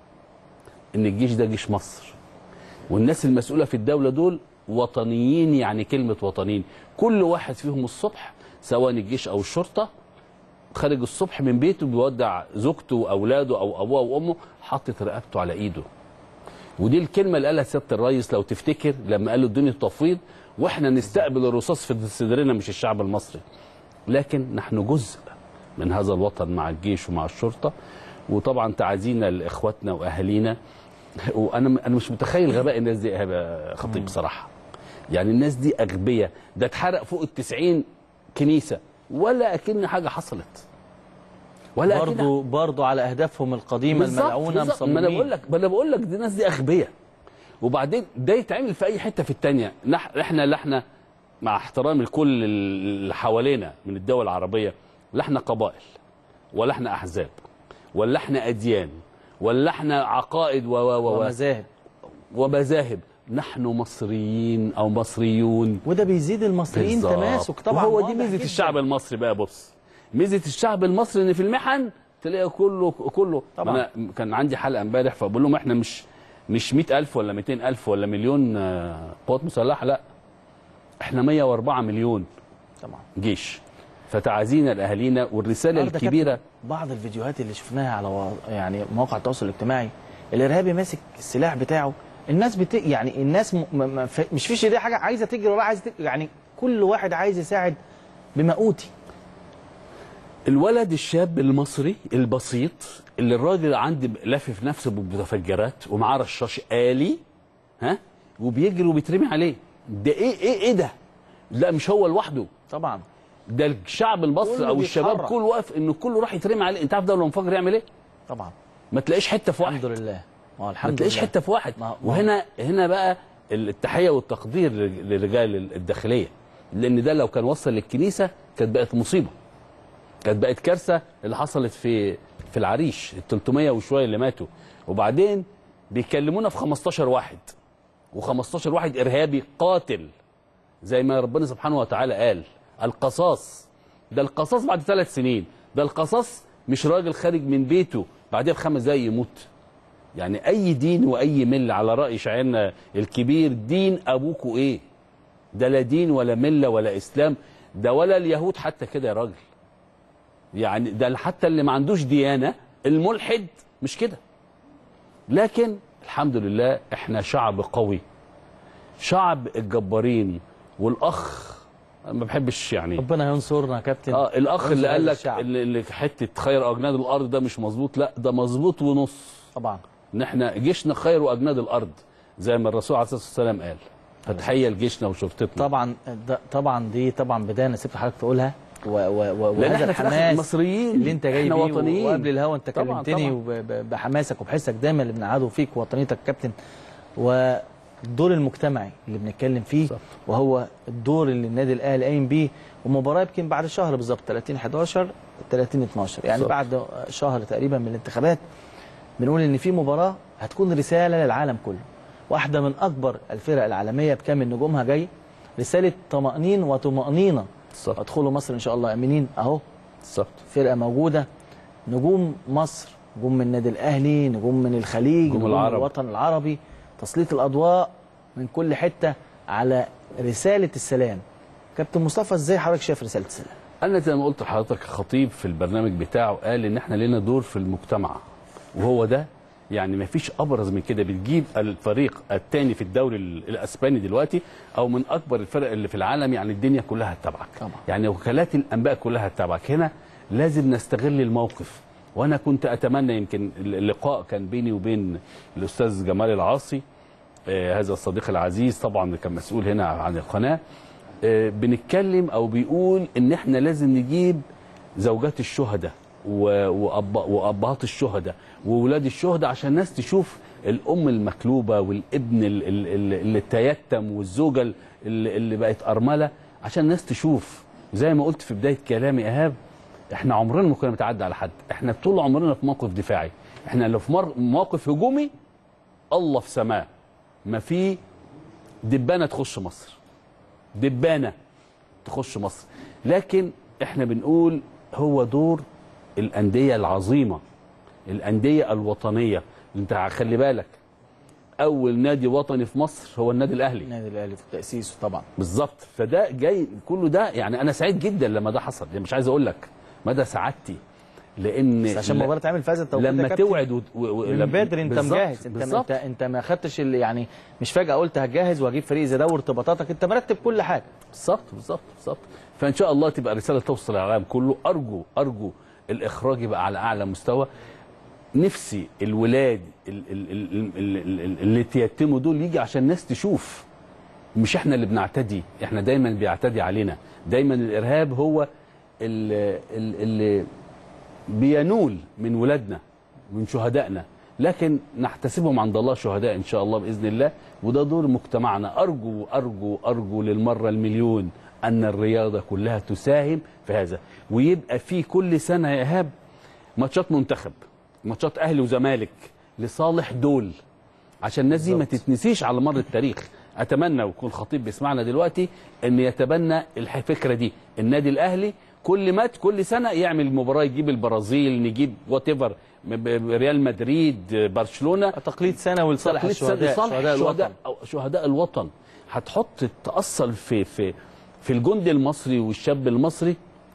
ان الجيش ده جيش مصر والناس المسؤوله في الدوله دول وطنيين يعني كلمه وطنيين كل واحد فيهم الصبح سواء الجيش او الشرطه خارج الصبح من بيته بيودع زوجته واولاده او ابوه وامه حاطط رقبته على ايده ودي الكلمه اللي قالها سياده الرئيس لو تفتكر لما قالوا الدنيا تفويض واحنا نستقبل الرصاص في صدرنا مش الشعب المصري لكن نحن جزء من هذا الوطن مع الجيش ومع الشرطه وطبعا تعازينا لاخواتنا واهالينا وانا انا مش متخيل غباء الناس دي يا خطيب بصراحه يعني الناس دي اغبياء ده اتحرق فوق ال 90 كنيسه ولا اكن حاجه حصلت ولا أكن برضو برضو على اهدافهم القديمه بالظبط، الملعونه بالظبط. ما انا مصممين بقول لك ما انا بقول لك دي الناس دي اغبياء وبعدين ده يتعمل في اي حته في الثانيه احنا لا احنا مع احترام الكل اللي حوالينا من الدول العربيه لا احنا قبائل ولا احنا احزاب ولا احنا اديان ولا احنا عقائد و و و ومذاهب ومذاهب نحن مصريين او مصريون وده بيزيد المصريين بالظبط. تماسك طبعا وهو دي واضح ميزه جداً. الشعب المصري بقى بص ميزه الشعب المصري ان في المحن تلاقي كله كله طبعاً. انا كان عندي حلقه امبارح فبقول لهم احنا مش مش 100000 ولا 200000 ولا مليون آه، قوات مسلحه لا احنا 104 مليون طبعا جيش فتعازينا لاهالينا والرساله النهاردة الكبيره كابتن، بعض الفيديوهات اللي شفناها على و... يعني مواقع التواصل الاجتماعي الارهابي ماسك السلاح بتاعه الناس بت... يعني الناس م... م... م... ف... مش فيش ايديه حاجه عايزه تجري ولا عايزه تجري. يعني كل واحد عايز يساعد بما اوتي الولد الشاب المصري البسيط اللي الراجل عندي لافف نفسه بالمتفجرات ومعاه رشاش آلي ها وبيجري وبيترمي عليه ده ايه ايه ايه ده؟ لا مش هو لوحده طبعا ده الشعب المصري كله او الشباب بيتحرك. كله واقف انه كله راح يترمي عليه انت عارف ده لو منفجر يعمل ايه؟ طبعا ما تلاقيش حته في واحد الحمد لله ما هو ما الحمد تلاقيش لله حته في واحد ما- ما- وهنا هنا بقى التحيه والتقدير لرجال الداخليه لان ده لو كان وصل للكنيسه كانت بقت مصيبه كانت بقت كارثه اللي حصلت في في العريش ال 300 وشويه اللي ماتوا وبعدين بيكلمونا في 15 واحد و15 واحد ارهابي قاتل زي ما ربنا سبحانه وتعالى قال القصاص ده القصاص بعد ثلاث سنين ده القصاص مش راجل خارج من بيته بعدها بخمس دقايق يموت يعني اي دين واي مله على راي شاعرنا الكبير دين ابوكوا ايه ده لا دين ولا مله ولا اسلام ده ولا اليهود حتى كده يا راجل يعني ده حتى اللي ما عندوش ديانه الملحد مش كده لكن الحمد لله احنا شعب قوي شعب الجبارين والاخ أنا ما بحبش يعني ربنا ينصرنا يا كابتن اه الاخ ينصر اللي هذا قال لك الشعب. اللي اللي حته خير اجناد الارض ده مش مظبوط لا ده مظبوط ونص طبعا ان احنا جيشنا خير اجناد الارض زي ما الرسول عليه الصلاه والسلام قال فتحيه لجيشنا وشرطتنا طبعا ده طبعا دي طبعا بدايه انا سبت حضرتك تقولها و و و لان وهذا احنا في الآخر الحماس مصريين اللي انت جاي احنا بيه وطنيين وقبل الهوا انت طبعاً، كلمتني طبعاً. وب- ب- بحماسك وبحسك دايما اللي بنعاده فيك ووطنيتك كابتن والدور المجتمعي اللي بنتكلم فيه صح. وهو الدور اللي النادي الاهلي قايم بيه ومباراه يمكن بعد شهر بالظبط 30 11 30 12 يعني صح. بعد شهر تقريبا من الانتخابات بنقول ان في مباراه هتكون رساله للعالم كله واحده من اكبر الفرق العالميه بكامل نجومها جاي رساله طمانين وطمانينه صح ادخلوا مصر ان شاء الله امنين اهو بالظبط فرقه موجوده نجوم مصر نجوم من النادي الاهلي نجوم من الخليج نجوم نجوم العرب. الوطن العربي تسليط الاضواء من كل حته على رساله السلام كابتن مصطفى ازاي حضرتك شايف رساله السلام انا زي ما قلت لحضرتك خطيب في البرنامج بتاعه قال ان احنا لنا دور في المجتمع وهو ده يعني ما فيش ابرز من كده بتجيب الفريق الثاني في الدوري ال- الاسباني دلوقتي او من اكبر الفرق اللي في العالم يعني الدنيا كلها هتتابعك طبعا. يعني وكالات الانباء كلها هتتابعك هنا لازم نستغل الموقف وانا كنت اتمنى يمكن اللقاء كان بيني وبين الاستاذ جمال العاصي آه، هذا الصديق العزيز طبعا اللي كان مسؤول هنا عن القناه آه، بنتكلم او بيقول ان احنا لازم نجيب زوجات الشهداء و- وأب وابهات الشهداء واولاد الشهداء عشان الناس تشوف الام المكلوبه والابن ال- ال- ال- اللي تيتم والزوجه ال- اللي اللي بقت ارمله عشان الناس تشوف زي ما قلت في بدايه كلامي ايهاب احنا عمرنا ما كنا بنتعدى على حد احنا طول عمرنا في موقف دفاعي احنا لو في مر- موقف هجومي الله في سماه ما في دبانه تخش مصر دبانه تخش مصر لكن احنا بنقول هو دور الانديه العظيمه الانديه الوطنيه انت خلي بالك اول نادي وطني في مصر هو النادي الاهلي النادي الاهلي في تاسيسه طبعا بالظبط فده جاي كله ده يعني انا سعيد جدا لما ده حصل يعني مش عايز اقول لك مدى سعادتي لان بس عشان لا- المباراه تعمل فازت توقيت يا لما كابتن. توعد و... و... و... من لما- بدري انت بالظبط، مجهز انت بالظبط. انت انت ما خدتش اللي يعني مش فجاه قلت هتجهز واجيب فريق زي ده وارتباطاتك انت مرتب كل حاجه بالظبط بالظبط بالظبط فان شاء الله تبقى رساله توصل للعالم كله ارجو ارجو الاخراج يبقى على اعلى مستوى نفسي الولاد ال- ال- ال- ال- ال- ال- اللي تيتموا دول يجي عشان الناس تشوف مش احنا اللي بنعتدي احنا دايما بيعتدي علينا دايما الارهاب هو ال- ال- اللي بينول من ولادنا من شهدائنا لكن نحتسبهم عند الله شهداء ان شاء الله باذن الله وده دور مجتمعنا ارجو ارجو ارجو للمره المليون ان الرياضه كلها تساهم في هذا ويبقى في كل سنه يا ايهاب ماتشات منتخب ماتشات اهلي وزمالك لصالح دول عشان الناس دي ما تتنسيش على مر التاريخ اتمنى ويكون خطيب بيسمعنا دلوقتي ان يتبنى الفكره دي النادي الاهلي كل ماتش كل سنه يعمل مباراه يجيب البرازيل نجيب وات ايفر ريال مدريد برشلونه تقليد سنوي لصالح تقليد سنة الشهداء لصالح شهداء الوطن شهداء أو شهداء الوطن هتحط تاصل في في في الجندي المصري والشاب المصري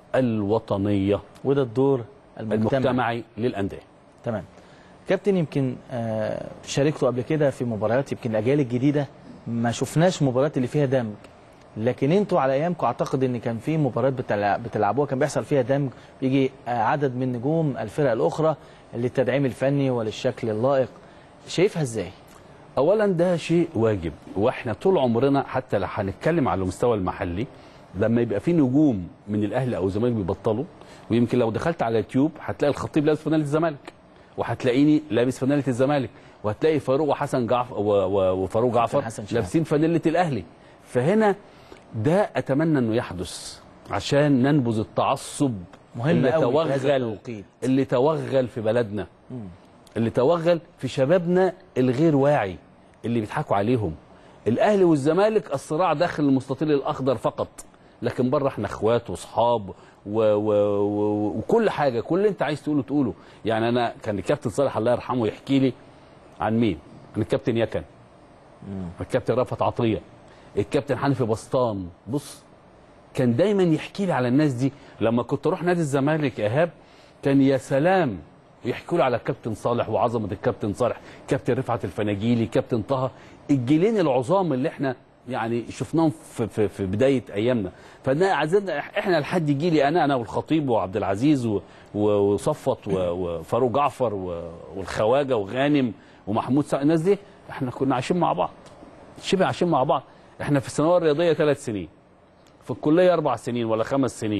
الوطنيه وده الدور المجتمعي المجتمعي للانديه تمام كابتن يمكن آه، شاركته قبل كده في مباريات يمكن الاجيال الجديده ما شفناش مباريات اللي فيها دمج لكن انتوا على ايامكم اعتقد ان كان في مباريات بتلع- بتلعبوها كان بيحصل فيها دمج بيجي آه، عدد من نجوم الفرق الاخرى للتدعيم الفني وللشكل اللائق شايفها ازاي؟ اولا ده شيء واجب واحنا طول عمرنا حتى لو هنتكلم على المستوى المحلي لما يبقى في نجوم من الاهلي او الزمالك بيبطلوا ويمكن لو دخلت على اليوتيوب هتلاقي الخطيب لابس فانيله الزمالك وهتلاقيني لابس فانيله الزمالك وهتلاقي فاروق وحسن جعفر و- و- وفاروق جعفر حسن شحات. لابسين فانيله الاهلي فهنا ده اتمنى انه يحدث عشان ننبذ التعصب مهم اللي قوي في هذا توغل التوقيت. اللي توغل في بلدنا اللي توغل في شبابنا الغير واعي اللي بيضحكوا عليهم الاهلي والزمالك الصراع داخل المستطيل الاخضر فقط لكن بره احنا اخوات واصحاب و... و... و... وكل حاجه كل اللي انت عايز تقوله تقوله يعني انا كان الكابتن صالح الله يرحمه يحكي لي عن مين عن الكابتن يكن الكابتن رفعت عطيه الكابتن حنفي بسطام بص كان دايما يحكي لي على الناس دي لما كنت اروح نادي الزمالك يا ايهاب كان يا سلام يحكوا لي على الكابتن صالح وعظمه الكابتن صالح كابتن رفعت الفناجيلي كابتن طه الجيلين العظام اللي احنا يعني شفناهم في, في, في بدايه ايامنا فانا عايزين احنا لحد جيلي انا انا والخطيب وعبد العزيز و- و- وصفوت و- وفاروق جعفر و- والخواجه وغانم ومحمود سعد الناس دي احنا كنا عايشين مع بعض شبه عايشين مع بعض احنا في الثانويه الرياضيه ثلاث سنين في الكليه اربع سنين ولا خمس سنين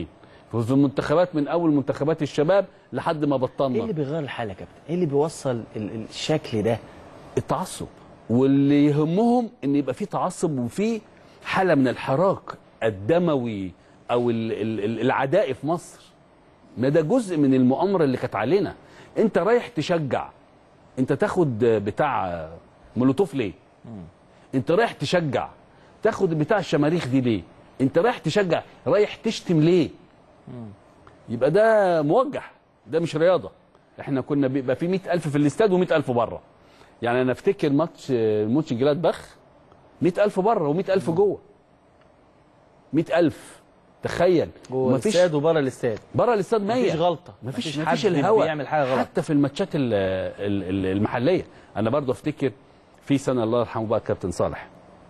في المنتخبات من اول منتخبات الشباب لحد ما ايه بطلنا اللي بيغير الحاله يا كابتن؟ ايه اللي بيوصل ال- ال- الشكل ده؟ التعصب واللي يهمهم ان يبقى في تعصب وفي حاله من الحراك الدموي او ال- ال- ال- العدائي في مصر ما ده جزء من المؤامره اللي كانت علينا انت رايح تشجع انت تاخد بتاع مولوتوف ليه انت رايح تشجع تاخد بتاع الشماريخ دي ليه انت رايح تشجع رايح تشتم ليه يبقى ده موجه ده مش رياضه احنا كنا بيبقى في 100000 في الاستاد و100000 بره يعني انا افتكر ماتش ماتش جلاد بخ 100000 بره و100000 جوه 100000 تخيل جوه ومفيش- الاستاد وبره الاستاد بره الاستاد 100 مفيش غلطه مفيش مفيش مفيش حد الهوا بيعمل حاجه غلط حتى في الماتشات ال- ال- ال- المحليه انا برضو افتكر في سنه الله يرحمه بقى الكابتن صالح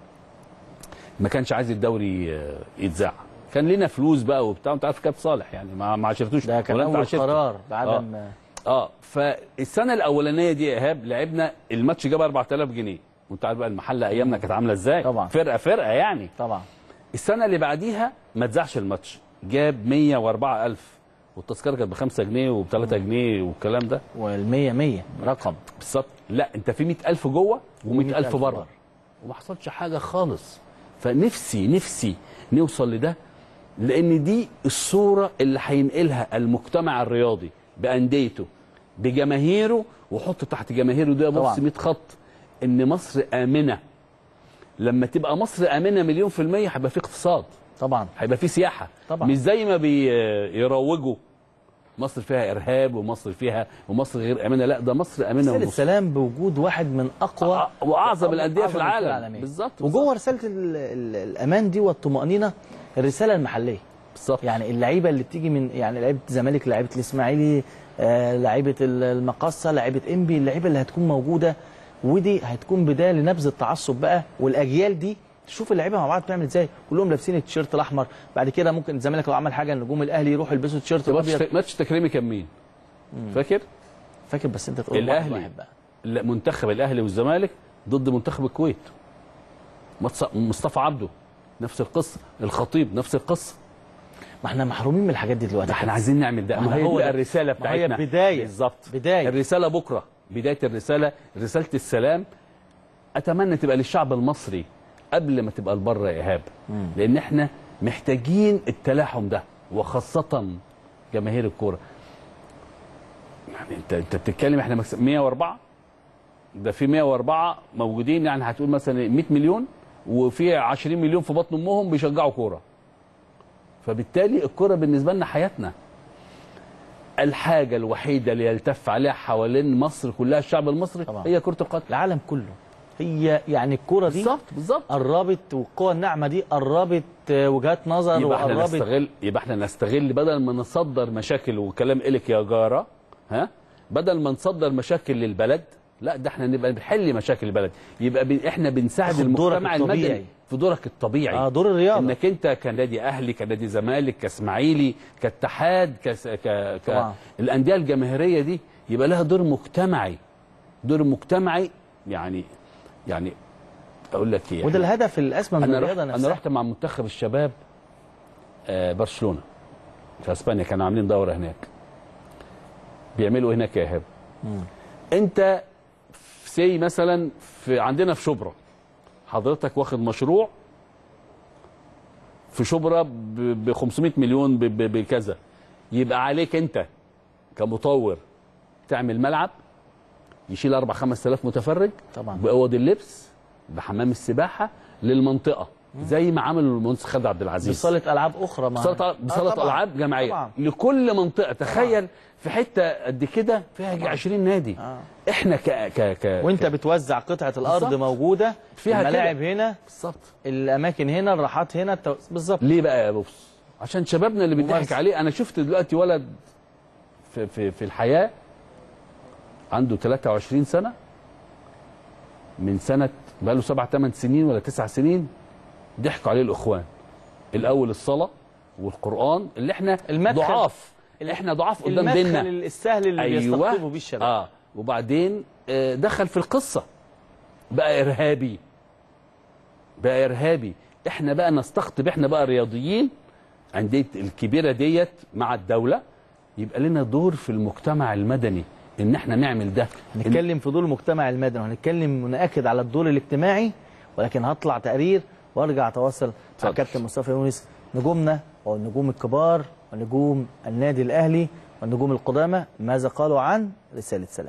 ما كانش عايز الدوري آه، يتذاع كان لنا فلوس بقى وبتاع انت عارف كابتن صالح يعني ما ما عاشرتوش ده كان ولا انت اول عاشرته. قرار بعدم اه, آه. فالسنه الاولانيه دي يا ايهاب لعبنا الماتش جاب 4000 جنيه وانت عارف بقى المحله ايامنا كانت عامله ازاي طبعا. فرقه فرقه يعني طبعا السنه اللي بعديها ما اتذاعش الماتش جاب 104000 والتذكره كانت ب 5 جنيه وب 3 جنيه والكلام ده وال 100 100 رقم بالظبط لا انت في 100000 جوه و100000 و100,000 بره بره. وما حصلش حاجه خالص فنفسي نفسي نوصل لده لان دي الصوره اللي هينقلها المجتمع الرياضي بانديته بجماهيره وحط تحت جماهيره ده بص طبعا. 100 خط ان مصر امنه لما تبقى مصر امنه مليون في الميه هيبقى في اقتصاد طبعا هيبقى في سياحه طبعا. مش زي ما بيروجوا مصر فيها ارهاب ومصر فيها ومصر غير امنه لا ده مصر امنه رسالة ونص. سلام بوجود واحد من اقوى أ- واعظم الانديه في أعظم الفرق العالم العالمية. بالظبط وجوه رساله ال ال الامان دي والطمانينه الرساله المحليه بالظبط يعني اللعيبه اللي بتيجي من يعني لعيبه الزمالك لعيبه الاسماعيلي آه لعيبه ال- المقصه لعيبه انبي اللعيبه اللي هتكون موجوده ودي هتكون بدايه لنبذ التعصب بقى والاجيال دي تشوف اللعيبه مع بعض بتعمل ازاي كلهم لابسين التيشيرت الاحمر بعد كده ممكن الزمالك لو عمل حاجه النجوم الاهلي يروحوا يلبسوا التيشيرت ماتش الابيض ماتش تكريمي كان مين؟ فاكر؟ فاكر بس انت تقول واحد الاهلي واحد بقى لا، منتخب الاهلي والزمالك ضد منتخب الكويت ماتش- مصطفى عبده نفس القصه الخطيب نفس القصه ما احنا محرومين من الحاجات دي دلوقتي ده احنا عايزين نعمل ده ما ما هي هو دي ده. الرساله ما هي بتاعتنا بداية. بالظبط بداية. الرساله بكره بدايه الرساله رساله السلام اتمنى تبقى للشعب المصري قبل ما تبقى لبره يا ايهاب لان احنا محتاجين التلاحم ده وخاصه جماهير الكوره يعني انت انت بتتكلم احنا مكس- 104 ده في 104 موجودين يعني هتقول مثلا 100 مليون وفي 20 مليون في بطن امهم بيشجعوا كوره فبالتالي الكوره بالنسبه لنا حياتنا الحاجه الوحيده اللي يلتف عليها حوالين مصر كلها الشعب المصري طبعا. هي كره القدم العالم كله هي يعني الكوره دي بالظبط بالظبط قربت والقوى الناعمه دي قربت آه، وجهات نظر يبقى احنا وقربت نستغل يبقى احنا نستغل بدل ما نصدر مشاكل وكلام إلك يا جاره ها بدل ما نصدر مشاكل للبلد لا ده احنا نبقى بنحل مشاكل البلد يبقى بن احنا بنساعد تاخد دورك المجتمع الطبيعي. المدني في دورك الطبيعي اه دور الرياضه انك انت كنادي اهلي كنادي زمالك كاسماعيلي كاتحاد كس... ك... ك... طبعا. الانديه الجماهيريه دي يبقى لها دور مجتمعي دور مجتمعي يعني يعني اقول لك ايه وده الهدف الاسمى من انا رحت الرياضه انا نفسها رحت مع منتخب الشباب آه برشلونه في اسبانيا كانوا عاملين دوره هناك بيعملوا إيه هناك يا ايهاب انت سي مثلا في عندنا في شبرا حضرتك واخد مشروع في شبرا ب 500 مليون ب- ب- بكذا يبقى عليك انت كمطور تعمل ملعب يشيل 4 5000 متفرج طبعا باوض اللبس بحمام السباحه للمنطقه زي ما عمل المهندس خالد عبد العزيز بصاله العاب اخرى مع بصاله بصاله طبعاً. العاب جماعيه طبعا لكل منطقه تخيل في حته قد كده فيها يجي 20 نادي آه. احنا ك ك ك وانت ك- بتوزع قطعه الارض بالظبط. موجوده فيها الملاعب هنا بالظبط الاماكن هنا الراحات هنا التو... بالظبط ليه بقى يا بوبس عشان شبابنا اللي بيضحك ممارسة. عليه انا شفت دلوقتي ولد في في في الحياه عنده 23 سنه من سنه بقى له سبع ثمان سنين ولا تسع سنين ضحكوا عليه الاخوان الاول الصلاه والقران اللي احنا المدخل. ضعاف اللي احنا ضعاف قدام المدخل ديننا السهل اللي أيوة. بيستقطبوا بيه الشباب اه وبعدين آه، دخل في القصه بقى ارهابي بقى ارهابي احنا بقى نستقطب احنا بقى رياضيين الانديه الكبيره ديت مع الدوله يبقى لنا دور في المجتمع المدني ان احنا نعمل ده هنتكلم في دور المجتمع المدني وهنتكلم ونأكد على الدور الاجتماعي ولكن هطلع تقرير وارجع اتواصل مع كابتن مصطفى يونس نجومنا والنجوم الكبار ونجوم النادي الاهلي والنجوم القدامى ماذا قالوا عن رساله سلام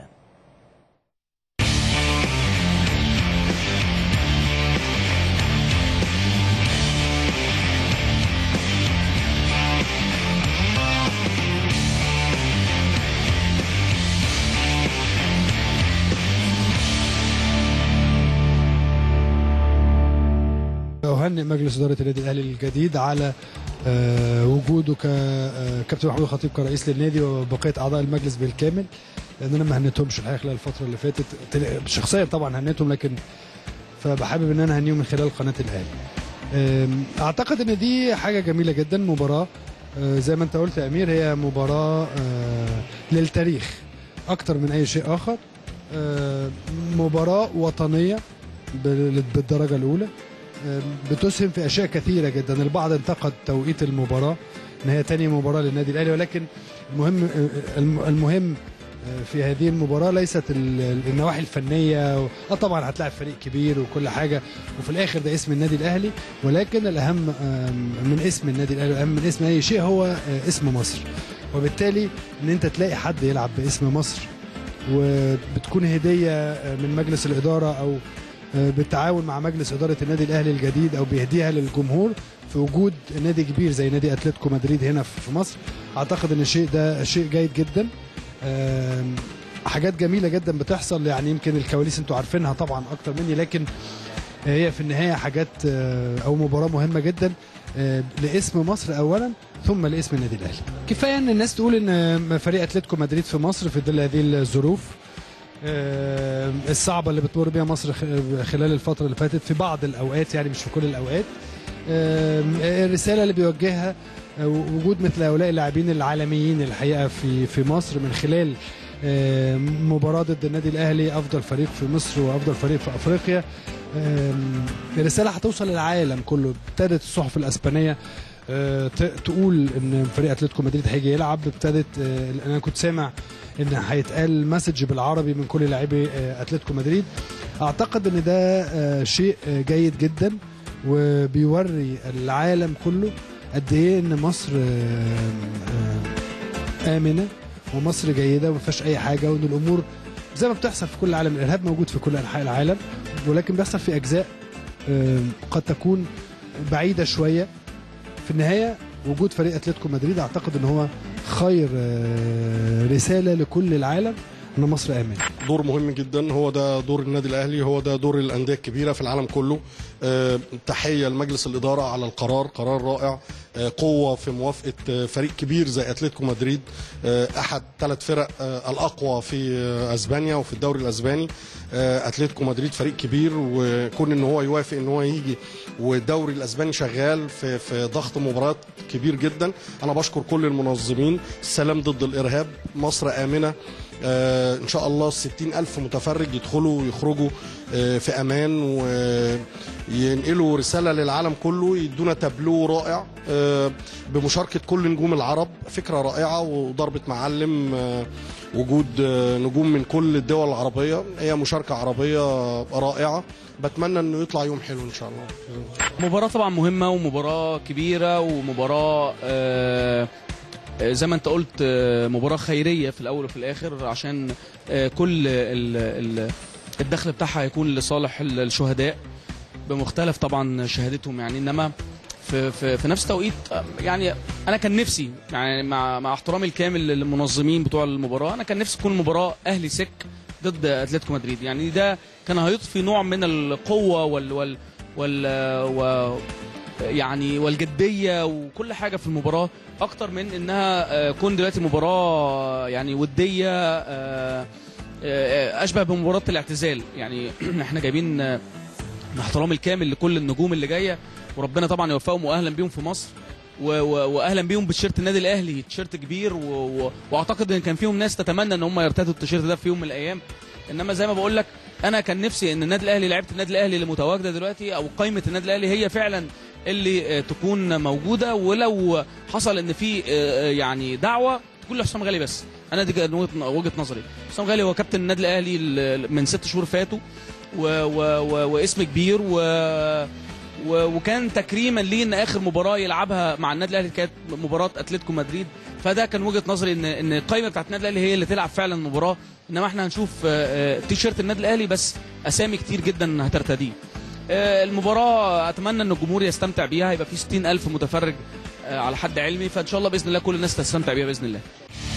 أهنئ مجلس إدارة النادي الأهلي الجديد على آه، وجوده ككابتن محمود الخطيب كرئيس للنادي وبقية أعضاء المجلس بالكامل لأن أنا ما هنيتهمش الحقيقة خلال الفترة اللي فاتت تل- شخصيا طبعا هنيتهم لكن فبحابب إن أنا أهنيهم من خلال قناة الأهلي آم، أعتقد إن دي حاجة جميلة جدا مباراة آه، زي ما أنت قلت يا أمير هي مباراة آه، للتاريخ أكتر من أي شيء آخر آه، مباراة وطنية بال- بالدرجة الأولى بتسهم في اشياء كثيره جدا البعض انتقد توقيت المباراه ان هي تاني مباراه للنادي الاهلي ولكن المهم الم- المهم في هذه المباراه ليست ال- النواحي الفنيه اه طبعا هتلاعب فريق كبير وكل حاجه وفي الاخر ده اسم النادي الاهلي ولكن الاهم آم، من اسم النادي الاهلي والاهم من اسم اي شيء هو آه، اسم مصر وبالتالي ان انت تلاقي حد يلعب باسم مصر وبتكون هديه آه، من مجلس الاداره او آه، بالتعاون مع مجلس اداره النادي الاهلي الجديد او بيهديها للجمهور في وجود نادي كبير زي نادي اتلتيكو مدريد هنا في مصر اعتقد ان الشيء ده شيء جيد جدا آم، حاجات جميله جدا بتحصل يعني يمكن الكواليس انتوا عارفينها طبعا اكتر مني لكن هي في النهايه حاجات آه، او مباراه مهمه جدا آه، لاسم مصر اولا ثم لاسم النادي الاهلي كفايه ان الناس تقول ان فريق اتلتيكو مدريد في مصر في ظل هذه الظروف آه، الصعبه اللي بتمر بيها مصر خ- خلال الفتره اللي فاتت في بعض الاوقات يعني مش في كل الاوقات آه، الرساله اللي بيوجهها آه، وجود مثل هؤلاء اللاعبين العالميين الحقيقه في في مصر من خلال آه، مباراه ضد النادي الاهلي افضل فريق في مصر وافضل فريق في افريقيا آم، الرساله هتوصل للعالم كله ابتدت الصحف الاسبانيه آه، ت- تقول ان فريق اتلتيكو مدريد هيجي يلعب ابتدت آه، انا كنت سامع ان هيتقال مسج بالعربي من كل لاعبي آه، اتلتيكو مدريد اعتقد ان ده آه، شيء آه، جيد جدا وبيوري العالم كله قد ايه ان مصر آه، آه، امنه ومصر جيده وما فيهاش اي حاجه وان الامور زي ما بتحصل في كل العالم الارهاب موجود في كل انحاء العالم ولكن بيحصل في اجزاء آه، قد تكون بعيده شويه في النهايه وجود فريق اتلتيكو مدريد اعتقد ان هو خير آه، رساله لكل العالم ان مصر امنه دور مهم جدا هو ده دور النادي الاهلي هو ده دور الانديه الكبيره في العالم كله آه، تحيه لمجلس الاداره على القرار قرار رائع آه، قوه في موافقه آه، فريق كبير زي اتلتيكو مدريد آه، احد ثلاث فرق آه، الاقوى في آه، اسبانيا وفي الدوري الاسباني آه، اتلتيكو مدريد فريق كبير وكون ان هو يوافق ان هو يجي والدوري الاسباني شغال في في ضغط مباريات كبير جدا انا بشكر كل المنظمين السلام ضد الارهاب مصر امنه آه، ان شاء الله 60 الف متفرج يدخلوا ويخرجوا آه، في امان وينقلوا رساله للعالم كله يدونا تابلو رائع آه، بمشاركه كل نجوم العرب فكره رائعه وضربه معلم آه، وجود آه، نجوم من كل الدول العربيه هي مشاركه عربيه رائعه بتمنى انه يطلع يوم حلو ان شاء الله مباراة طبعا مهمة ومباراة كبيرة ومباراة آه، آه، زي ما انت قلت آه، مباراة خيرية في الأول وفي الآخر عشان آه، كل ال- ال- الدخل بتاعها هيكون لصالح ال- الشهداء بمختلف طبعا شهادتهم يعني انما في في, في نفس التوقيت آه، يعني انا كان نفسي يعني مع مع احترامي الكامل للمنظمين بتوع المباراه انا كان نفسي تكون مباراه اهلي سك ضد اتلتيكو مدريد يعني ده كان هيضفي نوع من القوه وال وال وال و يعني والجديه وكل حاجه في المباراه اكتر من انها آه، كون دلوقتي مباراه يعني وديه آه، آه، اشبه بمباراه الاعتزال يعني احنا جايبين آه، مع احترامي الكامل لكل النجوم اللي جايه وربنا طبعا يوفقهم واهلا بيهم في مصر و و واهلا بيهم بتيشيرت النادي الاهلي تيشيرت كبير و و واعتقد ان كان فيهم ناس تتمنى ان هم يرتدوا التيشيرت ده في يوم من الايام انما زي ما بقول لك انا كان نفسي ان النادي الاهلي لعيبه النادي الاهلي اللي متواجده دلوقتي او قائمه النادي الاهلي هي فعلا اللي آه، تكون موجوده ولو حصل ان في آه، يعني دعوه تكون لحسام غالي بس انا دي كانت وجهة- وجهه نظري حسام غالي هو كابتن النادي الاهلي ال- من ست شهور فاتوا و و و واسم كبير و و وكان تكريما ليه ان اخر مباراه يلعبها مع النادي الاهلي كانت مباراه اتلتيكو مدريد فده كان وجهه نظري ان ان القائمه بتاعت النادي الاهلي هي اللي تلعب فعلا المباراه انما احنا هنشوف آه، آه، تيشيرت النادي الاهلي بس اسامي كتير جدا هترتديه آه، المباراه اتمنى ان الجمهور يستمتع بيها هيبقى في 60 الف متفرج آه، على حد علمي فان شاء الله باذن الله كل الناس تستمتع بيها باذن الله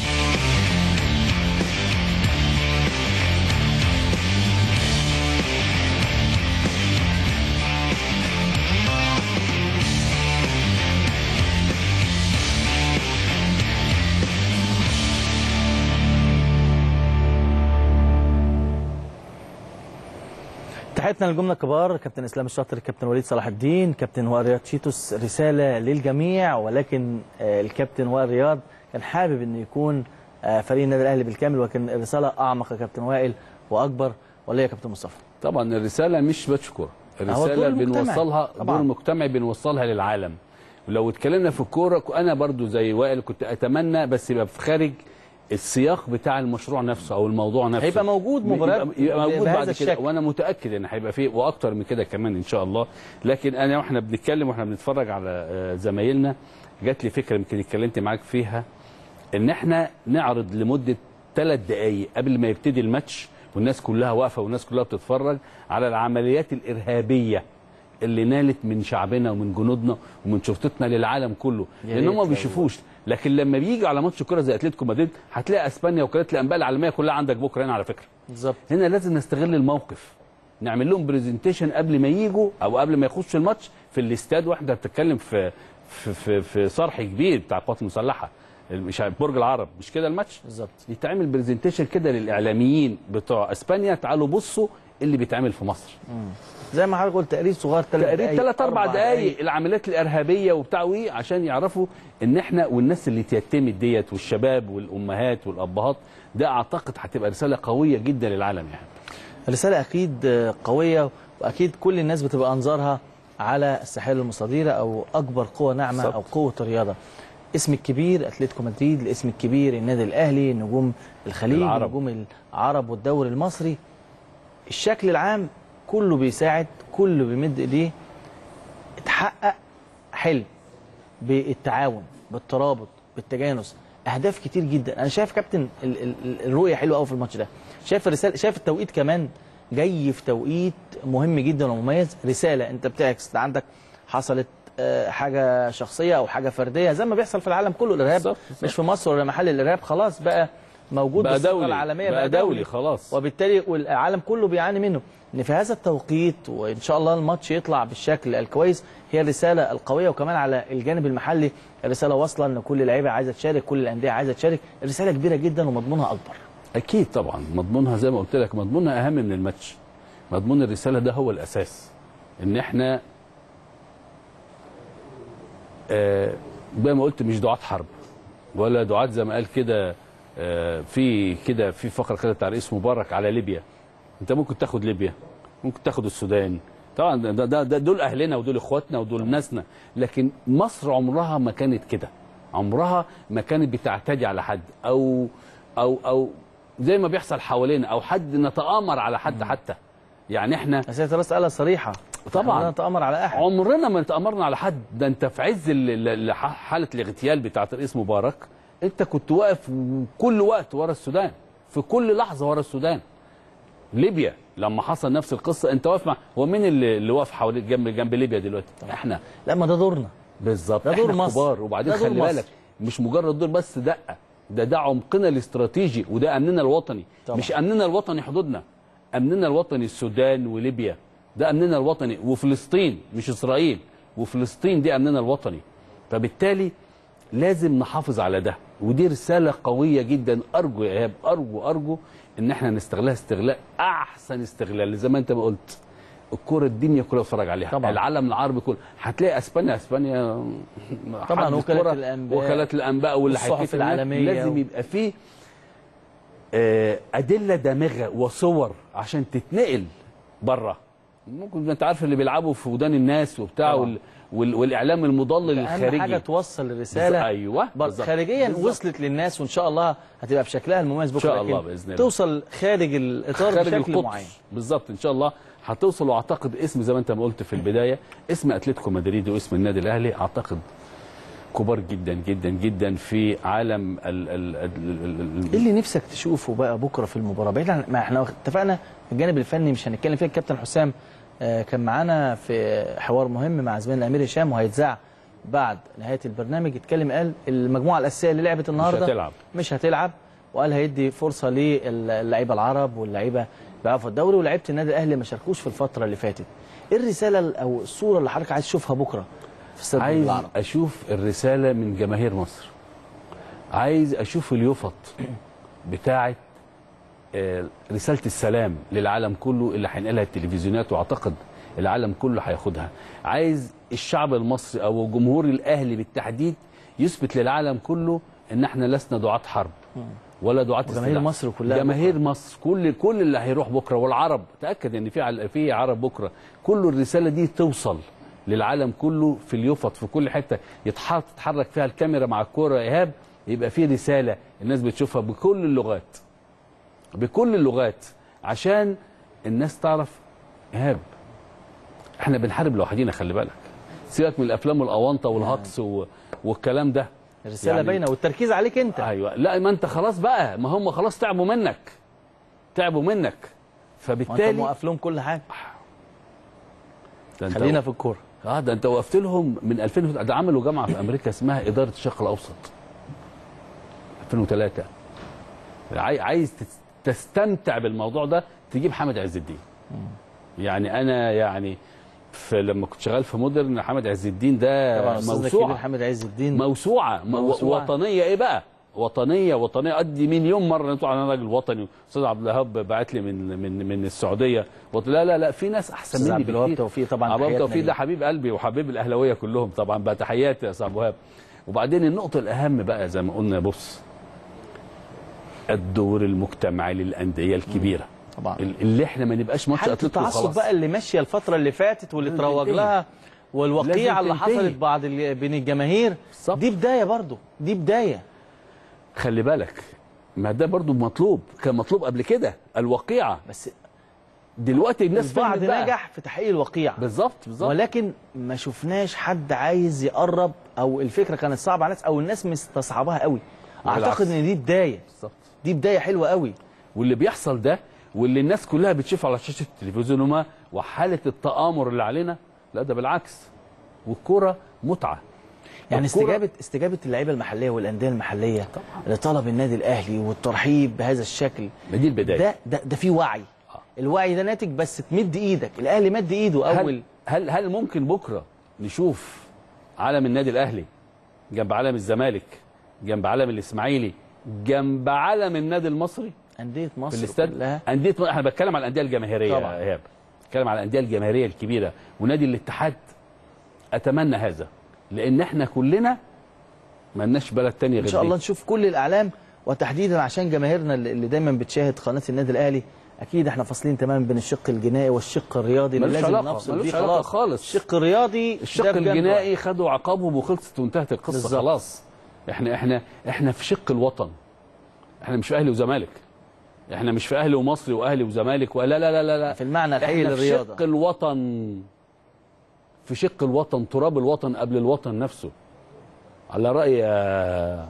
تحياتنا للجمله الكبار كابتن اسلام الشاطر كابتن وليد صلاح الدين كابتن وائل رياض شيتوس رساله للجميع ولكن آه، الكابتن وائل رياض كان حابب ان يكون آه، فريق النادي الاهلي بالكامل ولكن الرساله اعمق يا كابتن وائل واكبر ولا يا كابتن مصطفى طبعا الرساله مش ماتش كوره هو الرساله دور المجتمع. بنوصلها طبعاً. دور مجتمعي بنوصلها للعالم ولو اتكلمنا في الكوره انا برضو زي وائل كنت اتمنى بس يبقى في خارج السياق بتاع المشروع نفسه او الموضوع نفسه هيبقى موجود مباريات يبقى, يبقى موجود بهذا بعد كده الشكل. وانا متاكد ان هيبقى فيه واكتر من كده كمان ان شاء الله لكن انا واحنا بنتكلم واحنا بنتفرج على آه، زمايلنا جات لي فكره يمكن اتكلمت معاك فيها ان احنا نعرض لمده ثلاث دقائق قبل ما يبتدي الماتش والناس كلها واقفه والناس كلها بتتفرج على العمليات الارهابيه اللي نالت من شعبنا ومن جنودنا ومن شرطتنا للعالم كله يا لان ريت هم ما لو- بيشوفوش لكن لما بيجي على ماتش كوره زي اتلتيكو مدريد هتلاقي اسبانيا وكالات الانباء العالميه كلها عندك بكره هنا على فكره بالظبط هنا لازم نستغل الموقف نعمل لهم برزنتيشن قبل ما يجوا او قبل ما يخشوا الماتش في الاستاد واحنا بتتكلم في في في, في صرح كبير بتاع القوات المسلحه مش عارف برج العرب مش كده الماتش بالظبط يتعمل برزنتيشن كده للاعلاميين بتوع اسبانيا تعالوا بصوا اللي بيتعمل في مصر زي ما حضرتك قلت تقرير صغير ثلاث تقريبا دقايق ثلاث اربع دقائق العمليات الارهابيه وبتاع وايه عشان يعرفوا ان احنا والناس اللي تيتمت ديت والشباب والامهات والابهات ده اعتقد هتبقى رساله قويه جدا للعالم يعني رسالة أكيد قوية وأكيد كل الناس بتبقى أنظارها على الساحل المستديرة أو أكبر قوة ناعمة بالظبط. أو قوة الرياضة اسم الكبير أتلتيكو مدريد الاسم الكبير النادي الأهلي نجوم الخليج العرب. نجوم العرب والدوري المصري الشكل العام كله بيساعد كله بيمد إيديه اتحقق حلم بالتعاون بالترابط بالتجانس اهداف كتير جدا انا شايف كابتن ال- ال- ال- الرؤيه حلوه قوي في الماتش ده شايف الرساله شايف التوقيت كمان جاي في توقيت مهم جدا ومميز رساله انت بتعكس ده عندك حصلت آه، حاجه شخصيه او حاجه فرديه زي ما بيحصل في العالم كله الارهاب بالظبط، بالظبط. مش في مصر ولا محل الارهاب خلاص بقى موجود بقى بالصيغة دولي العالميه بقى دولي خلاص وبالتالي والعالم كله بيعاني منه ان في هذا التوقيت وان شاء الله الماتش يطلع بالشكل الكويس هي الرساله القويه وكمان على الجانب المحلي الرساله واصله ان كل اللعيبه عايزه تشارك كل الانديه عايزه تشارك الرساله كبيره جدا ومضمونها اكبر اكيد طبعا مضمونها زي ما قلت لك مضمونها اهم من الماتش مضمون الرساله ده هو الاساس ان احنا آه زي ما قلت مش دعاة حرب ولا دعاة زي ما قال كده آه في كده في فقره كده بتاع رئيس مبارك على ليبيا انت ممكن تاخد ليبيا ممكن تاخد السودان طبعا ده, ده, ده دول اهلنا ودول اخواتنا ودول ناسنا لكن مصر عمرها ما كانت كده عمرها ما كانت بتعتدي على حد او او او زي ما بيحصل حوالينا او حد نتآمر على حد حتى يعني احنا سياده الرئيس قالها صريحه طبعا لا نتامر على احد عمرنا ما تأمرنا على حد ده انت في عز ال- ال- ال- حاله الاغتيال بتاعت الرئيس مبارك انت كنت واقف كل وقت ورا السودان في كل لحظه ورا السودان ليبيا لما حصل نفس القصه انت واقف مع هو مين اللي, اللي واقف حوالين جنب جنب ليبيا دلوقتي احنا لا ما ده دورنا بالظبط ده دور احنا مصر. كبار وبعدين ده دور خلي مصر. بالك مش مجرد دور بس دقه ده ده عمقنا الاستراتيجي وده امننا الوطني طبعا. مش امننا الوطني حدودنا امننا الوطني السودان وليبيا ده امننا الوطني وفلسطين مش اسرائيل وفلسطين دي امننا الوطني فبالتالي لازم نحافظ على ده ودي رساله قويه جدا ارجو يا ايهاب ارجو ارجو ان احنا نستغلها استغلال احسن استغلال زي ما انت ما قلت الكره الدنيا كلها بتتفرج عليها طبعا. العالم العربي كله هتلاقي اسبانيا اسبانيا طبعا حد وكالات الكرة، الأنباء وكالات الانباء واللي والصحف هيتكتب هناك العالمية لازم و- يبقى فيه آه، ادله دامغه وصور عشان تتنقل بره ممكن انت عارف اللي بيلعبوا في ودان الناس وبتاع طبعاً. وال... وال... والاعلام المضلل اهم الخارجي حاجه توصل الرساله ايوه بر- بالظبط. خارجيا بالظبط. وصلت للناس وان شاء الله هتبقى بشكلها المميز بكره إن شاء الله لكن بإذن الله. توصل خارج الاطار خارج بشكل القدس معين بالظبط ان شاء الله هتوصل واعتقد اسم زي ما انت ما قلت في البدايه اسم اتلتيكو مدريد واسم النادي الاهلي اعتقد كبار جدا جدا جدا في عالم ال ال ال ال ايه اللي نفسك تشوفه بقى بكره في المباراه بعيد عن ما احنا اتفقنا الجانب الفني مش هنتكلم فيه الكابتن حسام آه، كان معانا في حوار مهم مع زميلنا امير هشام وهيتذاع بعد نهايه البرنامج اتكلم قال المجموعه الاساسيه اللي لعبت النهارده هتلعب. مش هتلعب وقال هيدي فرصه للعيبه العرب واللعيبه بيلعبوا في الدوري ولاعيبه النادي الاهلي ما شاركوش في الفتره اللي فاتت ايه الرساله او الصوره اللي حضرتك عايز تشوفها بكره في استاد عايز العرب اشوف الرساله من جماهير مصر عايز اشوف اليوفط بتاعه آه، رساله السلام للعالم كله اللي هينقلها التلفزيونات واعتقد العالم كله هياخدها عايز الشعب المصري او جمهور الاهلي بالتحديد يثبت للعالم كله ان احنا لسنا دعاة حرب ولا دعاة وجماهير استلاح. مصر كلها جماهير مصر كل كل اللي هيروح بكره والعرب تاكد ان في عل- في عرب بكره كل الرساله دي توصل للعالم كله في اليوفط في كل حته يتحرك تتحرك فيها الكاميرا مع الكوره يا ايهاب يبقى في رساله الناس بتشوفها بكل اللغات بكل اللغات عشان الناس تعرف ايهاب احنا بنحارب لوحدينا خلي بالك سيبك من الافلام والاونطه والهجص و... والكلام ده الرساله يعني- باينه والتركيز عليك انت ايوه لا ما انت خلاص بقى ما هم خلاص تعبوا منك تعبوا منك وانت فبالتالي موقف لهم كل حاجه ده انت خلينا في الكوره اه ده انت وقفت لهم من 2000 ده عملوا جامعه في امريكا اسمها اداره الشرق الاوسط 2003 عاي- عايز تس- تستمتع بالموضوع ده تجيب حمد عز الدين يعني انا يعني في لما كنت شغال في مودرن حمد عز الدين ده طبعا استاذنا الكبير موسوعه حامد عز الدين موسوعه مو- موسوعة. وطنيه ايه بقى وطنيه وطنيه ادي مليون مره انتوا انا راجل وطني استاذ عبد الوهاب بعت لي من من من السعوديه وط- لا لا لا في ناس احسن أستاذ مني عبد الوهاب بكتير. توفيق طبعاً عبد الوهاب تحياتنا توفيق ليه. ده حبيب قلبي وحبيب الاهلاويه كلهم طبعا بقى تحياتي يا استاذ عبد الوهاب وبعدين النقطه الاهم بقى زي ما قلنا بص الدور المجتمعي للانديه الكبيره طبعا اللي احنا ما نبقاش ماتش حاله اتلتيكو التعصب خلاص بقى اللي ماشيه الفتره اللي فاتت واللي لازم تروج تنتهي. لها والوقيعه لازم اللي تنتهي. حصلت بعد ال- بين الجماهير دي بدايه برضو دي بدايه خلي بالك ما ده برضو مطلوب كان مطلوب قبل كده الوقيعه بس دلوقتي الناس البعض فهمت بقى. نجح في تحقيق الوقيعه بالظبط بالظبط ولكن ما شفناش حد عايز يقرب او الفكره كانت صعبه على الناس او الناس مستصعباها قوي بالعكس. اعتقد ان دي بدايه بالظبط دي بدايه حلوه قوي واللي بيحصل ده واللي الناس كلها بتشوفه على شاشه التلفزيون وما وحاله التآمر اللي علينا لا ده بالعكس والكوره متعه يعني الكرة- استجابه استجابه اللعيبه المحليه والانديه المحليه لطلب النادي الاهلي والترحيب بهذا الشكل دي البدايه ده ده, ده في وعي الوعي ده ناتج بس تمد ايدك الاهلي مد ايده اول هل هل هل ممكن بكره نشوف علم النادي الاهلي جنب علم الزمالك جنب علم الاسماعيلي جنب علم النادي المصري انديه في مصر الاستاد كلها انديه احنا بتكلم على الانديه الجماهيريه طبعاً. يا ايهاب بتكلم على الانديه الجماهيريه الكبيره ونادي الاتحاد اتمنى هذا لان احنا كلنا ما لناش بلد تاني غير ان شاء دي. الله نشوف كل الاعلام وتحديدا عشان جماهيرنا اللي اللي دايما بتشاهد قناه النادي الاهلي اكيد احنا فاصلين تماما بين الشق الجنائي والشق الرياضي اللي ملوش لازم علاقة، نفصل ملوش بيه علاقة خلاص خالص. الشق الرياضي ده الشق بجنب الجنائي خدوا عقابهم وخلصت وانتهت القصه بالظبط. خلاص احنا احنا احنا في شق الوطن احنا مش في اهلي وزمالك احنا مش في اهلي ومصري واهلي وزمالك ولا لا لا لا لا في المعنى الحقيقي احنا في للرياضه شق الوطن في شق الوطن تراب الوطن قبل الوطن نفسه على راي آه،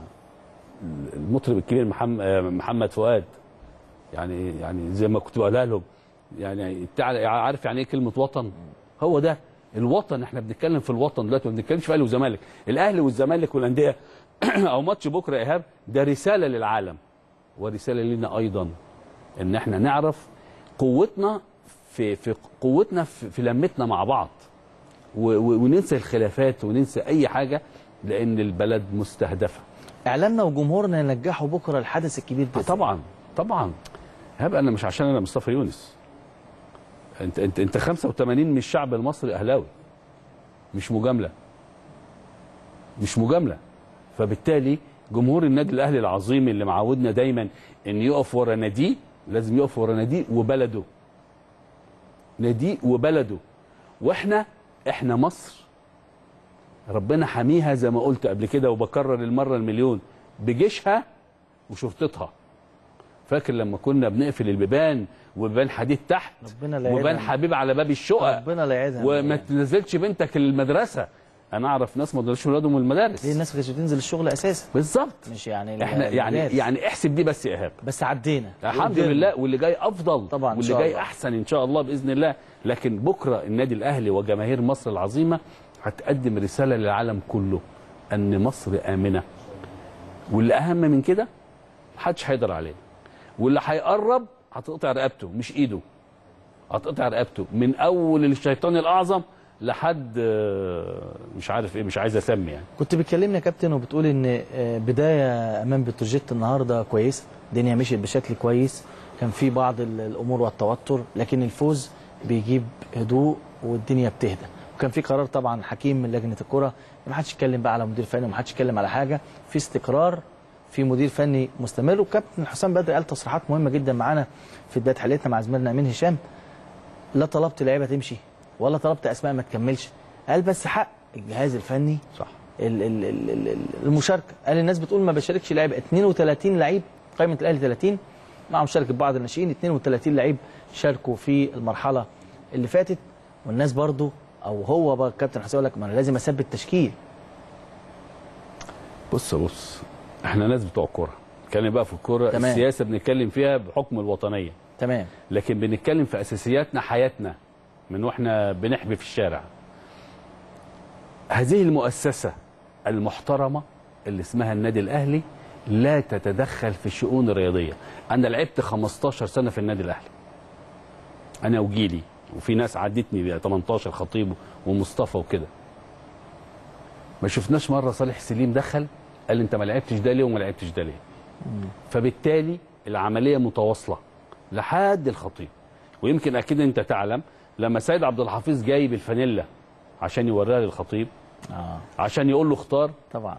المطرب الكبير محمد محمد فؤاد يعني يعني زي ما كنت بقولها لهم يعني تع- عارف يعني ايه كلمه وطن هو ده الوطن احنا بنتكلم في الوطن دلوقتي ما بنتكلمش في اهلي وزمالك الاهلي والزمالك والانديه او ماتش بكره يا ايهاب ده رساله للعالم ورساله لنا ايضا ان احنا نعرف قوتنا في في قوتنا في, في لمتنا مع بعض و- و- وننسى الخلافات وننسى اي حاجه لان البلد مستهدفه اعلامنا وجمهورنا ينجحوا بكره الحدث الكبير ده طبعا طبعا هبقى انا مش عشان انا مصطفى يونس انت انت انت 85 من الشعب المصري اهلاوي مش مجامله مش مجامله فبالتالي جمهور النادي الاهلي العظيم اللي معودنا دايما ان يقف ورا ناديه لازم يقف ورا ناديه وبلده ناديه وبلده واحنا احنا مصر ربنا حاميها زي ما قلت قبل كده وبكرر المره المليون بجيشها وشرطتها فاكر لما كنا بنقفل البيبان وبيبان حديد تحت ربنا لا وبان يعيدها. حبيب على باب الشقق ربنا لا يعيدها وما تنزلش بنتك المدرسه انا اعرف ناس ما دولش ولادهم المدارس ليه الناس ما كانتش بتنزل الشغل اساسا بالظبط مش يعني احنا يعني المدارس. يعني احسب دي بس يا ايهاب بس عدينا الحمد وقدرنا. لله واللي جاي افضل طبعا إن واللي شاء جاي الله. احسن ان شاء الله باذن الله لكن بكره النادي الاهلي وجماهير مصر العظيمه هتقدم رساله للعالم كله ان مصر امنه واللي اهم من كده محدش هيقدر علينا واللي هيقرب هتقطع رقبته مش ايده هتقطع رقبته من اول الشيطان الاعظم لحد آه، مش عارف ايه مش عايز اسمي يعني كنت بتكلمني يا كابتن وبتقول ان آه، بدايه امام بتروجيت النهارده كويسه الدنيا مشيت بشكل كويس كان في بعض ال- الامور والتوتر لكن الفوز بيجيب هدوء والدنيا بتهدى وكان في قرار طبعا حكيم من لجنه الكره ما حدش يتكلم بقى على مدير فني وما حدش يتكلم على حاجه في استقرار في مدير فني مستمر وكابتن حسام بدري قال تصريحات مهمه جدا معانا في بدايه حلقتنا مع زميلنا امين هشام لا طلبت لعيبه تمشي ولا طلبت اسماء ما تكملش قال بس حق الجهاز الفني صح ال ال ال ال ال- المشاركه قال الناس بتقول ما بشاركش لعيبه 32 لعيب قائمه الاهلي 30 مع مشاركه بعض الناشئين 32 لعيب شاركوا في المرحله اللي فاتت والناس برضو او هو بقى الكابتن حسين يقول لك ما انا لازم اثبت تشكيل بص بص احنا ناس بتوع كوره نتكلم بقى في الكوره تمام. السياسه بنتكلم فيها بحكم الوطنيه تمام لكن بنتكلم في اساسياتنا حياتنا من واحنا بنحبي في الشارع هذه المؤسسه المحترمه اللي اسمها النادي الاهلي لا تتدخل في الشؤون الرياضيه انا لعبت 15 سنه في النادي الاهلي انا وجيلي وفي ناس عدتني 18 خطيب ومصطفى وكده ما شفناش مره صالح سليم دخل قال لي انت ما لعبتش ده ليه وما لعبتش ده ليه فبالتالي العمليه متواصله لحد الخطيب ويمكن اكيد انت تعلم لما سيد عبد الحفيظ جايب الفانيلا عشان يوريها للخطيب اه عشان يقول له اختار طبعا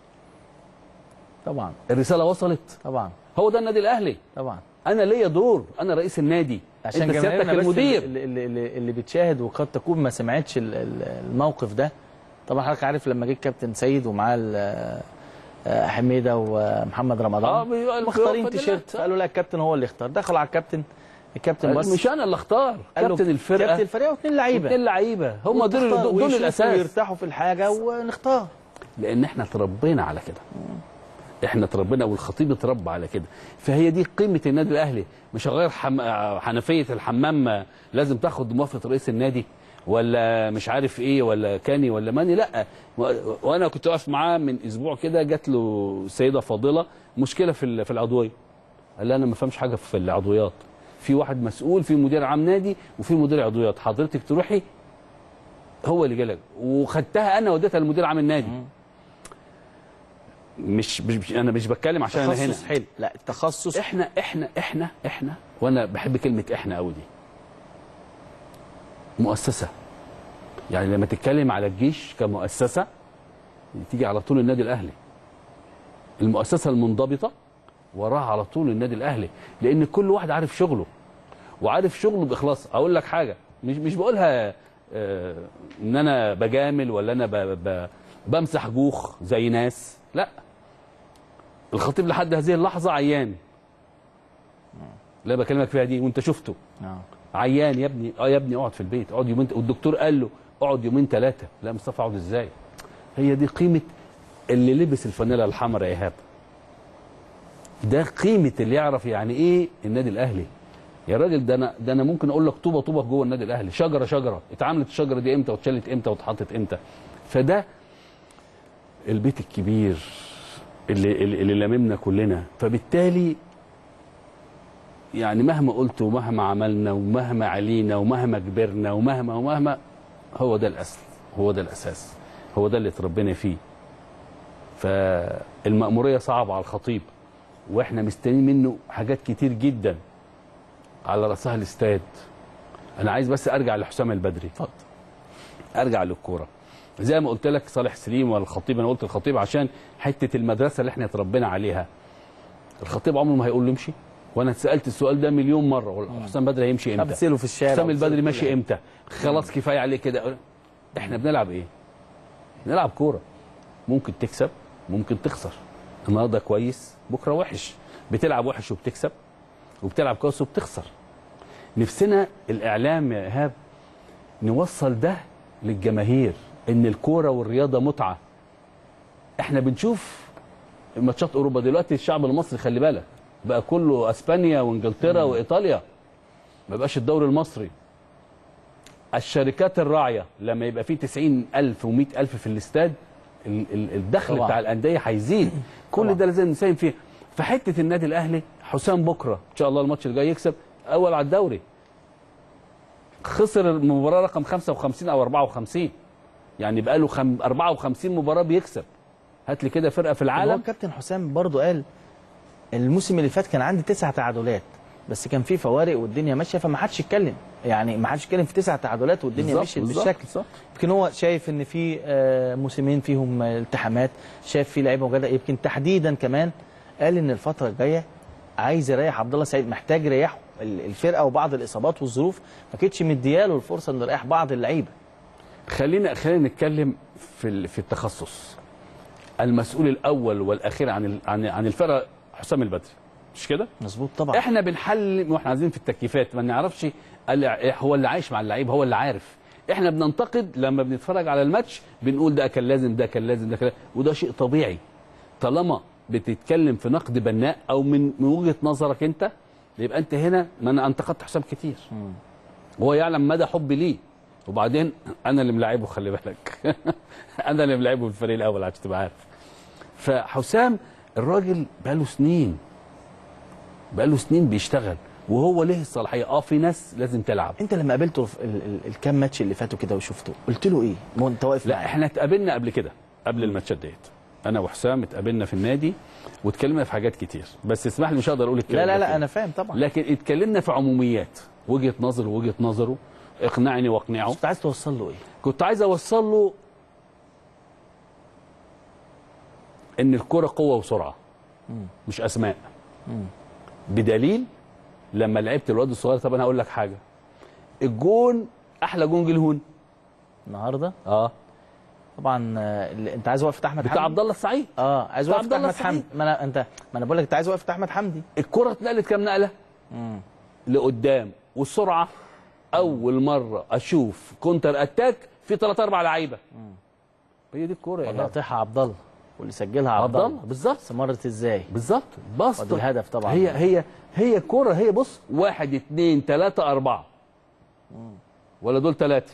طبعا الرساله وصلت طبعا هو ده النادي الاهلي طبعا انا ليا دور انا رئيس النادي عشان انت سيادتك جماهيرنا بس المدير اللي, اللي, اللي, اللي بتشاهد وقد تكون ما سمعتش ال- ال- الموقف ده طبعا حضرتك عارف لما جه الكابتن سيد ومعاه ال- آه، حميده ومحمد اه رمضان بيقول- مختارين فانيلات. تيشيرت قالوا لا الكابتن هو اللي اختار دخلوا على الكابتن الكابتن بس مش انا اللي اختار قال له كابتن الفرقه كابتن الفرقه واثنين لعيبه اثنين لعيبه هم دول ونختار دول ويشوفوا الاساس ويرتاحوا في الحاجه ونختار لان احنا اتربينا على كده احنا اتربينا والخطيب اتربى على كده فهي دي قيمه النادي الاهلي مش هغير حم... حنفيه الحمام لازم تاخد موافقه رئيس النادي ولا مش عارف ايه ولا كاني ولا ماني لا و... وانا كنت واقف معاه من اسبوع كده جات له السيده فاضله مشكله في ال- في العضويه قال لي انا ما فهمش حاجه في العضويات في واحد مسؤول في مدير عام نادي وفي مدير عضويات حضرتك تروحي هو اللي جالك وخدتها انا وديتها لمدير عام النادي مش, مش انا مش بتكلم عشان انا هنا تخصص حلو لا التخصص احنا احنا احنا احنا وانا بحب كلمه احنا قوي دي مؤسسه يعني لما تتكلم على الجيش كمؤسسه تيجي على طول النادي الاهلي المؤسسه المنضبطه وراها على طول النادي الاهلي لان كل واحد عارف شغله وعارف شغله باخلاص اقول لك حاجه مش مش بقولها آه ان انا بجامل ولا انا ب ب بمسح جوخ زي ناس لا الخطيب لحد هذه اللحظه عيان لا بكلمك فيها دي وانت شفته آه. عيان يا ابني اه يا ابني اقعد في البيت اقعد يومين والدكتور قال له اقعد يومين ثلاثه لا مصطفى اقعد ازاي هي دي قيمه اللي لبس الفانيلا الحمراء يا ايهاب ده قيمه اللي يعرف يعني ايه النادي الاهلي يا راجل ده انا ده انا ممكن اقول لك طوبه طوبه جوه النادي الاهلي شجره شجره اتعملت الشجره دي امتى واتشالت امتى واتحطت امتى فده البيت الكبير اللي اللي, اللي لاممنا كلنا فبالتالي يعني مهما قلت ومهما عملنا ومهما علينا ومهما كبرنا ومهما ومهما هو ده الاصل هو ده الاساس هو ده اللي اتربينا فيه فالمأمورية صعبة على الخطيب واحنا مستنيين منه حاجات كتير جدا على رأسها الاستاد انا عايز بس ارجع لحسام البدري اتفضل ارجع للكوره زي ما قلت لك صالح سليم والخطيب انا قلت الخطيب عشان حته المدرسه اللي احنا اتربينا عليها الخطيب عمره ما هيقول له امشي وانا اتسالت السؤال ده مليون مره ولا حسام بدري هيمشي امتى بتسأله في الشارع حسام وبتسأله البدري في ماشي كل امتى خلاص كفايه عليه كده احنا بنلعب ايه بنلعب كوره ممكن تكسب ممكن تخسر النهارده كويس بكره وحش بتلعب وحش وبتكسب وبتلعب كويس وبتخسر نفسنا الاعلام يا ايهاب نوصل ده للجماهير ان الكوره والرياضه متعه احنا بنشوف ماتشات اوروبا دلوقتي الشعب المصري خلي بالك بقى كله اسبانيا وانجلترا وايطاليا ما بقاش الدوري المصري الشركات الراعيه لما يبقى فيه 90000 و100000 في الاستاد ال- ال- الدخل طبعاً. بتاع الانديه هيزيد كل ده لازم نساهم فيه فحته النادي الاهلي حسام بكره ان شاء الله الماتش اللي جاي يكسب اول على الدوري خسر المباراه رقم 55 او 54 يعني بقى له خم... 54 مباراه بيكسب هات لي كده فرقه في هو العالم الكابتن حسام برضو قال الموسم اللي فات كان عندي تسع تعادلات بس كان في فوارق والدنيا ماشيه فما حدش يتكلم يعني ما حدش يتكلم في تسع تعادلات والدنيا بالظبط، مشيت بالظبط، بالشكل صح. يمكن هو شايف ان في آه، موسمين فيهم آه، التحامات شايف في لعيبه مجرده يمكن تحديدا كمان قال ان الفتره الجايه عايز يريح عبد الله سعيد محتاج يريحه ال- الفرقه وبعض الاصابات والظروف ما كانتش مدياله الفرصه انه يريح بعض اللعيبه خلينا خلينا نتكلم في ال- في التخصص المسؤول الاول والاخير عن ال- عن عن الفرقه حسام البدري مش كده مظبوط طبعا احنا بنحلل واحنا عايزين في التكييفات ما نعرفش ال- هو اللي عايش مع اللعيب هو اللي عارف احنا بننتقد لما بنتفرج على الماتش بنقول ده كان لازم ده كان لازم ده كان لازم. وده شيء طبيعي طالما بتتكلم في نقد بناء او من من وجهه نظرك انت يبقى انت هنا ما انا انتقدت حسام كتير وهو يعلم مدى حبي ليه وبعدين انا اللي ملاعبه خلي بالك انا اللي ملاعبه في الفريق الاول عشان تبقى عارف فحسام الراجل بقاله سنين بقاله سنين بيشتغل وهو ليه الصلاحيه اه في ناس لازم تلعب انت لما قابلته في ال- ال- الكام ماتش اللي فاتوا كده وشفته قلت له ايه؟ ما هو انت واقف لا معاه. احنا اتقابلنا قبل كده قبل الماتشات ديت انا وحسام اتقابلنا في النادي واتكلمنا في حاجات كتير بس اسمح لي مش هقدر اقول الكلام لا لا ده لا كله. انا فاهم طبعا لكن اتكلمنا في عموميات وجهه نظر ووجهه نظره اقنعني واقنعه كنت عايز توصل له ايه؟ كنت عايز اوصل له ان الكره قوه وسرعه مش اسماء بدليل لما لعبت الواد الصغير طب انا هقول لك حاجه الجون احلى جون جه الهون النهارده اه طبعا آه، اللي- انت عايز وقفه احمد بتاع حمدي عبد الله السعيد اه عايز بتاع وقفه عبد الله احمد السعيد. حمدي ما انا انت ما انا بقول لك انت عايز وقفه احمد حمدي الكره اتنقلت كام نقله لقدام والسرعه اول مره اشوف كونتر اتاك في ثلاث اربع لعيبه هي دي الكوره يا والله إيهاب. قاطعها عبد الله واللي سجلها عبد عبد الله الله بالظبط استمرت ازاي؟ بالظبط بسط ودي الهدف طبعا هي هي هي كرة هي بص واحد اتنين تلاتة أربعة ولا دول تلاتة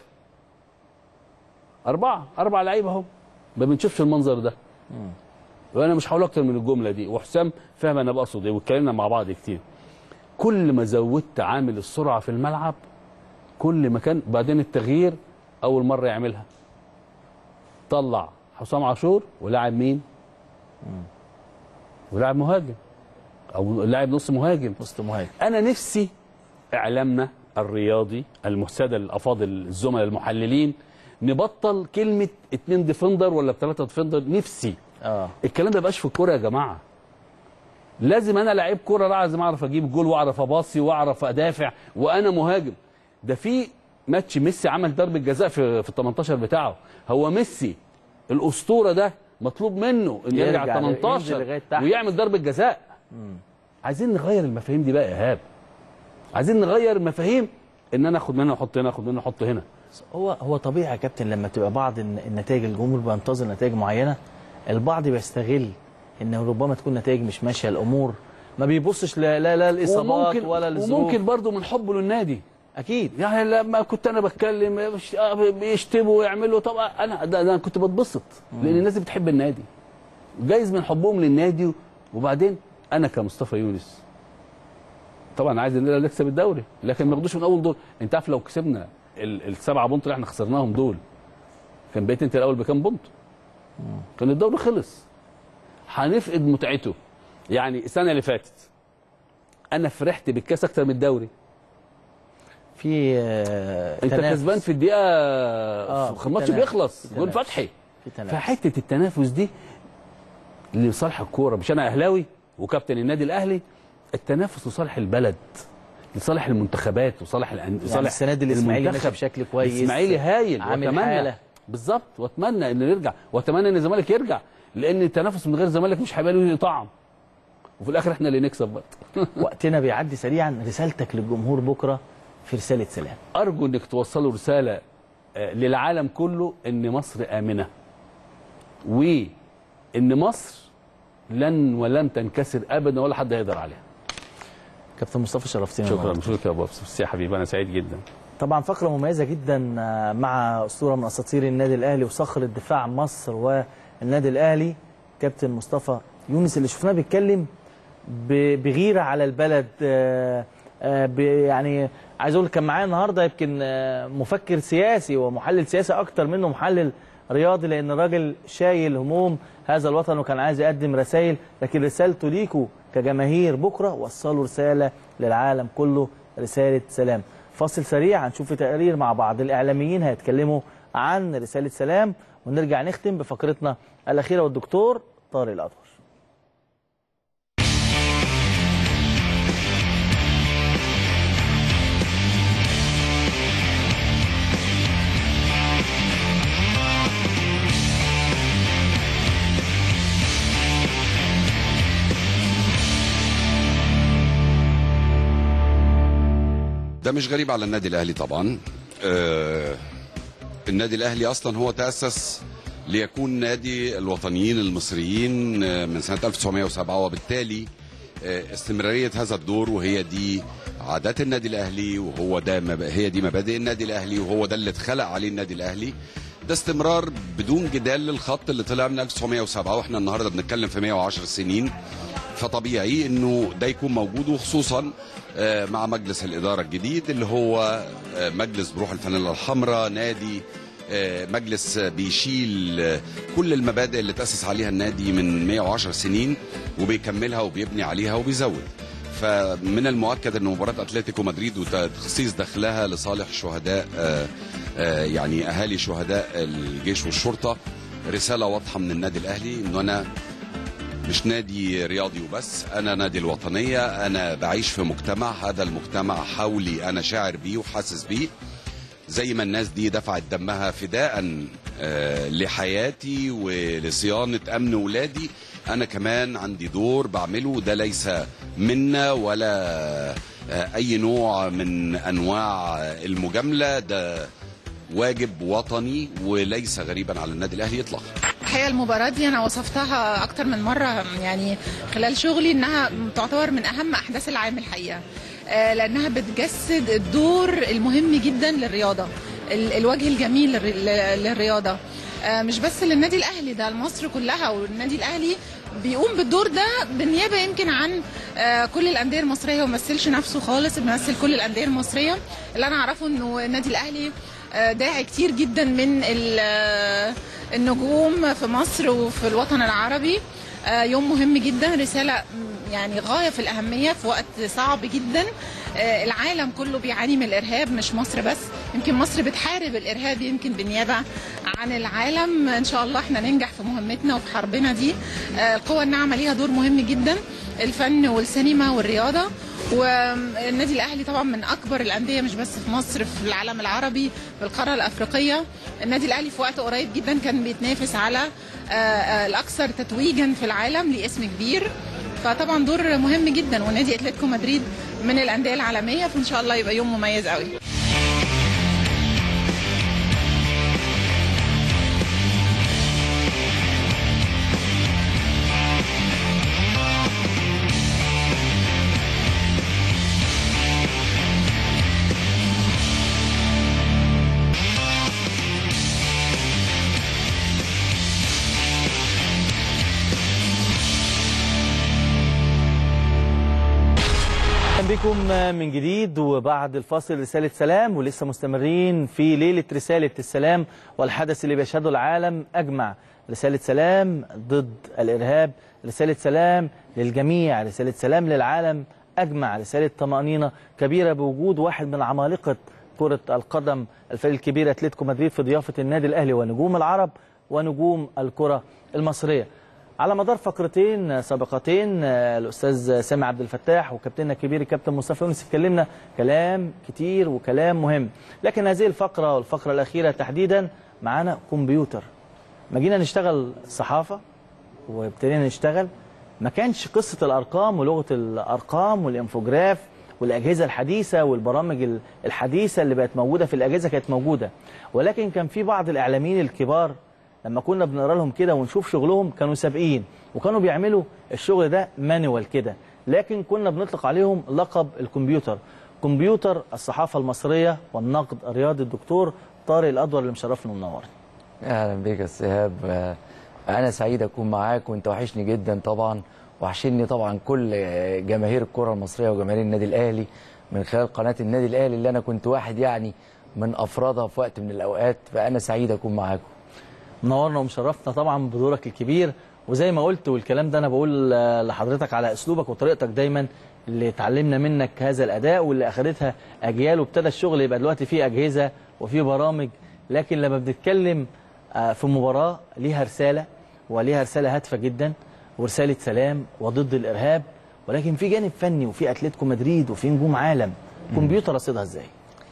أربعة أربع لعيبة أهو ما بنشوفش المنظر ده وأنا مش هقول أكتر من الجملة دي وحسام فاهم أنا بقصد إيه واتكلمنا مع بعض كتير كل ما زودت عامل السرعة في الملعب كل ما كان بعدين التغيير أول مرة يعملها طلع حسام عاشور ولاعب مين؟ ولاعب مهاجم او لاعب نص مهاجم وسط مهاجم انا نفسي اعلامنا الرياضي المهتدى الافاضل الزملاء المحللين نبطل كلمه اتنين ديفندر ولا بثلاثه ديفندر نفسي اه الكلام ده مبقاش في الكوره يا جماعه لازم انا لعيب كوره لازم اعرف اجيب جول واعرف اباصي واعرف ادافع وانا مهاجم ده في ماتش ميسي عمل ضربه جزاء في في ال 18 بتاعه هو ميسي الاسطوره ده مطلوب منه انه يرجع يرجع ال ينزل 18 لغاية تحت. ويعمل ضربه جزاء عايزين نغير المفاهيم دي بقى يا ايهاب عايزين نغير المفاهيم ان انا اخد منها احط هنا اخد منها احط هنا هو هو طبيعي يا كابتن لما تبقى بعض الن- النتائج الجمهور بينتظر نتائج معينه البعض بيستغل ان ربما تكون نتائج مش ماشيه الامور ما بيبصش لا لا, لا الاصابات وممكن ولا الظروف وممكن برضه من حبه للنادي اكيد يعني لما كنت انا بتكلم مش- آه بيشتموا ويعملوا طبعا انا ده, ده انا كنت بتبسط لان الناس دي بتحب النادي جايز من حبهم للنادي وبعدين انا كمصطفى يونس طبعا عايز ان نكسب الدوري لكن ما ياخدوش من اول دور انت عارف لو كسبنا ال- السبعه بونت اللي احنا خسرناهم دول كان بقيت انت الاول بكام بونت كان الدوري خلص هنفقد متعته يعني السنه اللي فاتت انا فرحت بالكاس اكتر من الدوري في آه انت تنافس. كسبان في الدقيقه آه، في في الماتش تنافس، بيخلص في جول تنافس. فتحي في تنافس. فحته التنافس دي لصالح الكوره مش انا اهلاوي وكابتن النادي الاهلي التنافس لصالح البلد لصالح المنتخبات وصالح الأن... يعني السنة دي الإسماعيلي المنتخب. ماشي بشكل كويس. الاسماعيلي هايل عامل واتمنى حالة. بالظبط واتمنى انه يرجع واتمنى ان الزمالك يرجع لان التنافس من غير الزمالك مش هيبقى له طعم وفي الاخر احنا اللي نكسب برضه وقتنا بيعدي سريعا رسالتك للجمهور بكره في رساله سلام ارجو انك توصلوا رساله آه، للعالم كله ان مصر امنه وان مصر لن ولن تنكسر ابدا ولا حد هيقدر عليها كابتن مصطفى شرفتنا شكرا النهاردة. شكرا يا ابو بس يا حبيبي انا سعيد جدا طبعا فقره مميزه جدا آه، مع اسطوره من اساطير النادي الاهلي وصخر الدفاع مصر والنادي الاهلي كابتن مصطفى يونس اللي شفناه بيتكلم ب- بغيره على البلد آه، آه، ب- يعني عايز اقول كان معايا النهارده يمكن آه، مفكر سياسي ومحلل سياسي اكتر منه محلل رياضي لان الراجل شايل هموم هذا الوطن وكان عايز يقدم رسائل لكن رسالته ليكوا كجماهير بكره وصلوا رساله للعالم كله رساله سلام فاصل سريع هنشوف تقرير مع بعض الاعلاميين هيتكلموا عن رساله سلام ونرجع نختم بفقرتنا الاخيره والدكتور طارق الأطور ده مش غريب على النادي الاهلي طبعا آه النادي الاهلي اصلا هو تاسس ليكون نادي الوطنيين المصريين آه، من سنه 1907 وبالتالي آه، استمراريه هذا الدور وهي دي عادات النادي الاهلي وهو ده مب... هي دي مبادئ النادي الاهلي وهو ده اللي اتخلق عليه النادي الاهلي ده استمرار بدون جدال للخط اللي طلع من 1907 واحنا النهارده بنتكلم في 110 سنين فطبيعي انه ده يكون موجود وخصوصا آه، مع مجلس الاداره الجديد اللي هو آه، مجلس بروح الفانيلا الحمراء نادي آه، مجلس بيشيل آه، كل المبادئ اللي تاسس عليها النادي من 110 سنين وبيكملها وبيبني عليها وبيزود فمن المؤكد ان مباراه اتلتيكو مدريد وتخصيص دخلها لصالح شهداء آه، آه، يعني اهالي شهداء الجيش والشرطه رساله واضحه من النادي الاهلي انه انا مش نادي رياضي وبس انا نادي الوطنيه انا بعيش في مجتمع هذا المجتمع حولي انا شاعر بيه وحاسس بيه زي ما الناس دي دفعت دمها فداء آه، لحياتي ولصيانه امن ولادي انا كمان عندي دور بعمله ده ليس منا ولا آه، اي نوع من انواع المجامله ده واجب وطني وليس غريبا على النادي الاهلي اطلاقا الحقيقه المباراه دي انا وصفتها اكتر من مره يعني خلال شغلي انها تعتبر من اهم احداث العام الحقيقه آه، لانها بتجسد الدور المهم جدا للرياضه ال- الوجه الجميل للر- للرياضه آه، مش بس للنادي الاهلي ده لمصر كلها والنادي الاهلي بيقوم بالدور ده بالنيابه يمكن عن آه، كل الانديه المصريه وما مثلش نفسه خالص بيمثل كل الانديه المصريه اللي انا اعرفه انه النادي الاهلي آه، داعي كتير جدا من ال- آه، النجوم في مصر وفي الوطن العربي آه، يوم مهم جدا رسالة م، يعني غاية في الأهمية في وقت صعب جدا آه، العالم كله بيعاني من الإرهاب مش مصر بس يمكن مصر بتحارب الإرهاب يمكن بالنيابة عن العالم إن شاء الله احنا ننجح في مهمتنا وفي حربنا دي آه، القوى الناعمة ليها دور مهم جدا الفن والسينما والرياضة والنادي الاهلي طبعا من اكبر الانديه مش بس في مصر في العالم العربي في القاره الافريقيه النادي الاهلي في وقت قريب جدا كان بيتنافس على آه، آه، الاكثر تتويجا في العالم ليه اسم كبير فطبعا دور مهم جدا ونادي اتلتيكو مدريد من الانديه العالميه فان شاء الله يبقى يوم مميز قوي اهلا بكم من جديد وبعد الفاصل رساله سلام ولسه مستمرين في ليله رساله السلام والحدث اللي بيشهده العالم اجمع رساله سلام ضد الارهاب رساله سلام للجميع رساله سلام للعالم اجمع رساله طمانينه كبيره بوجود واحد من عمالقه كره القدم الفريق الكبير اتلتيكو مدريد في ضيافه النادي الاهلي ونجوم العرب ونجوم الكره المصريه على مدار فقرتين سابقتين آه، الاستاذ سامي عبد الفتاح وكابتننا الكبير الكابتن مصطفى يونس اتكلمنا كلام كتير وكلام مهم لكن هذه الفقره والفقره الاخيره تحديدا معانا كمبيوتر ما جينا نشتغل صحافه وابتدينا نشتغل ما كانش قصه الارقام ولغه الارقام والانفوجراف والاجهزه الحديثه والبرامج ال- الحديثه اللي بقت موجوده في الاجهزه كانت موجوده ولكن كان في بعض الاعلاميين الكبار لما كنا بنقرا لهم كده ونشوف شغلهم كانوا سابقين وكانوا بيعملوا الشغل ده مانوال كده لكن كنا بنطلق عليهم لقب الكمبيوتر كمبيوتر الصحافه المصريه والنقد الرياضي الدكتور طارق الادور اللي مشرفنا ومنورنا اهلا بيك يا أستاذ ايهاب آه، انا سعيد اكون معاك وانت وحشني جدا طبعا وحشني طبعا كل آه، جماهير الكره المصريه وجماهير النادي الاهلي من خلال قناه النادي الاهلي اللي انا كنت واحد يعني من افرادها في وقت من الاوقات فانا سعيد اكون معاكم منورنا ومشرفنا طبعا بدورك الكبير وزي ما قلت والكلام ده انا بقول آه، لحضرتك على اسلوبك وطريقتك دايما اللي اتعلمنا منك هذا الاداء واللي اخذتها اجيال وابتدى الشغل يبقى دلوقتي فيه اجهزه وفيه برامج لكن لما بنتكلم آه، في مباراه ليها رساله وليها رساله هادفه جدا ورساله سلام وضد الارهاب ولكن في جانب فني وفي اتلتيكو مدريد وفي نجوم عالم كمبيوتر رصيدها ازاي؟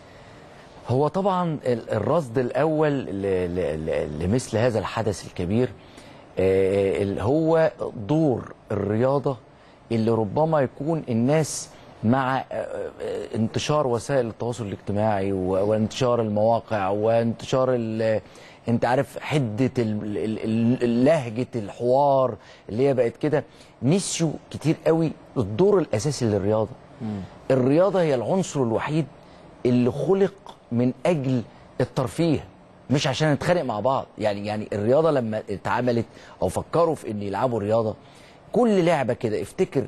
هو طبعا ال- الرصد الاول ل- ل- ل- لمثل هذا الحدث الكبير آه، اللي هو دور الرياضه اللي ربما يكون الناس مع آه، آه، انتشار وسائل التواصل الاجتماعي و- وانتشار المواقع وانتشار ال- انت عارف حده ال- ال- ال- لهجه الحوار اللي هي بقت كده نسيوا كتير قوي الدور الاساسي للرياضه الرياضه هي العنصر الوحيد اللي خلق من اجل الترفيه مش عشان نتخانق مع بعض يعني يعني الرياضه لما اتعملت او فكروا في ان يلعبوا رياضه كل لعبه كده افتكر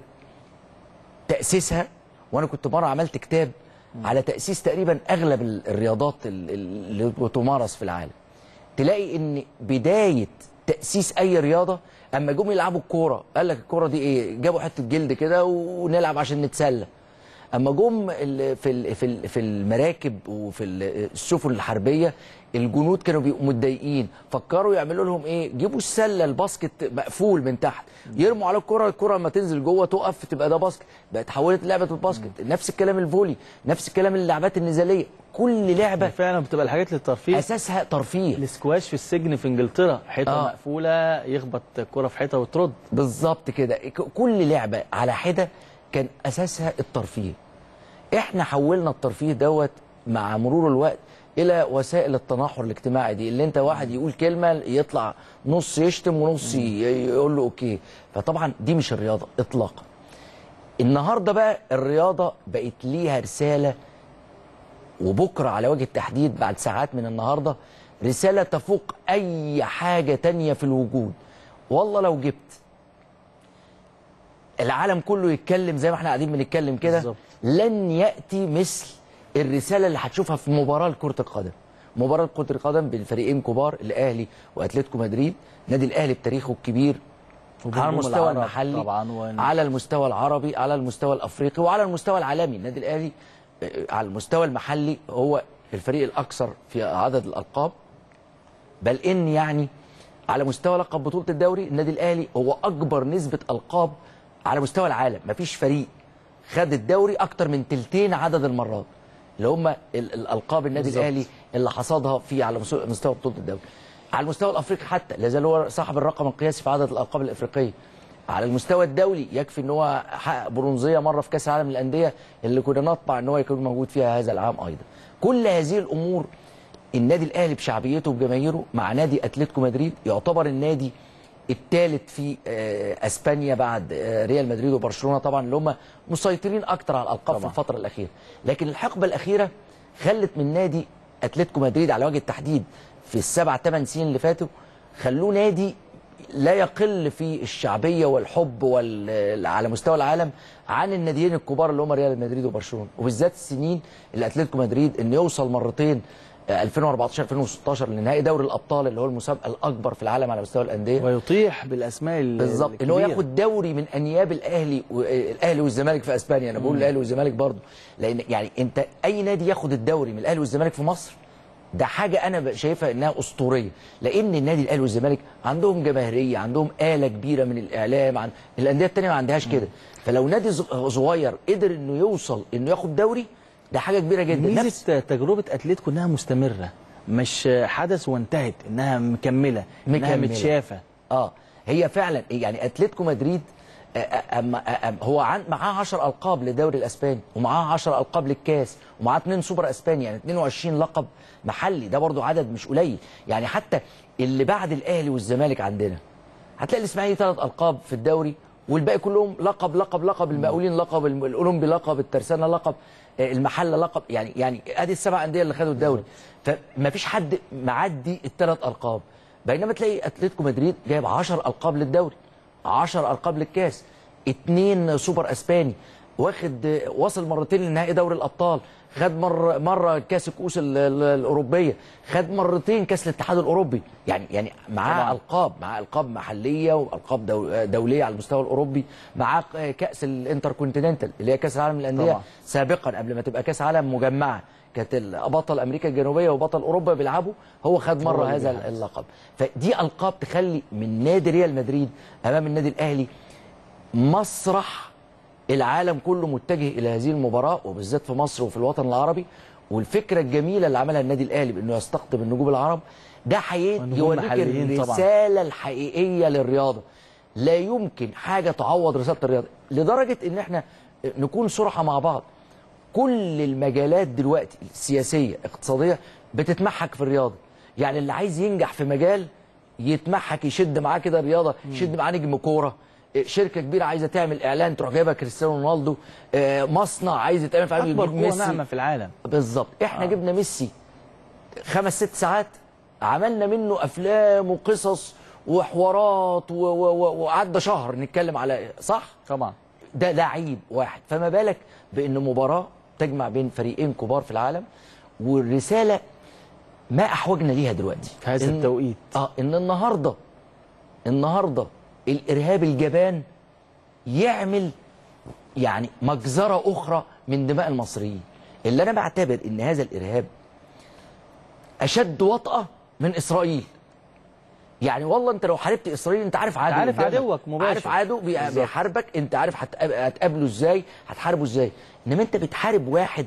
تاسيسها وانا كنت مره عملت كتاب على تاسيس تقريبا اغلب ال- الرياضات ال- ال- اللي بتمارس في العالم تلاقي ان بدايه تاسيس اي رياضه اما جم يلعبوا الكوره قال لك الكوره دي ايه جابوا حته جلد كده ونلعب عشان نتسلى اما جم ال- في ال- في ال- في المراكب وفي ال- السفن الحربيه الجنود كانوا بيبقوا متضايقين فكروا يعملوا لهم ايه جيبوا السله الباسكت مقفول من تحت يرموا على الكره الكره لما تنزل جوه تقف تبقى ده باسكت بقت اتحولت لعبه الباسكت نفس الكلام الفولي نفس الكلام اللعبات النزاليه كل لعبه فعلا بتبقى الحاجات للترفيه اساسها ترفيه الاسكواش في السجن في انجلترا حيطه آه. آه. مقفوله يخبط الكره في حيطه وترد بالظبط كده ك- كل لعبه على حده كان اساسها الترفيه احنا حولنا الترفيه دوت مع مرور الوقت الى وسائل التناحر الاجتماعي دي اللي انت واحد يقول كلمه يطلع نص يشتم ونص ي- يقول له اوكي فطبعا دي مش الرياضه اطلاقا النهارده بقى الرياضه بقت ليها رساله وبكره على وجه التحديد بعد ساعات من النهارده رساله تفوق اي حاجه تانية في الوجود والله لو جبت العالم كله يتكلم زي ما احنا قاعدين بنتكلم كده لن ياتي مثل الرساله اللي هتشوفها في مباراه لكره القدم مباراه كره القدم بين فريقين كبار الاهلي واتلتيكو مدريد نادي الاهلي بتاريخه الكبير وبنجوم على المستوى العرب المحلي طبعاً ون- على المستوى العربي على المستوى الافريقي وعلى المستوى العالمي النادي الاهلي آه، على المستوى المحلي هو الفريق الاكثر في عدد الالقاب بل ان يعني على مستوى لقب بطوله الدوري النادي الاهلي هو اكبر نسبه القاب على مستوى العالم مفيش فريق خد الدوري اكتر من تلتين عدد المرات اللي هم ال- الالقاب النادي بالظبط. الاهلي اللي حصدها في على مستوى- مستوى بطوله الدوري على المستوى الافريقي حتى لا زال هو صاحب الرقم القياسي في عدد الالقاب الافريقيه على المستوى الدولي يكفي ان هو حقق برونزيه مره في كاس العالم للانديه اللي كنا نطمع ان هو يكون موجود فيها هذا العام ايضا كل هذه الامور النادي الاهلي بشعبيته وبجماهيره مع نادي اتلتيكو مدريد يعتبر النادي الثالث في آه، اسبانيا بعد آه، ريال مدريد وبرشلونه طبعا اللي هم مسيطرين اكتر على الالقاب في الفتره الاخيره لكن الحقبه الاخيره خلت من نادي اتلتيكو مدريد على وجه التحديد في السبع ثمان سنين اللي فاتوا خلوه نادي لا يقل في الشعبيه والحب وال... على مستوى العالم عن الناديين الكبار اللي هم ريال مدريد وبرشلونه وبالذات السنين اللي اتلتيكو مدريد انه يوصل مرتين آه، 2014 2016 لنهائي دوري الابطال اللي هو المسابقه الاكبر في العالم على مستوى الانديه ويطيح بالاسماء ال- بالظبط ان هو الكبيرة. ياخد دوري من انياب الاهلي والاهلي والزمالك في اسبانيا انا بقول مم. الاهلي والزمالك برضه لان يعني انت اي نادي ياخد الدوري من الاهلي والزمالك في مصر ده حاجه انا ب- شايفها انها اسطوريه لان النادي الاهلي والزمالك عندهم جماهيريه عندهم اله كبيره من الاعلام عن الانديه التانيه ما عندهاش كده فلو نادي ز- صغير قدر انه يوصل انه ياخد دوري ده حاجه كبيره جدا نفس ميزه تجربه اتلتيكو انها مستمره مش حدث وانتهت انها مكمله انها مكملة. متشافه اه هي فعلا يعني اتلتيكو مدريد آه، آه، أما آه، هو عن معاه 10 القاب للدوري الاسباني ومعاه 10 القاب للكاس ومعاه 2 سوبر اسباني يعني 22 لقب محلي ده برضو عدد مش قليل يعني حتى اللي بعد الاهلي والزمالك عندنا هتلاقي الاسماعيلي ثلاث القاب في الدوري والباقي كلهم لقب لقب لقب المقاولين لقب الم- الاولمبي لقب الترسانه لقب آه، المحله لقب يعني يعني ادي السبع انديه اللي خدوا الدوري فما فيش حد معدي الثلاث القاب بينما تلاقي اتلتيكو مدريد جايب 10 القاب للدوري 10 القاب للكاس اثنين سوبر اسباني واخد آه، وصل مرتين لنهائي دوري الابطال خد مره مره كاس الكؤوس ال- ال- الاوروبيه خد مرتين كاس الاتحاد الاوروبي يعني يعني معاه طبعاً. القاب معاه القاب محليه والقاب دو- دوليه على المستوى الاوروبي معاه كاس الانتركونتيننتال اللي هي كاس العالم للانديه طبعاً. سابقا قبل ما تبقى كاس عالم مجمعه كانت ال- بطل امريكا الجنوبيه وبطل اوروبا بيلعبوا هو خد هو مره اللي هذا بيلعب. اللقب فدي القاب تخلي من نادي ريال مدريد امام النادي الاهلي مسرح العالم كله متجه الى هذه المباراه وبالذات في مصر وفي الوطن العربي والفكره الجميله اللي عملها النادي الاهلي بانه يستقطب النجوم العرب ده حقيقي والنجوم يوريك محليين طبعاً. الرساله الحقيقيه للرياضه لا يمكن حاجه تعوض رساله الرياضه لدرجه ان احنا نكون صراحه مع بعض كل المجالات دلوقتي السياسيه اقتصاديه بتتمحك في الرياضه يعني اللي عايز ينجح في مجال يتمحك يشد معاه كده رياضه يشد معاه نجم كوره إيه، شركه كبيره عايزه تعمل اعلان تروح جايبه كريستيانو رونالدو آه، مصنع عايز يتعمل في اكبر يجيب قوه ميسي ناعمه في العالم بالظبط احنا جبنا ميسي خمس ست ساعات عملنا منه افلام وقصص وحوارات و- و- و- وعدى شهر نتكلم على صح طبعا ده لعيب واحد فما بالك بان مباراه تجمع بين فريقين كبار في العالم والرساله ما احوجنا ليها دلوقتي في هذا إن- التوقيت. اه ان النهارده النهارده الارهاب الجبان يعمل يعني مجزره اخرى من دماء المصريين اللي انا بعتبر ان هذا الارهاب اشد وطأة من اسرائيل يعني والله انت لو حاربت اسرائيل انت عارف عدو عارف قدامك. عدوك مباشر. عارف عدو بي- بالظبط. بيحاربك انت عارف هتقاب- هتقابله ازاي هتحاربه ازاي انما انت بتحارب واحد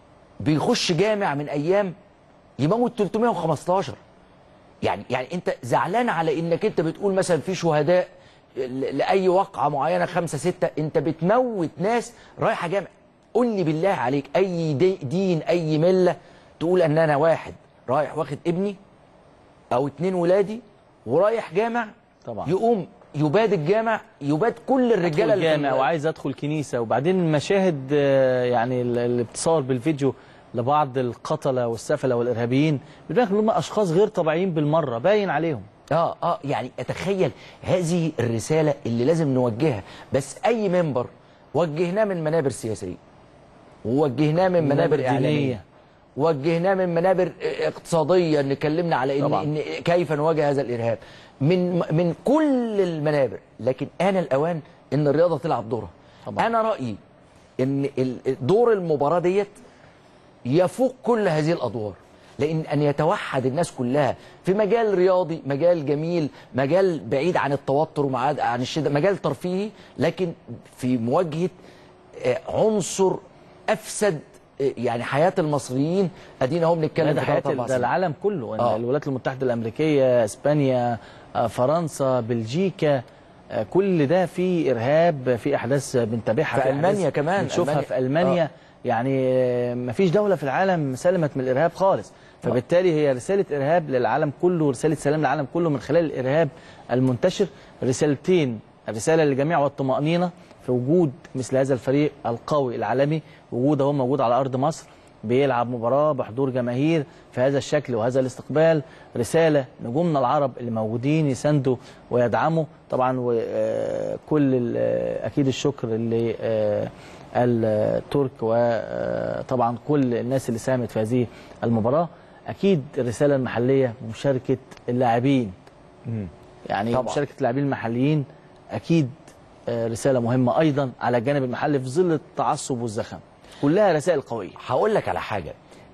بيخش جامع من ايام يموت 315 يعني يعني انت زعلان على انك انت بتقول مثلا في شهداء ل- لاي وقعه معينه خمسه سته انت بتموت ناس رايحه جامع قول لي بالله عليك اي دي دين اي مله تقول ان انا واحد رايح واخد ابني او اتنين ولادي ورايح جامع طبعا يقوم يباد الجامع يباد كل الرجاله ادخل اللي في جامع ال- وعايز ادخل كنيسه وبعدين المشاهد آه، يعني ال- اللي بتصور بالفيديو لبعض القتله والسفله والارهابيين بيبان ان هم اشخاص غير طبيعيين بالمره باين عليهم اه اه يعني اتخيل هذه الرساله اللي لازم نوجهها بس اي منبر وجهناه من منابر سياسيه ووجهناه من منابر منابر اعلاميه دينية. وجهناه من منابر اقتصاديه نكلمنا على ان, طبعاً. إن كيف نواجه هذا الارهاب من من كل المنابر لكن انا الاوان ان الرياضه تلعب دورها طبعاً. انا رايي ان ال- دور المباراه ديت يفوق كل هذه الادوار لان ان يتوحد الناس كلها في مجال رياضي مجال جميل مجال بعيد عن التوتر ومعاد عن الشده مجال ترفيهي لكن في مواجهه آه، عنصر افسد آه، يعني حياه المصريين ادينا هم لا بنتكلم ده في حياه ثلاث أربع ده سنين. العالم كله آه. آه. الولايات المتحده الامريكيه اسبانيا آه، فرنسا بلجيكا آه، كل ده في ارهاب في احداث بنتابعها في أحداث ألمانيا كمان، بنشوفها ألمانيا. في المانيا آه. يعني آه، مفيش دوله في العالم سلمت من الارهاب خالص فبالتالي هي رساله ارهاب للعالم كله ورساله سلام للعالم كله من خلال الارهاب المنتشر رسالتين الرساله للجميع والطمانينه في وجود مثل هذا الفريق القوي العالمي وجوده هو موجود على ارض مصر بيلعب مباراه بحضور جماهير في هذا الشكل وهذا الاستقبال رساله نجومنا العرب اللي موجودين يساندوا ويدعموا طبعا وكل اكيد الشكر اللي آه، الترك وطبعا كل الناس اللي ساهمت في هذه المباراه اكيد الرساله المحليه مشاركه اللاعبين يعني طبعاً. طبعا. مشاركه اللاعبين المحليين اكيد آه، رساله مهمه ايضا على الجانب المحلي في ظل التعصب والزخم كلها رسائل قويه هقول لك على حاجه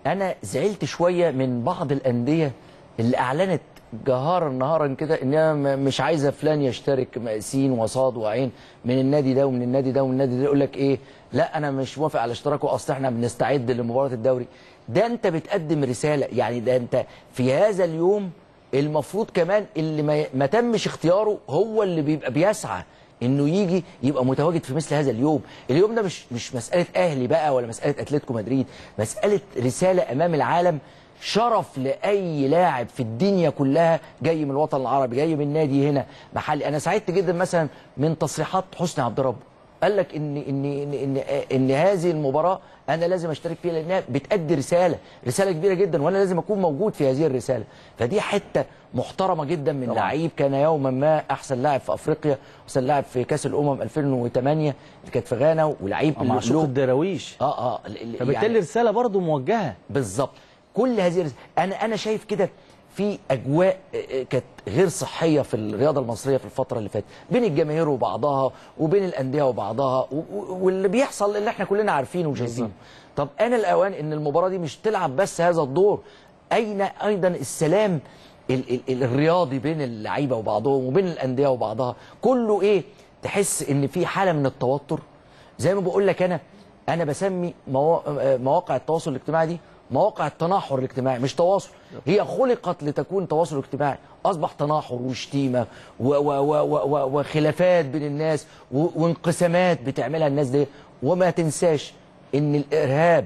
انا زعلت شويه من بعض الانديه اللي اعلنت جهارا نهارا كده انها م- مش عايزه فلان يشترك م- سين وصاد وعين من النادي ده ومن النادي ده ومن النادي ده يقول لك ايه لا انا مش موافق على اشتراكه اصل احنا بنستعد لمباراه الدوري ده انت بتقدم رساله يعني ده انت في هذا اليوم المفروض كمان اللي ما, ما تمش اختياره هو اللي بيبقى بيسعى انه يجي يبقى متواجد في مثل هذا اليوم اليوم ده مش مش مساله اهلي بقى ولا مساله اتلتيكو مدريد مساله رساله امام العالم شرف لاي لاعب في الدنيا كلها جاي من الوطن العربي جاي من نادي هنا محلي انا سعدت جدا مثلا من تصريحات حسني عبد ربه قال لك ان ان ان ان, إن هذه المباراه انا لازم اشترك فيها لانها بتادي رساله رساله كبيره جدا وانا لازم اكون موجود في هذه الرساله فدي حته محترمه جدا من لعيب كان يوما ما احسن لاعب في افريقيا احسن لاعب في كاس الامم 2008 اللي كانت في غانا ولعيب مع له- شوق الدراويش اه اه ال- ال- فبالتالي رساله برضه موجهه بالظبط كل هذه الرس- انا انا شايف كده في اجواء آه، آه، كانت غير صحيه في الرياضه المصريه في الفتره اللي فاتت بين الجماهير وبعضها وبين الانديه وبعضها و- و- واللي بيحصل اللي احنا كلنا عارفينه وشايفينه طب انا الاوان ان المباراه دي مش تلعب بس هذا الدور اين ايضا السلام ال ال ال الرياضي بين اللعيبه وبعضهم وبين الانديه وبعضها كله ايه تحس ان في حاله من التوتر زي ما بقول لك انا انا بسمي موا- آه، مواقع التواصل الاجتماعي دي مواقع التناحر الاجتماعي مش تواصل هي خلقت لتكون تواصل اجتماعي اصبح تناحر وشتيمه و و و و و وخلافات بين الناس و وانقسامات بتعملها الناس دي وما تنساش ان الارهاب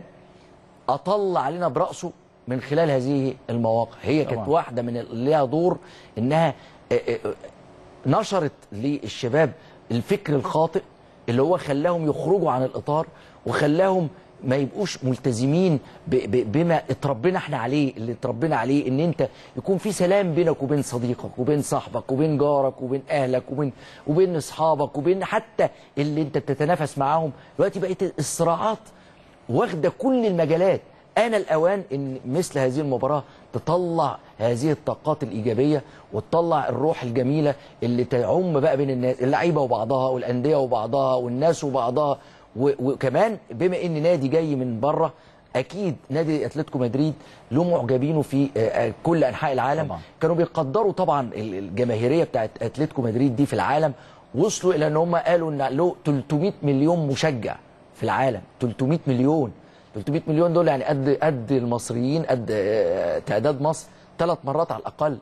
اطل علينا براسه من خلال هذه المواقع هي كانت طبعاً. واحده من اللي ليها دور انها آه، آه، آه، نشرت للشباب الفكر الخاطئ اللي هو خلاهم يخرجوا عن الاطار وخلاهم ما يبقوش ملتزمين ب- ب- بما اتربينا احنا عليه اللي اتربينا عليه ان انت يكون في سلام بينك وبين صديقك وبين صاحبك وبين جارك وبين اهلك وبين وبين اصحابك وبين حتى اللي انت بتتنافس معاهم دلوقتي بقيت الصراعات واخده كل المجالات انا الاوان ان مثل هذه المباراه تطلع هذه الطاقات الايجابيه وتطلع الروح الجميله اللي تعم بقى بين الناس اللعيبه وبعضها والانديه وبعضها والناس وبعضها و- وكمان بما ان نادي جاي من بره اكيد نادي اتلتيكو مدريد له معجبينه في آه، آه، كل انحاء العالم طبعاً. كانوا بيقدروا طبعا ال- الجماهيريه بتاعت اتلتيكو مدريد دي في العالم وصلوا الى ان هم قالوا ان له 300 مليون مشجع في العالم 300 مليون 300 مليون دول يعني قد قد المصريين قد آه، تعداد مصر ثلاث مرات على الاقل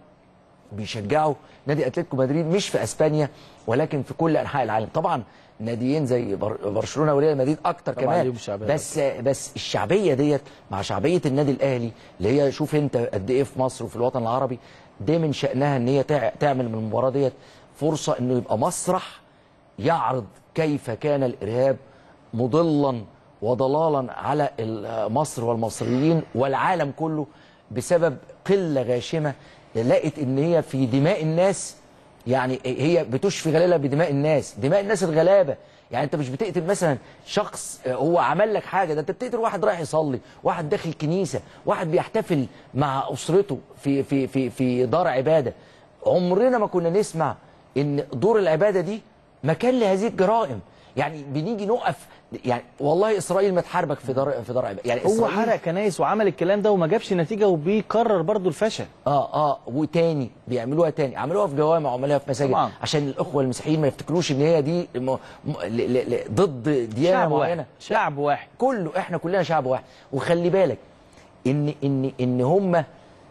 بيشجعوا نادي اتلتيكو مدريد مش في اسبانيا ولكن في كل انحاء العالم طبعا ناديين زي بر- برشلونه وريال مدريد اكتر طبعاً كمان ليهم شعبية بس بس الشعبيه ديت مع شعبيه النادي الاهلي اللي هي شوف انت قد ايه في مصر وفي الوطن العربي ده من شانها ان هي تع- تعمل من المباراه ديت فرصه انه يبقى مسرح يعرض كيف كان الارهاب مضلا وضلالا على ال- مصر والمصريين والعالم كله بسبب قله غاشمه لقت ان هي في دماء الناس يعني هي بتشفي غلالة بدماء الناس دماء الناس الغلابه يعني انت مش بتقتل مثلا شخص آه، هو عمل لك حاجه ده انت بتقتل واحد رايح يصلي واحد داخل كنيسه واحد بيحتفل مع اسرته في في في في دار عباده عمرنا ما كنا نسمع ان دور العباده دي مكان لهذه الجرائم يعني بنيجي نقف يعني والله اسرائيل ما تحاربك في دار في دار عباده يعني هو إسرائيل حرق كنايس وعمل الكلام ده وما جابش نتيجه وبيكرر برضه الفشل اه اه وتاني بيعملوها تاني عملوها في جوامع وعملوها في مساجد طبعاً. عشان الاخوه المسيحيين ما يفتكروش ان هي دي م... م... ل... ل... ل... ضد ديانه شعب واحد. معينه شعب واحد كله احنا كلنا شعب واحد وخلي بالك ان ان ان هم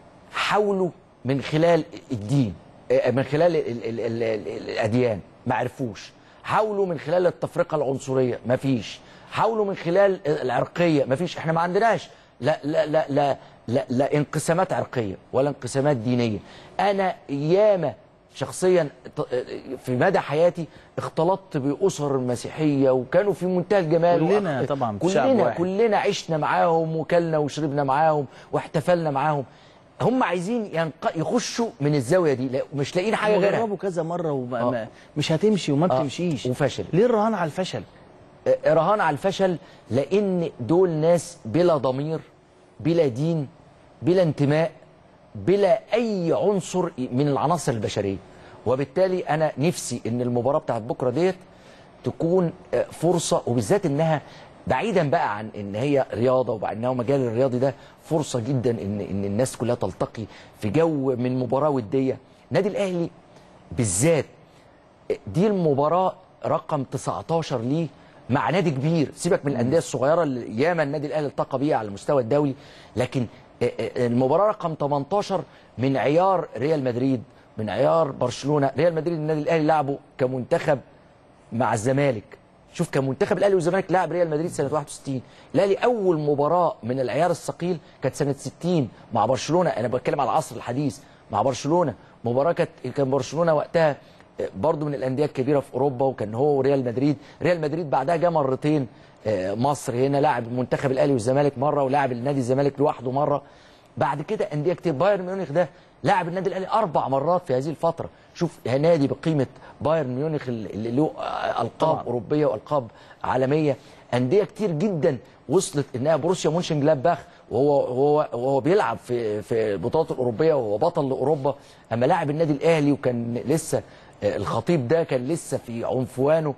حاولوا من خلال الدين آه، من خلال ال ال ال ال الاديان ما عرفوش حاولوا من خلال التفرقه العنصريه ما فيش حاولوا من خلال العرقيه ما فيش احنا ما عندناش لا لا لا لا لا, لا انقسامات عرقيه ولا انقسامات دينيه انا ياما شخصيا ط- في مدى حياتي اختلطت باسر مسيحيه وكانوا في منتهى الجمال كلنا وأخ- طبعاً في شعب كلنا واحد. كلنا عشنا معاهم وكلنا وشربنا معاهم واحتفلنا معاهم هم عايزين ينق... يخشوا من الزاويه دي لا مش لاقيين حاجه هم غيرها جربوا كذا مره آه. ومش هتمشي وما آه. بتمشيش وفشل ليه الرهان على الفشل آه، رهان على الفشل لان دول ناس بلا ضمير بلا دين بلا انتماء بلا اي عنصر من العناصر البشريه وبالتالي انا نفسي ان المباراه بتاعت بكره ديت تكون آه، فرصه وبالذات انها بعيدا بقى عن ان هي رياضه وبانه مجال الرياضي ده فرصه جدا ان ان الناس كلها تلتقي في جو من مباراه وديه النادي الاهلي بالذات دي المباراه رقم 19 ليه مع نادي كبير سيبك من الانديه الصغيره اللي ياما النادي الاهلي التقى بيها على المستوى الدولي لكن المباراه رقم 18 من عيار ريال مدريد من عيار برشلونه ريال مدريد النادي الاهلي لعبه كمنتخب مع الزمالك شوف كان منتخب الاهلي والزمالك لاعب ريال مدريد سنه 61 الاهلي اول مباراه من العيار الثقيل كانت سنه 60 مع برشلونه انا بتكلم على العصر الحديث مع برشلونه مباراه كانت كان برشلونه وقتها برضو من الانديه الكبيره في اوروبا وكان هو وريال مدريد ريال مدريد بعدها جه مرتين مصر هنا لاعب منتخب الاهلي والزمالك مره ولاعب النادي الزمالك لوحده مره بعد كده انديه كتير بايرن ميونخ ده لاعب النادي الاهلي اربع مرات في هذه الفتره شوف نادي بقيمه بايرن ميونخ اللي له القاب طبعا. اوروبيه والقاب عالميه انديه كتير جدا وصلت انها بروسيا مونشن جلادباخ وهو وهو وهو بيلعب في في البطولات الاوروبيه وهو بطل لاوروبا اما لاعب النادي الاهلي وكان لسه الخطيب ده كان لسه في عنفوانه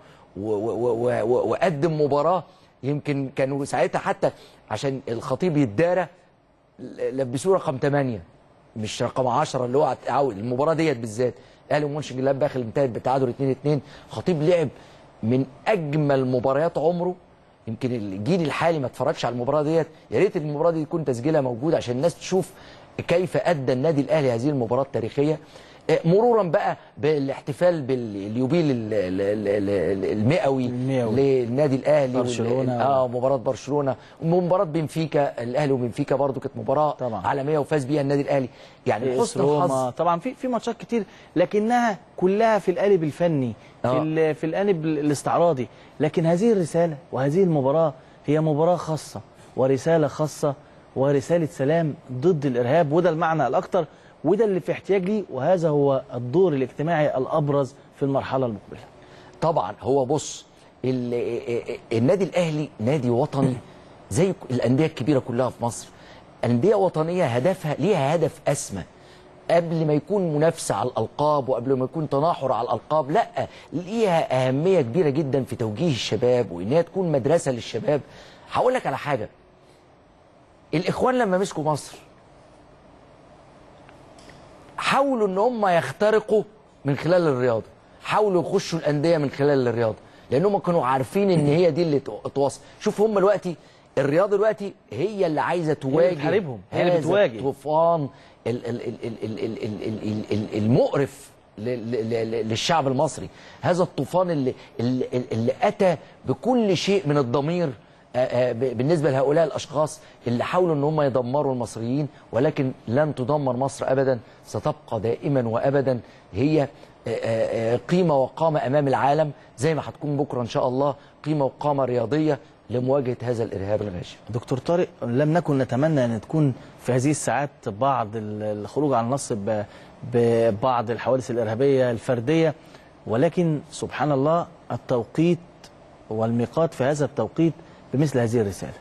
وقدم مباراه يمكن كانوا ساعتها حتى عشان الخطيب يتدارى لبسوه رقم 8 مش رقم 10 اللي هو عاوز المباراه ديت بالذات الاهلي ومنشن جلادباخ اللي انتهت بتعادل 2 2 خطيب لعب من اجمل مباريات عمره يمكن الجيل الحالي ما اتفرجش على المباراه ديت يا ريت المباراه دي يكون تسجيلها موجود عشان الناس تشوف كيف ادى النادي الاهلي هذه المباراه التاريخيه مرورا بقى بالاحتفال باليوبيل المئوي للنادي الاهلي برشلونه اه مباراه برشلونه ومباراه بنفيكا الاهلي وبنفيكا برضو كانت مباراه طبعا. عالميه وفاز بيها النادي الاهلي يعني حسن الحظ طبعا في في ماتشات كتير لكنها كلها في القالب الفني آه. في في القالب الاستعراضي لكن هذه الرساله وهذه المباراه هي مباراه خاصه ورساله خاصه ورساله سلام ضد الارهاب وده المعنى الاكثر وده اللي في احتياج ليه وهذا هو الدور الاجتماعي الابرز في المرحله المقبله. طبعا هو بص النادي الاهلي نادي وطني زي الانديه الكبيره كلها في مصر. انديه وطنيه هدفها ليها هدف اسمى قبل ما يكون منافسه على الالقاب وقبل ما يكون تناحر على الالقاب لا ليها اهميه كبيره جدا في توجيه الشباب وانها تكون مدرسه للشباب. هقول لك على حاجه الاخوان لما مسكوا مصر حاولوا ان هم يخترقوا من خلال الرياضه حاولوا يخشوا الانديه من خلال الرياضه لان هم كانوا عارفين ان هي دي اللي توصل شوف هم دلوقتي الرياضه دلوقتي هي اللي عايزه تواجه بتحاربهم هي اللي بتواجه الطوفان المقرف للشعب المصري هذا الطوفان اللي اللي, اللي اتى بكل شيء من الضمير بالنسبه لهؤلاء الاشخاص اللي حاولوا ان هم يدمروا المصريين ولكن لن تدمر مصر ابدا ستبقى دائما وابدا هي قيمه وقامه امام العالم زي ما هتكون بكره ان شاء الله قيمه وقامه رياضيه لمواجهه هذا الارهاب الغاشم. دكتور طارق لم نكن نتمنى ان تكون في هذه الساعات بعض الخروج عن النص ببعض الحوادث الارهابيه الفرديه ولكن سبحان الله التوقيت والميقات في هذا التوقيت بمثل هذه الرسالة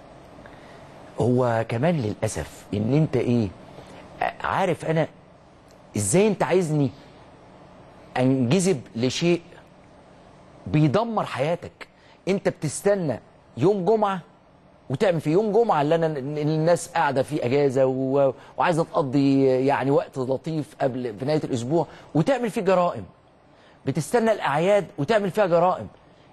هو كمان للأسف إن أنت إيه عارف أنا إزاي أنت عايزني أنجذب لشيء بيدمر حياتك أنت بتستنى يوم جمعة وتعمل في يوم جمعة اللي أنا الناس قاعدة فيه أجازة و... وعايزة تقضي يعني وقت لطيف قبل في نهاية الأسبوع وتعمل فيه جرائم بتستنى الأعياد وتعمل فيها جرائم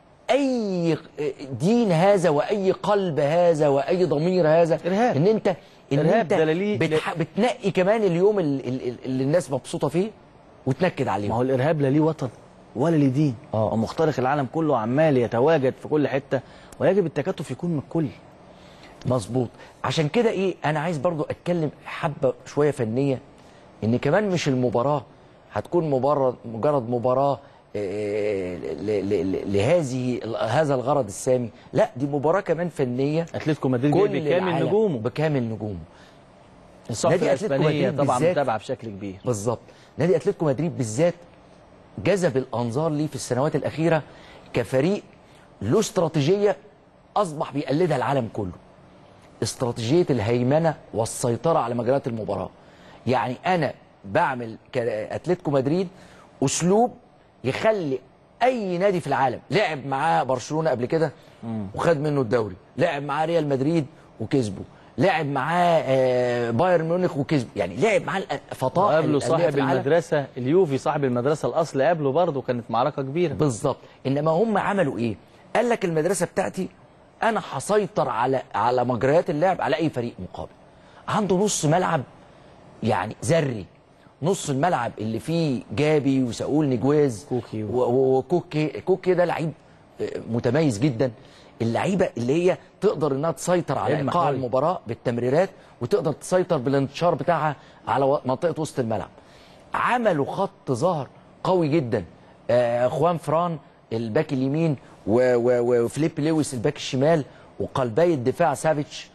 اي دين هذا واي قلب هذا واي ضمير هذا إرهاب. ان انت ان إرهاب انت دلالي- بتح... بتنقي كمان اليوم اللي, اللي الناس مبسوطه فيه وتنكد عليهم ما هو الارهاب لا ليه وطن ولا ليه دين آه. ومخترق العالم كله عمال يتواجد في كل حته ويجب التكاتف يكون من الكل مظبوط عشان كده ايه انا عايز برضو اتكلم حبه شويه فنيه ان كمان مش المباراه هتكون مجرد مجرد مباراه آه، ل- ل- ل- لهذه هذا الغرض السامي لا دي مباراه كمان فنيه اتلتيكو مدريد كل جاي بكامل العالم- نجومه بكامل نجومه الصف نادي أتلتيكو الاسبانيه مدريد طبعا بالذات- متابعه بشكل كبير بالظبط نادي اتلتيكو مدريد بالذات جذب الانظار ليه في السنوات الاخيره كفريق له استراتيجيه اصبح بيقلدها العالم كله استراتيجيه الهيمنه والسيطره على مجالات المباراه يعني انا بعمل كاتلتيكو مدريد اسلوب يخلي اي نادي في العالم لعب معاه برشلونه قبل كده وخد منه الدوري لعب معاه ريال مدريد وكسبه لعب معاه آه، بايرن ميونخ وكسبه يعني لعب معاه فطائح وقابله الأندية صاحب في العالم. المدرسه اليوفي صاحب المدرسه الاصل قابله برضه كانت معركه كبيره بالظبط انما هم عملوا ايه قال لك المدرسه بتاعتي انا هسيطر على على مجريات اللعب على اي فريق مقابل عنده نص ملعب يعني ذري نص الملعب اللي فيه جابي وساول نجواز كوكي وكوكي كوكي ده لعيب آه، متميز جدا اللعيبه اللي هي تقدر انها تسيطر على لعيب ايقاع محوري. المباراه بالتمريرات وتقدر تسيطر بالانتشار بتاعها على و- منطقه وسط الملعب عملوا خط ظهر قوي جدا آه، خوان فران الباك اليمين و- و- وفليب لويس الباك الشمال وقلبي الدفاع سافيتش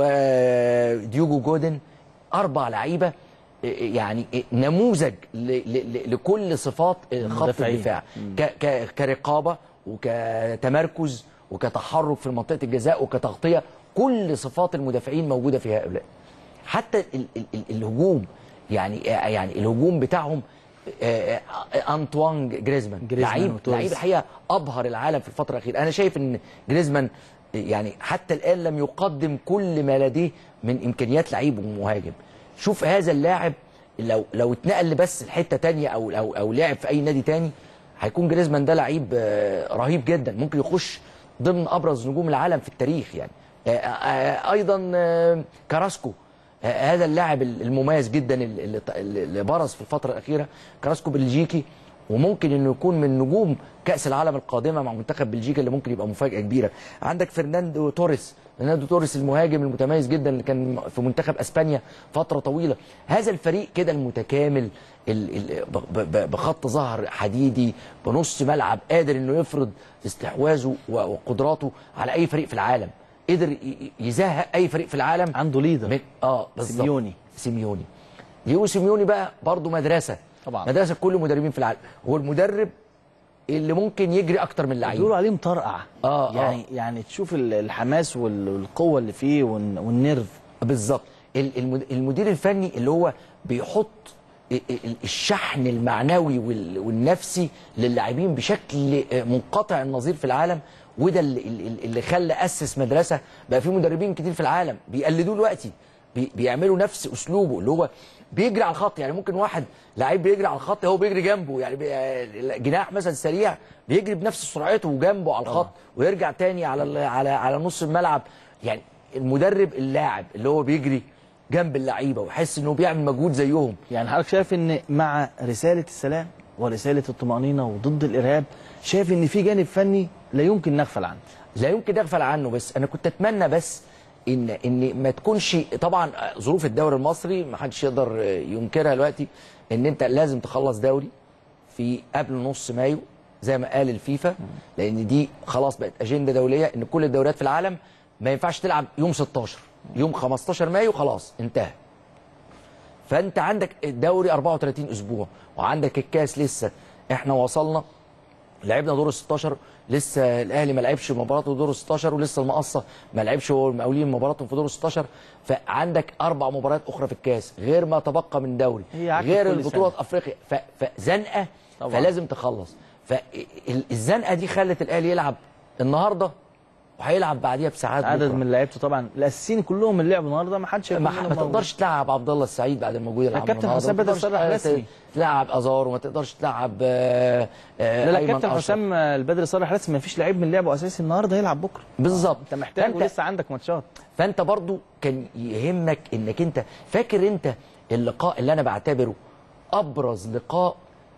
وديوجو جودن اربع لعيبه آه، يعني آه، نموذج ل- ل- ل- لكل صفات آه، خط المدافعين. الدفاع مم. ك- ك- كرقابه وكتمركز وكتحرك في منطقه الجزاء وكتغطيه كل صفات المدافعين موجوده في هؤلاء حتى ال ال ال الهجوم يعني يعني الهجوم بتاعهم آه، آه، انطوان جريزمان جريزمان لعيب وتوريس. لعيب الحقيقه ابهر العالم في الفتره الاخيره انا شايف ان جريزمان يعني حتى الان لم يقدم كل ما لديه من امكانيات لعيب ومهاجم شوف هذا اللاعب لو لو اتنقل بس لحته تانية او او او لعب في اي نادي تاني هيكون جريزمان ده لعيب آه، رهيب جدا ممكن يخش ضمن ابرز نجوم العالم في التاريخ يعني آه، آه، ايضا آه، كاراسكو آه، هذا اللاعب المميز جدا اللي اللي- اللي برز في الفتره الاخيره كاراسكو بلجيكي وممكن انه يكون من نجوم كاس العالم القادمه مع منتخب بلجيكا اللي ممكن يبقى مفاجاه كبيره عندك فرناندو توريس فرناندو توريس المهاجم المتميز جدا اللي كان في منتخب اسبانيا فتره طويله هذا الفريق كده المتكامل ال- ال- ب- ب- بخط ظهر حديدي بنص ملعب قادر انه يفرض استحواذه و- وقدراته على اي فريق في العالم قدر ي- ي- يزهق اي فريق في العالم عنده ليدر اه بالظبط سيميوني. سيميوني ديو سيميوني بقى برضه مدرسه طبعا. مدرسه كل المدربين في العالم هو المدرب اللي ممكن يجري اكتر من لعيب بيقولوا عليه مطرقع اه يعني يعني تشوف ال- الحماس وال- والقوه اللي فيه والن- والنرف بالظبط ال- المد- المدير الفني اللي هو بيحط ال- ال- الشحن المعنوي وال- والنفسي للاعبين بشكل منقطع النظير في العالم وده اللي, اللي- اللي خلى اسس مدرسه بقى في مدربين كتير في العالم بيقلدوه دلوقتي بي- بيعملوا نفس اسلوبه اللي هو بيجري على الخط يعني ممكن واحد لعيب بيجري على الخط هو بيجري جنبه يعني بي- جناح مثلا سريع بيجري بنفس سرعته وجنبه على الخط ويرجع تاني على ال- على على نص الملعب يعني المدرب اللاعب اللي هو بيجري جنب اللعيبه ويحس انه بيعمل مجهود زيهم يعني حضرتك شايف ان مع رساله السلام ورساله الطمانينه وضد الارهاب شايف ان في جانب فني لا يمكن نغفل عنه لا يمكن نغفل عنه بس انا كنت اتمنى بس ان ان ما تكونش طبعا ظروف الدوري المصري ما حدش يقدر ينكرها دلوقتي ان انت لازم تخلص دوري في قبل نص مايو زي ما قال الفيفا لان دي خلاص بقت اجنده دوليه ان كل الدوريات في العالم ما ينفعش تلعب يوم 16 يوم 15 مايو خلاص انتهى فانت عندك الدوري 34 اسبوع وعندك الكاس لسه احنا وصلنا لعبنا دور ال 16 لسه الاهلي ما لعبش مباراته دور ال 16 ولسه المقصه ما لعبش هو المقاولين مباراتهم في دور ال 16 فعندك اربع مباريات اخرى في الكاس غير ما تبقى من دوري هي عكس غير كل البطوله سنة. افريقيا ف- فزنقه طبعا. فلازم تخلص فالزنقه دي خلت الاهلي يلعب النهارده وهيلعب بعديها بساعات عدد بكرة. من لعيبته طبعا الاساسيين كلهم اللي لعبوا النهارده ما حدش هيكون ما, منهم ما موجود. تقدرش تلعب عبد الله السعيد بعد الموجود اللي عمله الكابتن النهارده. حسام ما بدأ تقدرش يصرح رسمي. تلعب ازار وما تقدرش تلعب آه، آه، لا لا أيمن كابتن أشرف. حسام البدري صالح رسمي ما فيش لعيب من لعبه اساسي النهارده يلعب بكره بالظبط انت محتاج فأنت- ولسه عندك ماتشات فانت برضو كان يهمك انك انت فاكر انت اللقاء اللي انا بعتبره ابرز لقاء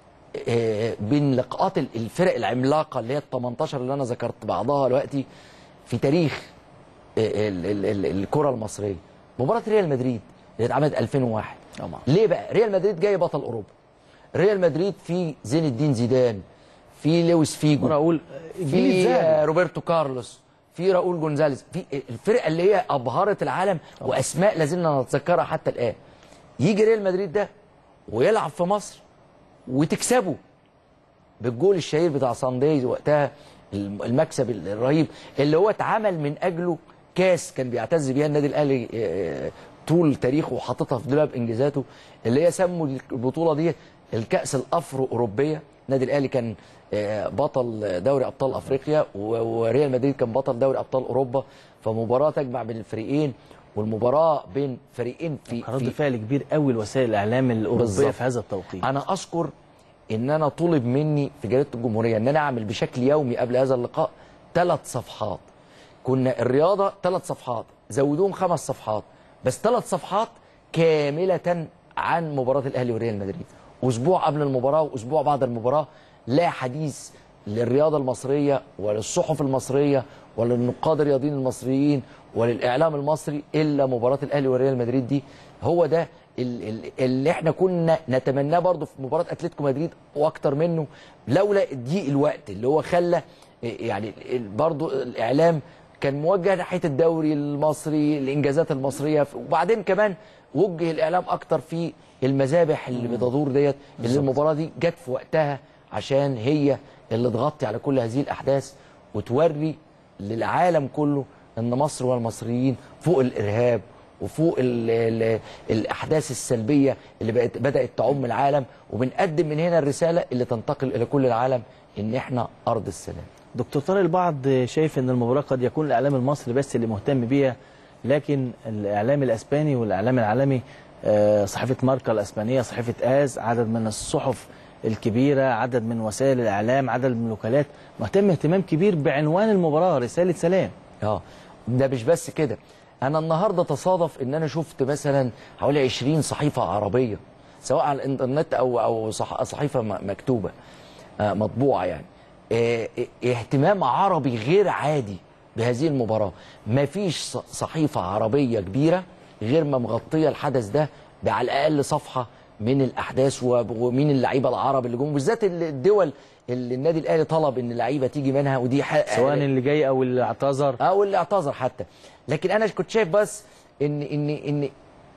آه، بين لقاءات ال- الفرق العملاقه اللي هي ال 18 اللي انا ذكرت بعضها دلوقتي في تاريخ آه، ال- ال- ال- الكره المصريه مباراه ريال مدريد اللي اتعملت 2001 طبعا ليه بقى ريال مدريد جاي بطل اوروبا ريال مدريد في زين الدين زيدان في لويس فيجو راؤول الجيل في الذهبي. آه، روبرتو كارلوس في راؤول جونزاليز في الفرقه اللي هي ابهرت العالم واسماء لازلنا نتذكرها حتى الان يجي ريال مدريد ده ويلعب في مصر وتكسبه بالجول الشهير بتاع ساندايز وقتها الم- المكسب الرهيب اللي هو اتعمل من اجله كاس كان بيعتز بيها النادي الاهلي آه، طول تاريخه وحاططها في دولاب انجازاته اللي هي سموا البطوله دي الكاس الافرو اوروبيه النادي الاهلي كان آه، بطل دوري ابطال افريقيا و- وريال مدريد كان بطل دوري ابطال اوروبا فمباراه تجمع بين الفريقين والمباراه بين فريقين في رد في فعل كبير قوي لوسائل الاعلام الاوروبيه بالظبط. في هذا التوقيت انا اشكر ان انا طلب مني في جريده الجمهوريه ان انا اعمل بشكل يومي قبل هذا اللقاء ثلاث صفحات كنا الرياضه ثلاث صفحات زودوهم خمس صفحات بس ثلاث صفحات كامله عن مباراه الاهلي وريال مدريد اسبوع قبل المباراه واسبوع بعد المباراه لا حديث للرياضه المصريه وللصحف المصريه وللنقاد الرياضيين المصريين وللاعلام المصري الا مباراه الاهلي وريال مدريد دي هو ده ال- ال- اللي احنا كنا نتمناه برضه في مباراه اتلتيكو مدريد واكتر منه لولا ضيق الوقت اللي هو خلى يعني ال- برضه الاعلام كان موجه ناحيه الدوري المصري الانجازات المصريه وبعدين كمان وجه الاعلام اكتر في المذابح اللي بتدور ديت اللي بالظبط. المباراه دي جت في وقتها عشان هي اللي تغطي على كل هذه الاحداث وتوري للعالم كله ان مصر والمصريين فوق الارهاب وفوق ال ال الاحداث السلبيه اللي بقت بدات تعم العالم وبنقدم من هنا الرساله اللي تنتقل الى كل العالم ان احنا ارض السلام دكتور طارق البعض شايف ان المباراه قد يكون الاعلام المصري بس اللي مهتم بيها لكن الاعلام الاسباني والاعلام العالمي آه، صحيفه ماركا الاسبانيه صحيفه از عدد من الصحف الكبيره عدد من وسائل الاعلام عدد من الوكالات مهتم اهتمام كبير بعنوان المباراه رساله سلام اه ده مش بس كده انا النهارده تصادف ان انا شفت مثلا حوالي 20 صحيفه عربيه سواء على الانترنت او او صح- صحيفه م- مكتوبه آه، مطبوعه يعني آه، اهتمام عربي غير عادي بهذه المباراه مفيش ص- صحيفه عربيه كبيره غير ما مغطيه الحدث ده على الاقل صفحه من الاحداث و- ومين اللعيبه العرب اللي جم بالذات ال- الدول اللي النادي الاهلي طلب ان اللعيبه تيجي منها ودي حق سواء اللي جاي او اللي اعتذر او اللي اعتذر حتى لكن انا كنت شايف بس ان ان ان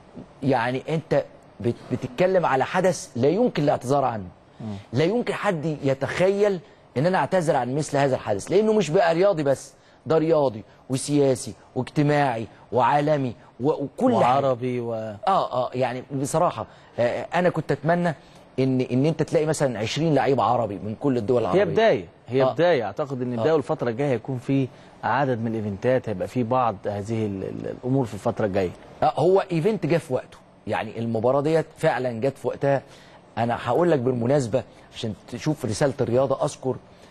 يعني انت بت- بتتكلم على حدث لا يمكن الاعتذار عنه لا يمكن حد يتخيل ان انا اعتذر عن مثل هذا الحدث لانه مش بقى رياضي بس ده رياضي وسياسي واجتماعي وعالمي و- وكل حاجة. وعربي و... اه اه يعني بصراحه آه انا كنت اتمنى ان ان انت تلاقي مثلا 20 لعيب عربي من كل الدول العربيه هي بدايه هي آه. بدايه اعتقد ان آه. بدايه الفتره الجايه هيكون في عدد من الايفنتات هيبقى في بعض هذه ال- ال- الامور في الفتره الجايه آه، هو ايفنت جه في وقته يعني المباراه ديت فعلا جت في وقتها انا هقول لك بالمناسبه عشان تشوف رساله الرياضه اذكر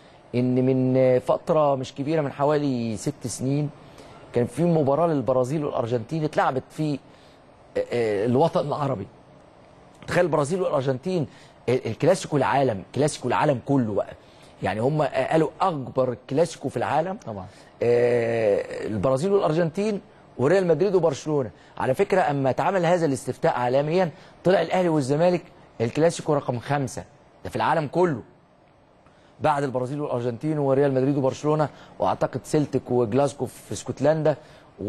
ان من فتره مش كبيره من حوالي ست سنين كان في مباراه للبرازيل والارجنتين اتلعبت في آه، آه، الوطن العربي تخيل البرازيل والارجنتين ال- الكلاسيكو العالم كلاسيكو العالم كله بقى يعني هم قالوا اكبر كلاسيكو في العالم طبعا البرازيل والارجنتين وريال مدريد وبرشلونه على فكره اما اتعمل هذا الاستفتاء عالميا طلع الاهلي والزمالك الكلاسيكو رقم خمسة ده في العالم كله بعد البرازيل والارجنتين وريال مدريد وبرشلونه واعتقد سيلتيك وجلاسكو في اسكتلندا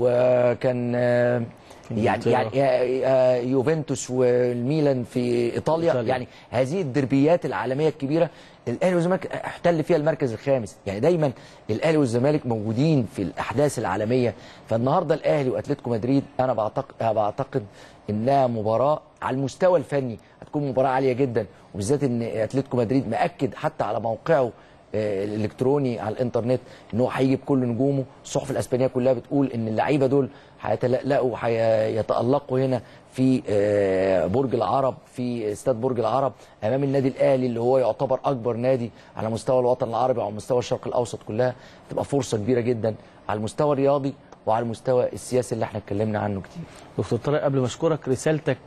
وكان آه، يعني إنجلترا. يعني آه، آه، يوفنتوس والميلان في ايطاليا إيطاليا. يعني هذه الدربيات العالميه الكبيره الاهلي والزمالك احتل فيها المركز الخامس يعني دايما الاهلي والزمالك موجودين في الاحداث العالميه فالنهارده الاهلي واتلتيكو مدريد انا بعتقد أنا بعتقد انها مباراه على المستوى الفني هتكون مباراه عاليه جدا وبالذات ان اتلتيكو مدريد مأكد حتى على موقعه آه، الالكتروني على الانترنت ان هو هيجيب كل نجومه الصحف الاسبانيه كلها بتقول ان اللعيبه دول هيتلقلقوا وهيتالقوا هنا في آه، برج العرب في استاد برج العرب امام النادي الاهلي اللي هو يعتبر اكبر نادي على مستوى الوطن العربي وعلى مستوى الشرق الاوسط كلها تبقى فرصه كبيره جدا على المستوى الرياضي وعلى المستوى السياسي اللي احنا اتكلمنا عنه كتير دكتور طارق قبل ما اشكرك رسالتك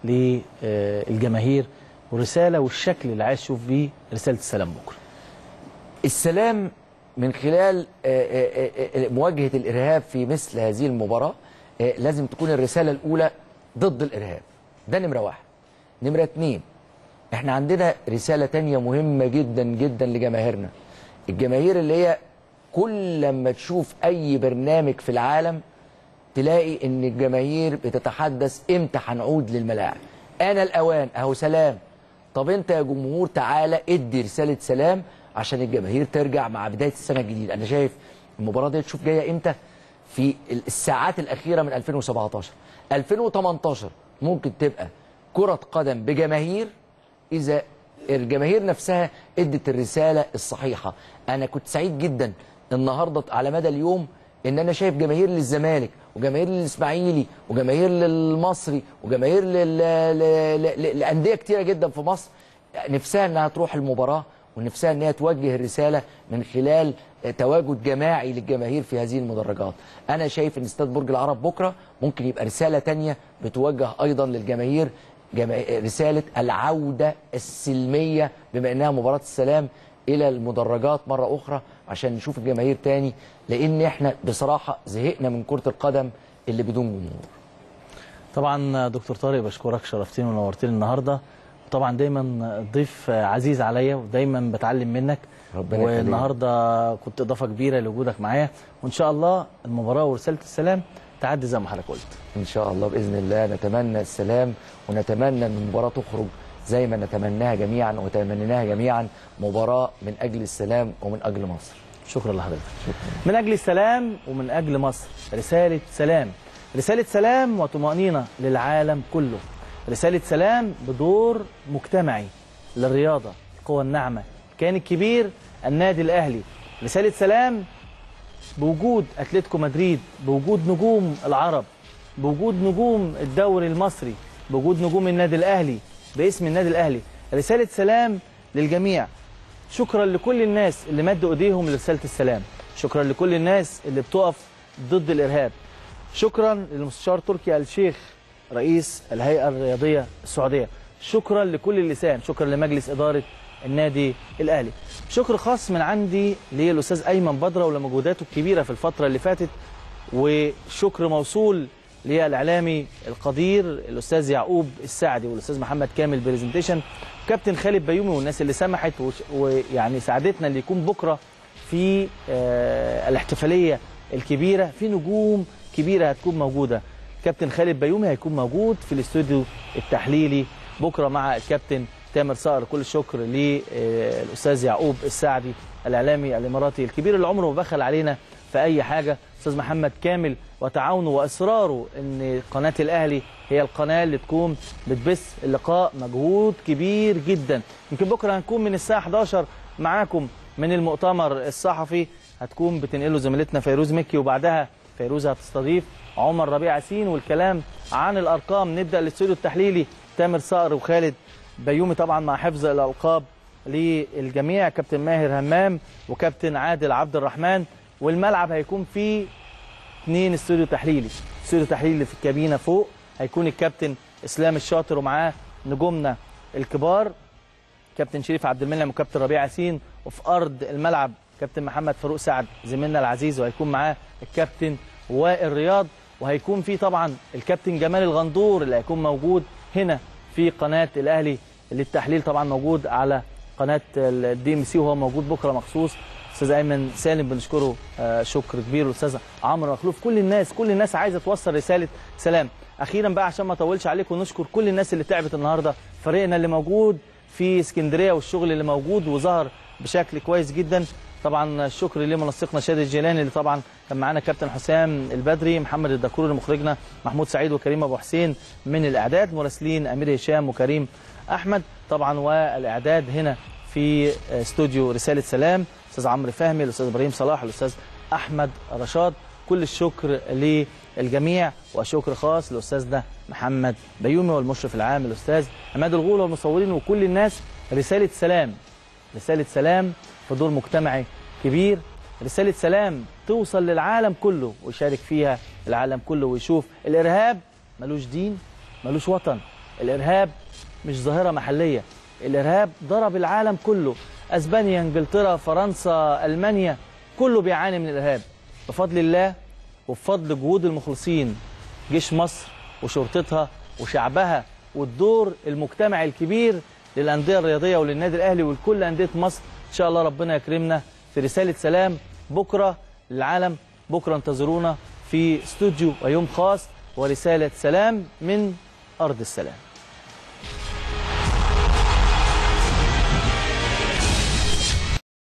للجماهير والرساله والشكل اللي عايز تشوف بيه رساله السلام بكره السلام من خلال آه، آه، آه، مواجهه الارهاب في مثل هذه المباراه آه، لازم تكون الرساله الاولى ضد الارهاب ده نمره واحد نمره اتنين احنا عندنا رساله تانية مهمه جدا جدا لجماهيرنا الجماهير اللي هي كل لما تشوف اي برنامج في العالم تلاقي ان الجماهير بتتحدث امتى هنعود للملاعب انا الاوان اهو سلام طب انت يا جمهور تعالى ادي رساله سلام عشان الجماهير ترجع مع بدايه السنه الجديده انا شايف المباراه دي تشوف جايه امتى في الساعات الاخيره من 2017 2018 ممكن تبقى كره قدم بجماهير اذا الجماهير نفسها ادت الرساله الصحيحه انا كنت سعيد جدا النهارده على مدى اليوم ان انا شايف جماهير للزمالك وجماهير للاسماعيلي وجماهير للمصري وجماهير لل- ل- ل- ل- لانديه كتيره جدا في مصر نفسها انها تروح المباراه ونفسها ان هي توجه الرساله من خلال تواجد جماعي للجماهير في هذه المدرجات انا شايف ان استاد برج العرب بكره ممكن يبقى رساله تانية بتوجه ايضا للجماهير جما... رساله العوده السلميه بما انها مباراه السلام الى المدرجات مره اخرى عشان نشوف الجماهير تاني لان احنا بصراحه زهقنا من كره القدم اللي بدون جمهور طبعا دكتور طارق بشكرك شرفتني ونورتني النهارده طبعا دايما ضيف عزيز عليا ودايما بتعلم منك ربنا يخليك. والنهارده كنت اضافه كبيره لوجودك معايا وان شاء الله المباراه ورساله السلام تعدي زي ما حضرتك قلت ان شاء الله باذن الله نتمنى السلام ونتمنى ان المباراه تخرج زي ما نتمناها جميعا وتمنيناها جميعا مباراه من اجل السلام ومن اجل مصر شكرا لحضرتك من اجل السلام ومن اجل مصر رساله سلام رساله سلام وطمانينه للعالم كله رساله سلام بدور مجتمعي للرياضه القوى الناعمه كان الكبير النادي الاهلي رساله سلام بوجود اتلتيكو مدريد بوجود نجوم العرب بوجود نجوم الدوري المصري بوجود نجوم النادي الاهلي باسم النادي الاهلي رساله سلام للجميع شكرا لكل الناس اللي مدوا ايديهم لرساله السلام شكرا لكل الناس اللي بتقف ضد الارهاب شكرا للمستشار تركي آل الشيخ رئيس الهيئه الرياضيه السعوديه شكرا لكل اللسان شكرا لمجلس اداره النادي الاهلي شكر خاص من عندي للاستاذ ايمن بدره ولمجهوداته الكبيره في الفتره اللي فاتت وشكر موصول للاعلامي القدير الاستاذ يعقوب السعدي والاستاذ محمد كامل بريزنتيشن كابتن خالد بيومي والناس اللي سمحت وش- ويعني ساعدتنا اللي يكون بكره في آه، الاحتفاليه الكبيره في نجوم كبيره هتكون موجوده كابتن خالد بيومي هيكون موجود في الاستوديو التحليلي بكره مع الكابتن تامر صقر كل الشكر للاستاذ يعقوب السعدي الاعلامي الاماراتي الكبير اللي عمره ما بخل علينا في اي حاجه استاذ محمد كامل وتعاونه واصراره ان قناه الاهلي هي القناه اللي تكون بتبث اللقاء مجهود كبير جدا يمكن بكره هنكون من الساعه 11 معاكم من المؤتمر الصحفي هتكون بتنقله زميلتنا فيروز مكي وبعدها فيروز هتستضيف عمر ربيع ياسين والكلام عن الارقام نبدا الاستوديو التحليلي تامر صقر وخالد بيومي طبعا مع حفظ الالقاب للجميع كابتن ماهر همام وكابتن عادل عبد الرحمن والملعب هيكون فيه اثنين استوديو تحليلي استوديو تحليلي في الكابينه فوق هيكون الكابتن اسلام الشاطر ومعاه نجومنا الكبار كابتن شريف عبد المنعم وكابتن ربيع ياسين وفي ارض الملعب كابتن محمد فاروق سعد زميلنا العزيز وهيكون معاه الكابتن وائل رياض وهيكون في طبعا الكابتن جمال الغندور اللي هيكون موجود هنا في قناه الاهلي للتحليل طبعا موجود على قناه الدي ام سي وهو موجود بكره مخصوص استاذ ايمن سالم بنشكره آه، شكر كبير والاستاذ عمرو مخلوف كل الناس كل الناس عايزه توصل رساله سلام اخيرا بقى عشان ما اطولش عليكم نشكر كل الناس اللي تعبت النهارده فريقنا اللي موجود في اسكندريه والشغل اللي موجود وظهر بشكل كويس جدا طبعا الشكر لمنسقنا شادي الجيلاني اللي طبعا كان معانا كابتن حسام البدري محمد الدكروري مخرجنا محمود سعيد وكريم ابو حسين من الاعداد مراسلين امير هشام وكريم احمد طبعا والاعداد هنا في استوديو رساله سلام استاذ عمرو فهمي الاستاذ ابراهيم صلاح الاستاذ احمد رشاد كل الشكر للجميع وشكر خاص لاستاذنا محمد بيومي والمشرف العام الاستاذ عماد الغول والمصورين وكل الناس رساله سلام رساله سلام في دور مجتمعي كبير رساله سلام توصل للعالم كله ويشارك فيها العالم كله ويشوف الارهاب ملوش دين ملوش وطن الارهاب مش ظاهره محليه الارهاب ضرب العالم كله اسبانيا انجلترا فرنسا المانيا كله بيعاني من الارهاب بفضل الله وبفضل جهود المخلصين جيش مصر وشرطتها وشعبها والدور المجتمعي الكبير للانديه الرياضيه وللنادي الاهلي ولكل انديه مصر ان شاء الله ربنا يكرمنا في رساله سلام بكره للعالم بكره انتظرونا في استوديو ويوم خاص ورساله سلام من ارض السلام